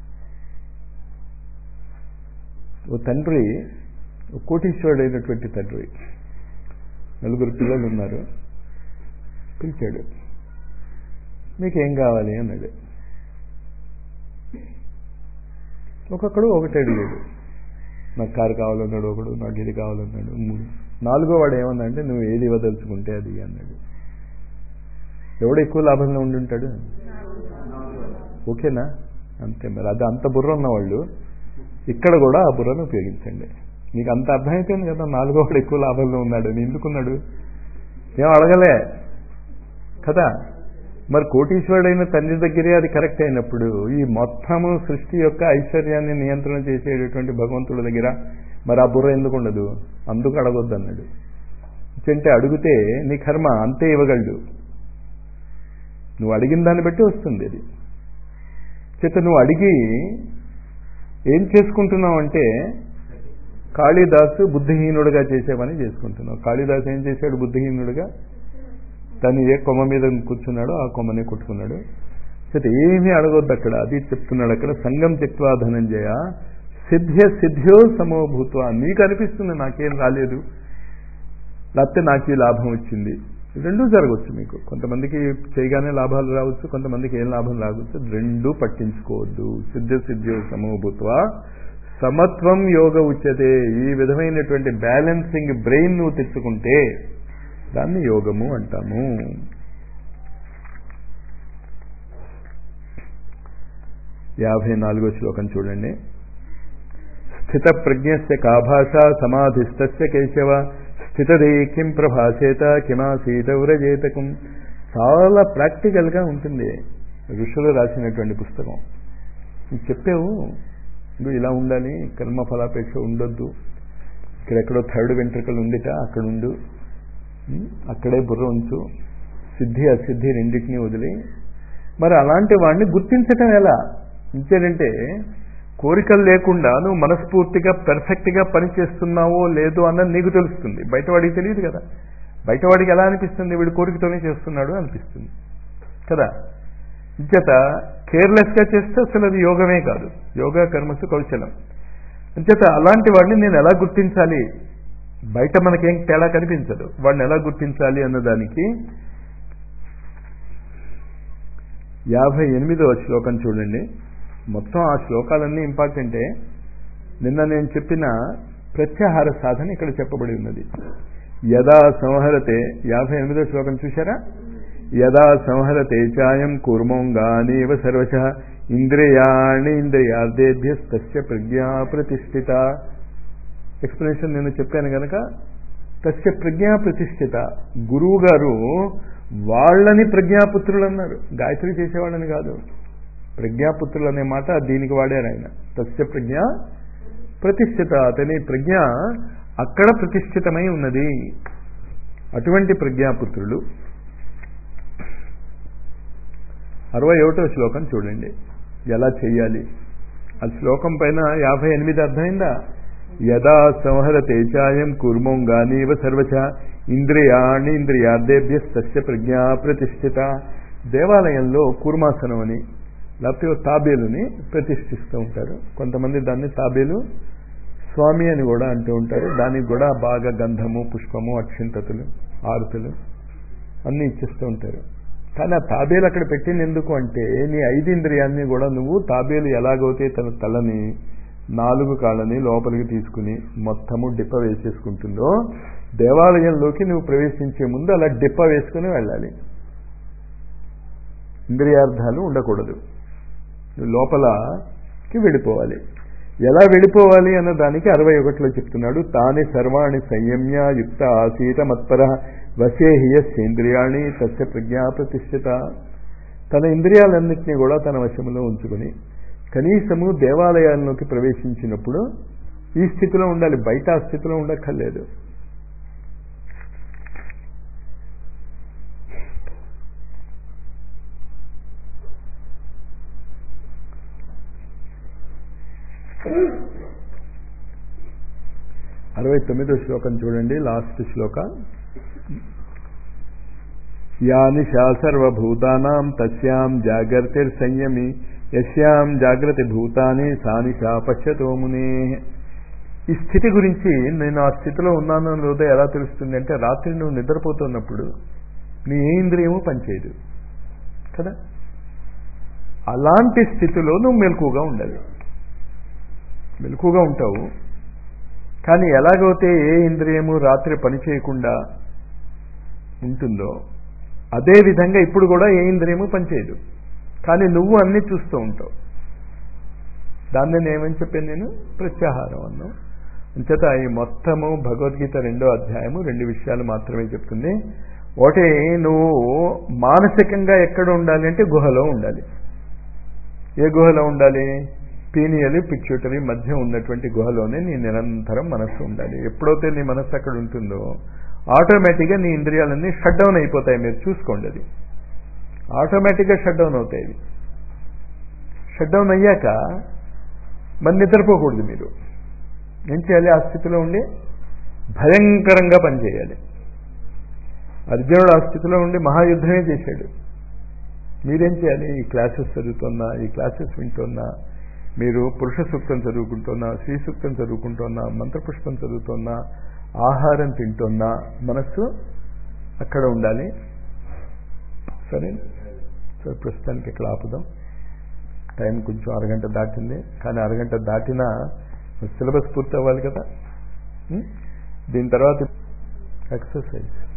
Speaker 1: ఓ తండ్రి ఓ కోటీశ్వరుడు అయినటువంటి తండ్రి నలుగురు పిల్లలు ఉన్నారు పిలిచాడు మీకేం కావాలి అన్నాడు ఒక్కొక్కడు ఒకటి అడిగాడు నాకు కారు కావాలన్నాడు ఒకడు నాకు ఇది కావాలన్నాడు మూడు నాలుగో వాడు ఏమన్నాడంటే నువ్వు ఏది ఇవ్వదలుచుకుంటే అది అన్నాడు ఎవడు ఎక్కువ లాభంలో ఉండుంటాడు ఓకేనా అంతే మరి అది అంత బుర్ర ఉన్నవాళ్ళు ఇక్కడ కూడా ఆ బుర్రను ఉపయోగించండి మీకు అంత అర్థమైపోయింది కదా నాలుగో వాడు ఎక్కువ లాభంలో ఉన్నాడు అని ఎందుకున్నాడు ఏం అడగలే కదా మరి కోటీశ్వరుడైన తండ్రి దగ్గరే అది కరెక్ట్ అయినప్పుడు ఈ మొత్తము సృష్టి యొక్క ఐశ్వర్యాన్ని నియంత్రణ చేసేటటువంటి భగవంతుడి దగ్గర మరి ఆ బుర్ర ఎందుకు ఉండదు అందుకు అడగొద్దు అన్నాడు అంటే అడిగితే నీ కర్మ అంతే ఇవ్వగలడు నువ్వు అడిగిన దాన్ని బట్టి వస్తుంది అది చేత నువ్వు అడిగి ఏం చేసుకుంటున్నావు అంటే కాళీదాసు బుద్ధిహీనుడుగా చేసే పని చేసుకుంటున్నావు కాళీదాసు ఏం చేశాడు బుద్ధిహీనుడుగా తను ఏ కొమ్మ మీద కూర్చున్నాడో ఆ కొమ్మని కొట్టుకున్నాడు చేత ఏమీ అడగొద్దు అక్కడ అది చెప్తున్నాడు అక్కడ సంగం చెక్వా ధనంజయ సిద్ధ్య సిద్ధ్యో సమోభూత్వ నీకు అనిపిస్తుంది నాకేం రాలేదు లేకపోతే నాకు ఈ లాభం వచ్చింది రెండూ జరగవచ్చు మీకు కొంతమందికి చేయగానే లాభాలు రావచ్చు కొంతమందికి ఏం లాభం రావచ్చు రెండూ పట్టించుకోవద్దు సిద్ధ సిద్ధ్యో సమోభూత్వ సమత్వం యోగ ఉచ్యతే ఈ విధమైనటువంటి బ్యాలెన్సింగ్ బ్రెయిన్ నువ్వు తెచ్చుకుంటే దాన్ని యోగము అంటాము యాభై నాలుగో శ్లోకం చూడండి స్థిత ప్రజ్ఞస్య కా భాష సమాధిస్థస్య కేశవ స్థితదే కిం ప్రభాసేత కిమాసీత వ్రజేతకం చాలా ప్రాక్టికల్గా ఉంటుంది ఋషులు రాసినటువంటి పుస్తకం నువ్వు చెప్పావు నువ్వు ఇలా ఉండాలి కర్మ ఫలాపేక్ష ఉండొద్దు ఇక్కడెక్కడో థర్డ్ వెంట్రుకలు ఉందిట అక్కడ ఉండు అక్కడే బుర్ర ఉంచు సిద్ధి అసిద్ధి రెండింటినీ వదిలి మరి అలాంటి వాడిని గుర్తించటం ఎలా ఇంకేంటంటే కోరికలు లేకుండా నువ్వు మనస్ఫూర్తిగా పెర్ఫెక్ట్గా పనిచేస్తున్నావో లేదో అన్నది నీకు తెలుస్తుంది బయటవాడికి తెలియదు కదా బయటవాడికి ఎలా అనిపిస్తుంది వీడు కోరికతోనే చేస్తున్నాడు అనిపిస్తుంది కదా ఇంచేత కేర్లెస్గా చేస్తే అసలు అది యోగమే కాదు యోగా కర్మసు కౌశలం అంచేత అలాంటి వాడిని నేను ఎలా గుర్తించాలి బయట మనకేం తేడా కనిపించదు వాడిని ఎలా గుర్తించాలి అన్నదానికి యాభై ఎనిమిదవ శ్లోకం చూడండి మొత్తం ఆ శ్లోకాలన్నీ ఇంపార్టెంటే నిన్న నేను చెప్పిన ప్రత్యాహార సాధన ఇక్కడ చెప్పబడి ఉన్నది యదా సంహరతే యాభై ఎనిమిదో శ్లోకం చూశారా యదా సంహరతే చాయం కూర్మోంగానేవ సర్వశ ఇంద్రియాణి ఇంద్రియార్థేభ్యస్తస్య ప్రజ్ఞా ప్రతిష్ఠిత ఎక్స్ప్లెనేషన్ నేను చెప్పాను కనుక తస్య ప్రజ్ఞా ప్రతిష్ఠిత గురువు గారు వాళ్ళని ప్రజ్ఞాపుత్రులు అన్నారు గాయత్రి చేసేవాళ్ళని కాదు ప్రజ్ఞాపుత్రులు అనే మాట దీనికి వాడారు ఆయన తస్య ప్రజ్ఞ ప్రతిష్ఠిత అతని ప్రజ్ఞ అక్కడ ప్రతిష్ఠితమై ఉన్నది అటువంటి ప్రజ్ఞాపుత్రులు అరవై ఒకటో శ్లోకం చూడండి ఎలా చెయ్యాలి ఆ శ్లోకం పైన యాభై ఎనిమిది అర్థమైందా యదా సంహరతే చాయం కూర్మోంగానీవ సర్వచ ఇంద్రియాణి ఇంద్రియార్థేభ్యస్తస్య ప్రజ్ఞా ప్రతిష్ఠిత దేవాలయంలో కూర్మాసనం అని లేకపోతే తాబేలుని ప్రతిష్ఠిస్తూ ఉంటారు కొంతమంది దాన్ని తాబేలు స్వామి అని కూడా అంటూ ఉంటారు దానికి కూడా బాగా గంధము పుష్పము అక్షింతతులు ఆరుతులు అన్నీ ఇచ్చిస్తూ ఉంటారు కానీ ఆ తాబేలు అక్కడ పెట్టింది ఎందుకు అంటే నీ ఐదు ఇంద్రియాన్ని కూడా నువ్వు తాబేలు ఎలాగైతే తన తలని నాలుగు కాళ్ళని లోపలికి తీసుకుని మొత్తము డిప్ప వేసేసుకుంటుందో దేవాలయంలోకి నువ్వు ప్రవేశించే ముందు అలా డిప్ప వేసుకుని వెళ్ళాలి ఇంద్రియార్థాలు ఉండకూడదు నువ్వు లోపలకి వెళ్ళిపోవాలి ఎలా వెళ్ళిపోవాలి అన్న దానికి అరవై ఒకటిలో చెప్తున్నాడు తాని సర్వాణి సంయమ్య యుక్త ఆసీత మత్పర వశేహియ సేంద్రియాణి తస్య ప్రజ్ఞా ప్రతిష్ఠిత తన ఇంద్రియాలన్నింటినీ కూడా తన వశంలో ఉంచుకుని కనీసము దేవాలయాల్లోకి ప్రవేశించినప్పుడు ఈ స్థితిలో ఉండాలి బయట ఆ స్థితిలో ఉండక్కర్లేదు అరవై తొమ్మిదో శ్లోకం చూడండి లాస్ట్ శ్లోక యా నిశా సర్వభూతానాం తస్యాం జాగర్తిర్ సంయమి యస్యాం జాగ్రత్త భూతాని సా నిశా పశ్యతో మునే ఈ స్థితి గురించి నేను ఆ స్థితిలో ఉన్నానో లేదో ఎలా తెలుస్తుంది అంటే రాత్రి నువ్వు నిద్రపోతున్నప్పుడు నీ ఏ ఇంద్రియము పనిచేయదు కదా అలాంటి స్థితిలో నువ్వు మెలకుగా ఉండాలి మెలకుగా ఉంటావు కానీ ఎలాగైతే ఏ ఇంద్రియము రాత్రి పని చేయకుండా ఉంటుందో అదే విధంగా ఇప్పుడు కూడా ఏ ఇంద్రియము పనిచేయదు కానీ నువ్వు అన్నీ చూస్తూ ఉంటావు దాన్ని నేను ఏమని చెప్పాను నేను ప్రత్యాహారం అన్నావు అంచేత ఈ మొత్తము భగవద్గీత రెండో అధ్యాయము రెండు విషయాలు మాత్రమే చెప్తుంది ఒకటి నువ్వు మానసికంగా ఎక్కడ ఉండాలి అంటే గుహలో ఉండాలి ఏ గుహలో ఉండాలి పీనియలు పిచ్యూటరీ మధ్య ఉన్నటువంటి గుహలోనే నీ నిరంతరం మనస్సు ఉండాలి ఎప్పుడైతే నీ మనస్సు అక్కడ ఉంటుందో ఆటోమేటిక్గా నీ ఇంద్రియాలన్నీ షట్ డౌన్ అయిపోతాయి మీరు చూసుకోండి అది ఆటోమేటిక్గా షట్ డౌన్ అవుతాయి ఇవి షట్ డౌన్ అయ్యాక మరి నిద్రపోకూడదు మీరు ఏం చేయాలి ఆ స్థితిలో ఉండి భయంకరంగా పనిచేయాలి అర్జునుడు ఆ స్థితిలో ఉండి మహాయుద్ధమే చేశాడు మీరేం చేయాలి ఈ క్లాసెస్ చదువుతున్నా ఈ క్లాసెస్ వింటున్నా మీరు పురుష సూక్తం చదువుకుంటున్నా శ్రీ సూక్తం చదువుకుంటున్నా మంత్రపుష్పం చదువుతున్నా ఆహారం తింటున్నా మనస్సు అక్కడ ఉండాలి సరే సరే ప్రస్తుతానికి ఇక్కడ ఆపుదాం టైం కొంచెం అరగంట దాటింది కానీ అరగంట దాటినా సిలబస్ పూర్తి అవ్వాలి కదా దీని తర్వాత ఎక్సర్సైజ్